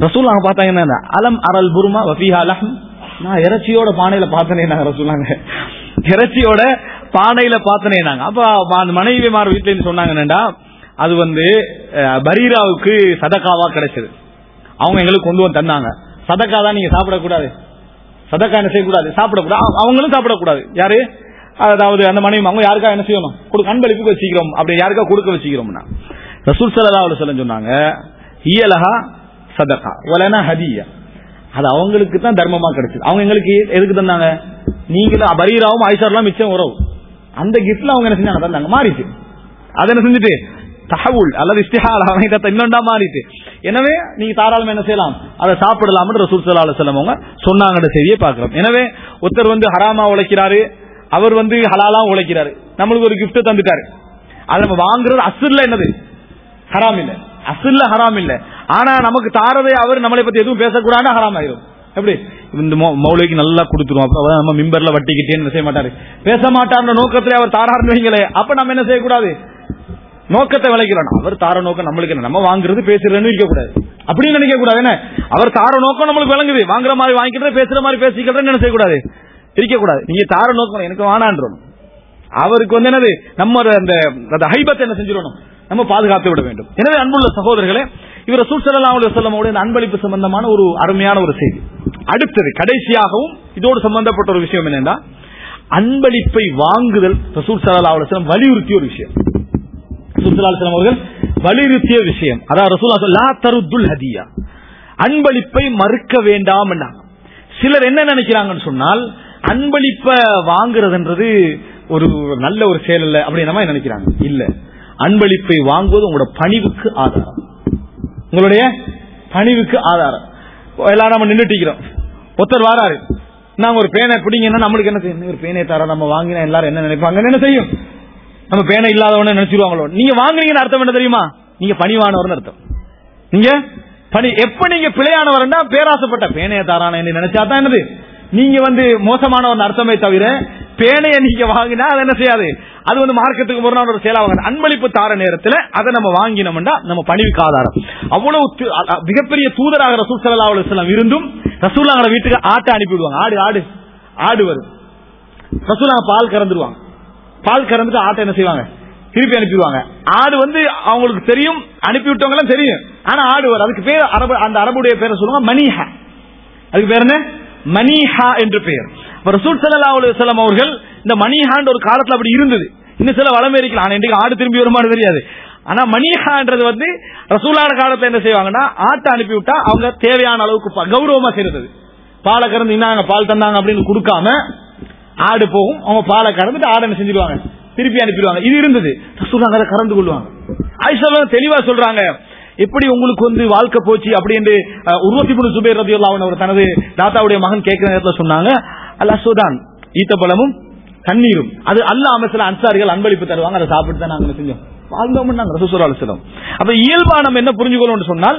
ரசூல் அவங்க பார்த்தாங்க என்ன அலம் அரல் புருமா வஃபீஹா லஹம் நான் இறைச்சியோட பானையில பார்த்தனே நாங்க ரசூலாங்க இறைச்சியோட பானையில பார்த்தனே நாங்க அப்ப அந்த மனைவிமார் வீட்டுல இருந்து சொன்னாங்க என்னடா அது வந்து அஹ், பரீராவுக்கு சதக்காவா கிடைச்சது அவங்க எங்களுக்கு கொண்டு வந்து தந்தாங்க சதக்கா தான் நீங்க சாப்பிடக்கூடாது சதக்கா என்ன செய்யக்கூடாது சாப்பிடக்கூடாது அவ- அவங்களும் சாப்பிடக்கூடாது யாரு அதாவது அந்த மனைவி அவங்க யாருக்கா என்ன செய்யணும் கொடுக்க அன்பளிப்புக்கு வச்சுக்கிறோம் அப்படி யாருக்கா கொடுக்க வச்சுக்கிறோம்னா ரசூல் சல்லா அலுவலம் சொல்ல சொன்னாங்க இயலஹா சதக்கா வலனா ஹதியா அது அவங்களுக்கு தான் தர்மமா கிடைச்சது அவங்க எங்களுக்கு எதுக்கு தந்தாங்க நீங்களும் பரீராவும் ஐசார்லாம் மிச்சம் உறவு அந்த கிஃப்ட்ல அவங்க என்ன செஞ்சாங்க தந்தாங்க மாறிச்சு அது என்ன செஞ்சுட்டு தகவுல் அல்லது இஸ்திஹால் அமைதத்தை இன்னொண்டா மாறிட்டு எனவே நீங்க தாராளமா என்ன செய்யலாம் அதை சாப்பிடலாம் ரசூல் சல்லா அலுவலம் அவங்க சொன்னாங்கன்ற செய்தியை பார்க்கிறோம் எனவே ஒருத்தர் வந்து ஹராமா உழைக்கிறாரு அவர் வந்து ஹலாலா உழைக்கிறாரு நம்மளுக்கு ஒரு gift தந்துட்டாரு அதை நம்ம வாங்குறது அசுல்ல என்னது ஹராம் இல்ல அசுல்ல ஹராம் இல்ல ஆனா நமக்கு தாரதை அவர் நம்மளை பத்தி எதுவும் பேசக்கூடாது ஹராம் ஆயிரும் எப்படி இந்த மௌ- மௌலிக்கு நல்லா கொடுத்துருவோம் அப்ப அவர் நம்ம மிம்பர்ல வட்டிக்கிட்டே என்ன செய்ய மாட்டாரு பேச மாட்டார்ன்ற நோக்கத்துல அவர் தாராருன்னு வைங்களே அப்ப நம்ம என்ன செய்யக்கூடாது நோக்கத்தை விளைக்கிறோம் அவர் தார நோக்கம் நம்மளுக்கு என்ன நம்ம வாங்குறது பேசுறதுன்னு இருக்க கூடாது அப்படின்னு நினைக்க கூடாது என்ன அவர் தார நோக்கம் நம்மளுக்கு விளங்குது வாங்குற மாதிரி வாங்கிக்கிறது பேசுற மாதிரி பேசிக்கிறதுன்னு என்ன செய்யக்கூடாது இருக்க கூடாது நீங்க தார நோக்கம் எனக்கு வானான்றோம் அவருக்கு வந்து என்னது நம்ம அந்த அந்த ஹைபத்தை என்ன செஞ்சிடணும் நம்ம பாதுகாத்து விட வேண்டும் எனவே அன்புள்ள சகோதரர்களே இவர் சூழ்சலாம் செல்லமோட இந்த அன்பளிப்பு சம்பந்தமான ஒரு அருமையான ஒரு செய்தி அடுத்தது கடைசியாகவும் இதோடு சம்பந்தப்பட்ட ஒரு விஷயம் என்னன்னா அன்பளிப்பை வாங்குதல் ரசூல் சல்லா அலுவலம் வலியுறுத்திய ஒரு விஷயம் ரசூல் ஸல்லல்லாஹு அலைஹி வஸல்லம் அவர்கள் வலியுறுத்திய விஷயம் அதாவது ரசூலா சொல் லா தருத்துல் ஹதியா அன்பளிப்பை மறுக்க வேண்டாம் சிலர் என்ன நினைக்கிறாங்கன்னு சொன்னால் அன்பளிப்பை வாங்குறதுன்றது ஒரு நல்ல ஒரு செயல் இல்ல அப்படின்னு நம்ம நினைக்கிறாங்க இல்ல அன்பளிப்பை வாங்குவது உங்களோட பணிவுக்கு ஆதாரம் உங்களுடைய பணிவுக்கு ஆதாரம் எல்லாரும் நம்ம நின்றுட்டிக்கிறோம் ஒருத்தர் வாராரு நாங்க ஒரு பேனை பிடிங்கன்னா நம்மளுக்கு என்ன செய்யும் ஒரு பேனை தர நம்ம வாங்கினா எல்லாரும் என்ன நினைப்பாங்க என்ன செய்யும் நம்ம பேனை இல்லாதவன நினைச்சிருவாங்களோ நீங்க வாங்குறீங்கன்னு அர்த்தம் என்ன தெரியுமா நீங்க பணிவானவர்னு அர்த்தம் நீங்க பணி எப்ப நீங்க பிழையானவர்னா பேராசப்பட்ட பேனையை தாரான நினைச்சா தான் என்னது நீங்க வந்து மோசமானவர் அர்த்தமே தவிர பேனையை நீங்க வாங்கினா அது என்ன செய்யாது அது வந்து மார்க்கத்துக்கு முரணான ஒரு செயலாக அன்பளிப்பு தார நேரத்துல அதை நம்ம வாங்கினோம்னா நம்ம பணிவுக்கு ஆதாரம் அவ்வளவு து- அ- அ- மிகப்பெரிய தூதராக ரசூல் சல்லா அலுவலம் இருந்தும் ரசூல்லாங்கிற வீட்டுக்கு ஆட்டை அனுப்பிவிடுவாங்க ஆடு ஆடு ஆடு வரும் ரசூலாங்க பால் கறந்துருவாங்க பால் கறந்துட்டு ஆட்டை என்ன செய்வாங்க திருப்பி அனுப்பிடுவாங்க ஆடு வந்து அவங்களுக்கு தெரியும் அனுப்பி விட்டவங்க தெரியும் ஆனா ஆடு வரும் அதுக்கு பேர் அரபு அந்த அரபுடைய பேரை சொல்லுவாங்க மணிஹா அதுக்கு பேர் என்ன மணிஹா என்று பெயர் அப்ப ரசூல் ஸல்லல்லாஹு அலைஹி வஸல்லம் அவர்கள் இந்த மணிஹான்ற ஒரு காலத்துல அப்படி இருந்தது இன்னும் சில வளமே இருக்கலாம் ஆனா இன்றைக்கு ஆடு திரும்பி வருமானு தெரியாது ஆனா மணிஹான்றது வந்து ரசூலான காலத்துல என்ன செய்வாங்கன்னா ஆட்டை அனுப்பி விட்டா அவங்க தேவையான அளவுக்கு ப- கௌரவமா செய்யறது பாலை கறந்து இன்னாங்க பால் தந்தாங்க அப்படின்னு கொடுக்காம ஆடு போகும் அவங்க பாலை கறந்துட்டு ஆடை என்ன செஞ்சிருவாங்க திருப்பி அனுப்பிடுவாங்க இது இருந்தது ரசூலாங்க அதை கறந்து கொள்வாங்க ஆயிஷா தெளிவா சொல்றாங்க எப்படி உங்களுக்கு வந்து வாழ்க்கை போச்சு அப்படின்னு உருவத்தி புடு சுபேர் ரதி அவர் தனது தாத்தாவுடைய மகன் கேட்கிற நேரத்தில் சொன்னாங்க அல்ல சுதான் ஈத்தப்பழமும் தண்ணீரும் அது அல்லாம சில அன்சாரிகள் அன்பளிப்பு தருவாங்க அதை சாப்பிட்டு தான் நாங்க செஞ்சோம் வாழ்ந்தோம் நாங்க ரசூசுரா அலுவலம் அப்ப இயல்பா நம்ம என்ன புரிஞ்சுக்கணும் சொன்னால்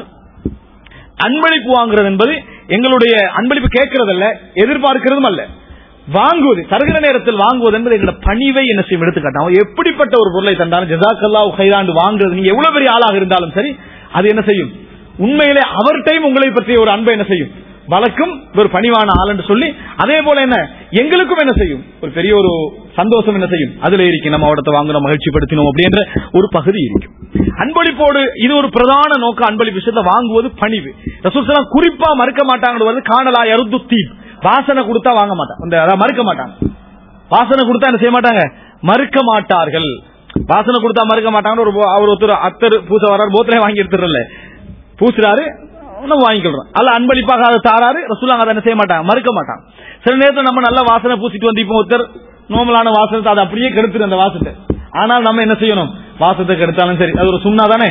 அன்பளிப்பு வாங்குறது என்பது எங்களுடைய அன்பளிப்பு கேட்கறதல்ல எதிர்பார்க்கிறதும் அல்ல வாங்குவது தருகிற நேரத்தில் வாங்குவது என்பது எங்களோட பணிவை என்ன செய்யும் எடுத்துக்காட்டும் அவன் எப்படிப்பட்ட ஒரு பொருளை தந்தாலும் ஜசாக்கல்லா கைதாண்டு வாங்குறது நீங்க எவ்வளவு பெரிய ஆளாக இருந்தாலும் சரி அது என்ன செய்யும் உண்மையிலே அவர்கிட்டையும் உங்களை பற்றிய ஒரு அன்பை என்ன செய்யும் வழக்கும் ஒரு பணிவான ஆள் என்று சொல்லி அதே போல என்ன எங்களுக்கும் என்ன செய்யும் ஒரு பெரிய ஒரு சந்தோஷம் என்ன செய்யும் அதுல இருக்கு நம்ம அவடத்தை வாங்கணும் மகிழ்ச்சிப்படுத்தினோம் அப்படின்ற ஒரு பகுதி இருக்கும் அன்பளிப்போடு இது ஒரு பிரதான நோக்கம் அன்பளிப்பு விஷயத்தை வாங்குவது பணிவு ரசூல் குறிப்பா மறுக்க மாட்டாங்க காணலா எருத்து தீப் வாசனை கொடுத்தா வாங்க மாட்டாங்க அந்த அதான் மறுக்க மாட்டாங்க வாசனை கொடுத்தா என்ன செய்ய மாட்டாங்க மறுக்க மாட்டார்கள் வாசனை கொடுத்தா மறுக்க மாட்டாங்கன்னு ஒரு போ- அவர் ஒருத்தர் அத்தர் பூச வர்றாரு போத்திலே வாங்கி எடுத்துறல பூசுறாரு நம்ம வாங்கிக்கிறோம் அல்ல அன்பளிப்பாக அதை தாராரு ரசூலாங்க அதை என்ன செய்ய மாட்டாங்க மறுக்க மாட்டாங்க சில நேரத்தில் நம்ம நல்ல வாசனை பூசிட்டு வந்து இப்போ ஒருத்தர் நோமலான வாசனத்தை அதை அப்படியே கெடுத்துரு அந்த வாசத்தை ஆனால் நம்ம என்ன செய்யணும் வாசத்தை கெடுத்தாலும் சரி அது ஒரு சுண்ணா தானே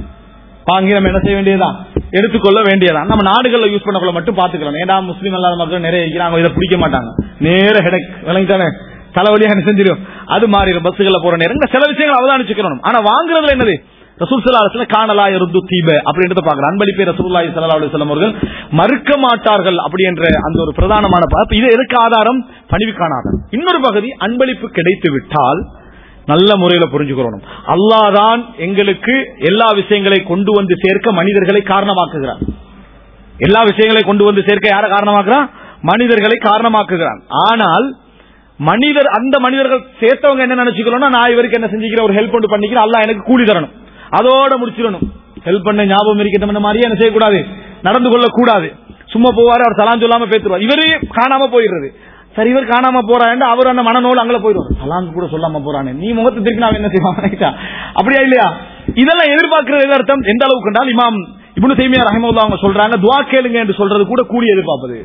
வாங்கி நம்ம என்ன செய்ய வேண்டியதுதான் எடுத்துக்கொள்ள வேண்டியதான் நம்ம நாடுகள்ல யூஸ் பண்ணக்குள்ள மட்டும் பாத்துக்கலாம் ஏன்னா முஸ்லீம் அல்லாத மக்கள் நிறைய இருக்கிறாங்க இதை பிடிக்க மாட்டாங்க நேர ஹெடக் விளங்கிட்டானே தலைவலியாக என்ன செஞ்சிடும் அது மாறிடும் பஸ்ஸுகள்ல போற நேரம் இந்த சில விஷயங்கள் அவதானிச்சுக்கணும் ஆனா வாங்குறதுல என்னது ரசூல் சலாஹ் காணலா இருந்து தீப அப்படின்றத பாக்குற அன்பளிப்பை ரசூல்லாய் சல்லா அலுவலம் அவர்கள் மறுக்க மாட்டார்கள் அப்படி என்ற அந்த ஒரு பிரதானமான ப- அப்ப இது எதுக்கு ஆதாரம் பணிவுக்கான ஆதாரம் இன்னொரு பகுதி அன்பளிப்பு கிடைத்து விட்டால் நல்ல முறையில புரிஞ்சுக்கிறோம் அல்லாஹ் தான் எங்களுக்கு எல்லா விஷயங்களை கொண்டு வந்து சேர்க்க மனிதர்களை காரணமாக்குகிறார் எல்லா விஷயங்களையும் கொண்டு வந்து சேர்க்க யாரை காரணமாக்குறான் மனிதர்களை காரணமாக்குகிறான் ஆனால் மனிதர் அந்த மனிதர்கள் சேர்த்தவங்க என்ன நினைச்சுக்கணும்னா நான் இவருக்கு என்ன செஞ்சுக்கிறேன் ஒரு ஹெல்ப் ஒன்று பண்ணிக்கிறேன் அல்லாஹ் எனக்கு கூலி தரணும் அதோட முடிச்சிடணும் ஹெல்ப் பண்ண ஞாபகம் இருக்கட்டும் இந்த மாதிரியே என்ன செய்யக்கூடாது நடந்து கொள்ள கூடாது சும்மா போவாரு அவர் சலான் சொல்லாம பேத்துருவார் இவரு காணாம போயிடுறது சரி இவர் காணாம போறாரு அவர் அந்த மனநோல் அங்கே போயிடுவார் சலான் கூட சொல்லாம போறானே நீ முகத்தை திருப்பி நான் என்ன செய்வான் ரைட்டா? அப்படியா இல்லையா இதெல்லாம் எதிர்பார்க்கிறது எது அர்த்தம் எந்த அளவுக்கு என்றால் இமாம் இப்னு தைமியா ரஹிமவுல்லா அவங்க சொல்றாங்க துவா கேளுங்க என்று சொல்றது கூட கூலி எதிர்பார்ப்பது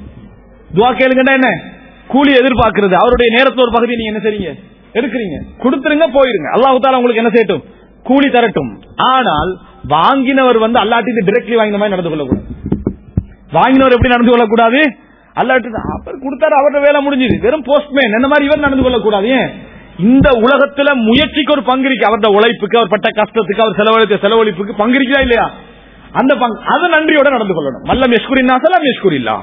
துவா கேளுங்கன்னா என்ன கூலி எதிர்பார்க்கிறது அவருடைய நேரத்துல ஒரு பகுதியை நீங்க என்ன செய்றீங்க எடுக்கிறீங்க கொடுத்துருங்க போயிருங்க அல்லாஹு தாலா உங்களுக்கு என்ன செய்யட்டும் கூலி தரட்டும் ஆனால் வாங்கினவர் வந்து அல்லாட்டிட்டு டிரெக்ட்லி வாங்கின மாதிரி நடந்து கொள்ளக்கூடாது வாங்கினவர் எப்படி நடந்து கொள்ளக்கூடாது அல்லாட்டு அவர் கொடுத்தாரு அவரோட வேலை முடிஞ்சது வெறும் போஸ்ட்மேன் என்ன மாதிரி இவர் நடந்து கொள்ளக்கூடாது ஏன் இந்த உலகத்துல முயற்சிக்கு ஒரு பங்கு இருக்கு அவருடைய உழைப்புக்கு அவர் பட்ட கஷ்டத்துக்கு அவர் செலவழித்த செலவழிப்புக்கு பங்கு இருக்கா இல்லையா அந்த பங்கு அது நன்றியோட நடந்து கொள்ளணும் மல்லம் யஷ்குரின்னா சலாம் யஷ்குரில்லா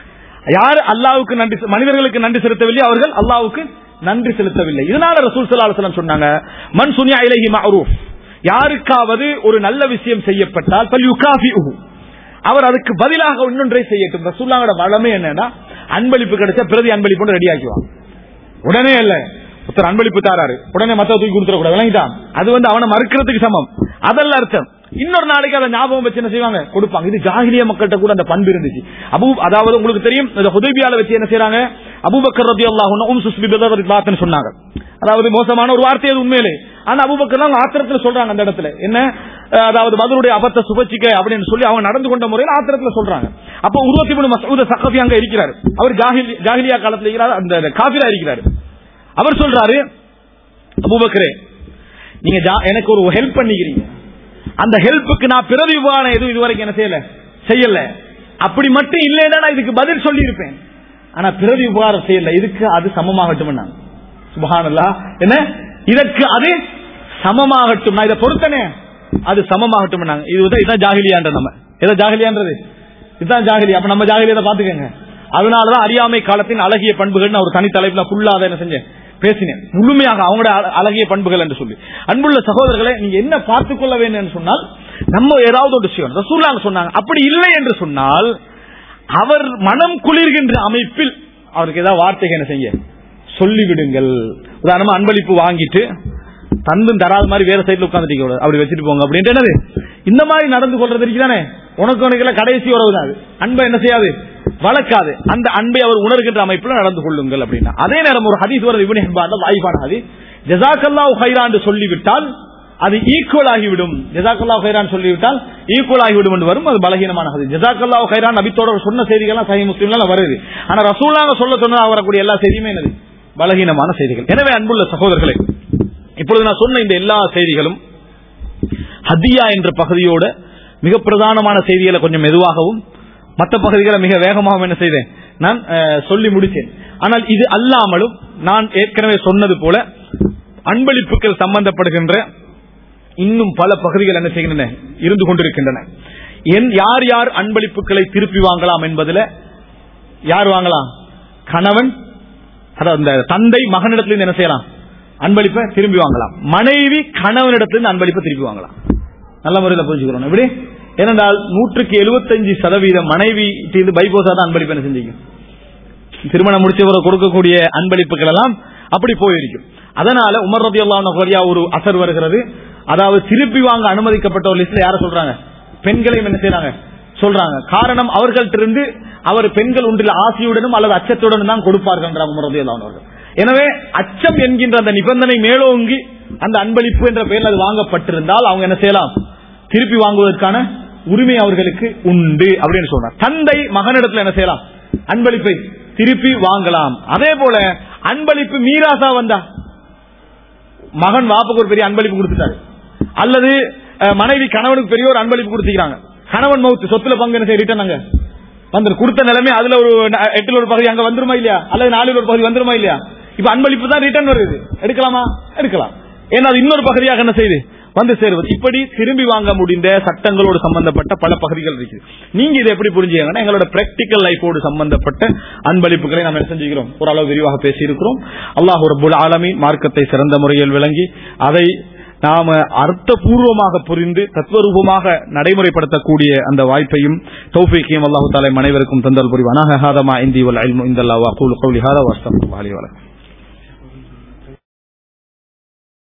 யார் அல்லாவுக்கு நன்றி மனிதர்களுக்கு நன்றி செலுத்தவில்லை அவர்கள் அல்லாவுக்கு நன்றி செலுத்தவில்லை இதனால ரசூல் ஸல்லல்லாஹு அலைஹி வஸல்லம் சொன்னாங்க மன் சுனியா இலைஹி மஅரூஃப் யாருக்காவது ஒரு நல்ல விஷயம் செய்யப்பட்டால் பல் யுகாஃபிஹு அவர் அதுக்கு பதிலாக இன்னொன்றை செய்யட்டும் ரசூல்லாவோட வளமே என்னன்னா அன்பளிப்பு கிடைச்சா பிரதி அன்பளிப்பு ரெடி ஆக்கிவான் உடனே இல்ல ஒருத்தர் அன்பளிப்பு தாராரு உடனே மத்த தூக்கி கொடுத்துட கூடாது விளங்கிட்டான் அது வந்து அவனை மறுக்கிறதுக்கு சமம் அதல்ல அர்த்தம் இன்னொரு நாளைக்கு அதை ஞாபகம் வச்சு என்ன செய்வாங்க கொடுப்பாங்க இது ஜாகிலிய மக்கள்கிட்ட கூட அந்த பண்பு இருந்துச்சு அபூ அதாவது உங்களுக்கு தெரியும் இந்த ஹுதைபியால வச்சு என்ன செய்றாங்க அபூபக்கர் ரதி அல்லாஹ் உம் சுஸ்பி பிதர் சொன்னாங்க அதாவது மோசமான ஒரு வார்த்தை அது உண்மையிலே ஆனா அபூபக்கர் அவங்க ஆத்திரத்துல சொல்றாங்க அந்த இடத்துல என்ன அஹ், அதாவது பதிலுடைய அபத்த சுபச்சிக்க அப்படின்னு சொல்லி அவங்க நடந்து கொண்ட முறையில் ஆத்திரத்துல சொல்றாங்க அப்போ உருவத்தி மூணு மசூத சக்கபி அங்க இருக்கிறார் அவர் ஜாகிலி ஜாகிலியா காலத்துல இருக்கிறார் அந்த காபிரா இருக்கிறார் அவர் சொல்றாரு அபூபக்கரே நீங்க ஜா- எனக்கு ஒரு ஹெல்ப் பண்ணிக்கிறீங்க அந்த ஹெல்ப்புக்கு நான் பிறவி உபகாரம் எதுவும் இதுவரைக்கும் என்ன செய்யல செய்யல அப்படி மட்டும் இல்லைன்னா நான் இதுக்கு பதில் சொல்லி இருப்பேன் ஆனா பிறவி உபகாரம் செய்யல இதுக்கு அது சமமாகட்டும் நான் சுபஹானல்லா என்ன இதற்கு அது சமமாகட்டும் நான் இதை பொறுத்தனே அது சமமாகட்டும் இதுதான் இதான் ஜாகிலியான்ற நம்ம எதை ஜாகிலியான்றது இதுதான் ஜாகிலி அப்ப நம்ம ஜாகிலியதை பாத்துக்கங்க அதனாலதான் அறியாமை காலத்தின் அழகிய பண்புகள் நான் ஒரு தனி தலைப்புல ஃபுல்லா அதை என்ன செஞ்சேன் பேசினேன் முழுமையாக அவங்களோட அழ- அழகிய பண்புகள் என்று சொல்லி அன்புள்ள சகோதரர்களை நீங்க என்ன பார்த்துக் கொள்ள வேண்டும் என்று சொன்னால் நம்ம ஏதாவது ஒரு விஷயம் ரசூல்லாங்க சொன்னாங்க அப்படி இல்லை என்று சொன்னால் அவர் மனம் குளிர்கின்ற அமைப்பில் அவருக்கு ஏதாவது வார்த்தைகள் என்ன செய்ய சொல்லிவிடுங்கள் உதாரணமா அன்பளிப்பு வாங்கிட்டு தந்தும் தராத மாதிரி வேற சைடுல உட்காந்துட்டீங்க கூடாது. அப்படி வச்சுட்டு போங்க அப்படின்ட்டு என்னது இந்த மாதிரி நடந்து கொள்றது இருக்குதானே உனக்கு உனக்கு எல்லாம் கடைசி உறவு தான் அது. அன்பை என்ன செய்யாது வளர்க்காது அந்த அன்பை அவர் உணர்கின்ற அமைப்புல நடந்து கொள்ளுங்கள் அப்படின்னா அதே நேரம் ஒரு ஹதீஸ் வருது இவனு ஹிபான் வாய்ப்பான ஹதீஸ் ஜசாக்கல்லாஹு ஹைரான் சொல்லிவிட்டால் அது ஈக்குவல் ஆகிவிடும் ஜசாக்கல்லாஹு ஹைரான் சொல்லிவிட்டால் ஈக்குவல் ஆகிவிடும் என்று வரும் அது பலகீனமான ஹதீஸ் ஜசாக்கல்லாஹு ஹைரான் நபித்தோட சொன்ன செய்திகள்லாம் சஹி முஸ்லிம்ல வருது ஆனா ரசூலாக சொல்ல சொன்னா வரக்கூடிய எல்லா செய்தியுமே என்னது பலகீனமான செய்திகள் எனவே அன்புள்ள சகோதரர்களே இப்பொழுது நான் சொன்ன இந்த எல்லா செய்திகளும் ஹதியா என்ற பகுதியோட மிக பிரதானமான செய்திகளை கொஞ்சம் மெதுவாகவும் மற்ற பகுதிகளை மிக வேகமாகவும் என்ன செய்தேன் நான் அஹ், சொல்லி முடித்தேன் ஆனால் இது அல்லாமலும் நான் ஏற்கனவே சொன்னது போல அன்பளிப்புகள் சம்பந்தப்படுகின்ற இன்னும் பல பகுதிகள் என்ன செய்கின்றன இருந்து கொண்டிருக்கின்றன என் யார் யார் அன்பளிப்புகளை திருப்பி வாங்கலாம் என்பதில் யார் வாங்கலாம் கணவன் அதாவது இந்த தந்தை மகனிடத்திலிருந்து என்ன செய்யலாம் அன்பளிப்பை திரும்பி வாங்கலாம் மனைவி கணவனிடத்திலிருந்து அன்பளிப்பை திருப்பி வாங்கலாம் நல்ல முறையில் புரிஞ்சுக்கிறோம் எப்படி ஏனென்றால் நூற்றுக்கு எழுபத்தஞ்சு சதவீதம் மனைவி பைபோசா தான் அன்பளிப்பு என்ன செஞ்சீங்க திருமணம் முடிச்சவரை கொடுக்கக்கூடிய அன்பளிப்புகள் எல்லாம் அப்படி போயிருக்கும் அதனால உமர் ரதி வழியா ஒரு அசர் வருகிறது அதாவது திருப்பி வாங்க அனுமதிக்கப்பட்ட ஒரு லிஸ்ட்ல யார சொல்றாங்க பெண்களையும் என்ன செய்றாங்க சொல்றாங்க காரணம் அவர்கள்ட்ட இருந்து அவர் பெண்கள் ஒன்றில் ஆசையுடனும் அல்லது அச்சத்துடனும் தான் கொடுப்பார்கள் என்றார் உமர் ரதி அவர்கள் எனவே அச்சம் என்கின்ற அந்த நிபந்தனை மேலோங்கி அந்த அன்பளிப்பு என்ற பெயரில் அது வாங்கப்பட்டிருந்தால் அவங்க என்ன செய்யலாம் திருப்பி வாங்குவதற்கான உரிமை அவர்களுக்கு உண்டு அப்படின்னு சொல்றாங்க தந்தை மகனிடத்துல என்ன செய்யலாம் அன்பளிப்பை திருப்பி வாங்கலாம் அதே போல அன்பளிப்பு மீராசா வந்தா மகன் வாப்புக்கு ஒரு பெரிய அன்பளிப்பு கொடுத்துட்டாரு அல்லது அஹ், மனைவி கணவனுக்கு பெரிய ஒரு அன்பளிப்பு கொடுத்துக்கிறாங்க கணவன் மவுத்து சொத்துல பங்கு என்ன செய்ய ரிட்டர்ன் அங்க வந்துரு கொடுத்த நிலைமை அதுல ஒரு ந- எட்டுல ஒரு பகுதி அங்க வந்துருமா இல்லையா அல்லது நாலுல ஒரு பகுதி வந்துருமா இல்லையா இப்ப அன்பளிப்பு தான் ரிட்டர்ன் வருது எடுக்கலாமா எடுக்கலாம் ஏன்னா அது இன்னொரு பகுதியாக என்ன செய்யுது வந்து சேருவது இப்படி திரும்பி வாங்க முடிந்த சட்டங்களோடு சம்பந்தப்பட்ட பல பகுதிகள் இருக்குது நீங்க இதை எப்படி புரிஞ்சுக்கங்கன்னா எங்களோட பிராக்டிக்கல் லைஃபோடு சம்பந்தப்பட்ட அன்பளிப்புகளை நாம் என்ன செஞ்சுக்கிறோம் ஓரளவு விரிவாக பேசியிருக்கிறோம் அல்லாஹ் ரபுல் ஆலமீன் மார்க்கத்தை சிறந்த முறையில் விளங்கி அதை நாம அர்த்தபூர்வமாக புரிந்து தத்துவரூபமாக நடைமுறைப்படுத்தக்கூடிய அந்த வாய்ப்பையும் தௌஃபீக்கையும் அல்லாஹு தாலா அனைவருக்கும் தந்தல் புரிவானாக ஹாதமா இந்தி வல் இல்மு இந்தல்லாஹ் வ அகூலு கௌலி ஹாதா வஸ்தக்ஃபிருல்லாஹ் லி வ லக்கும்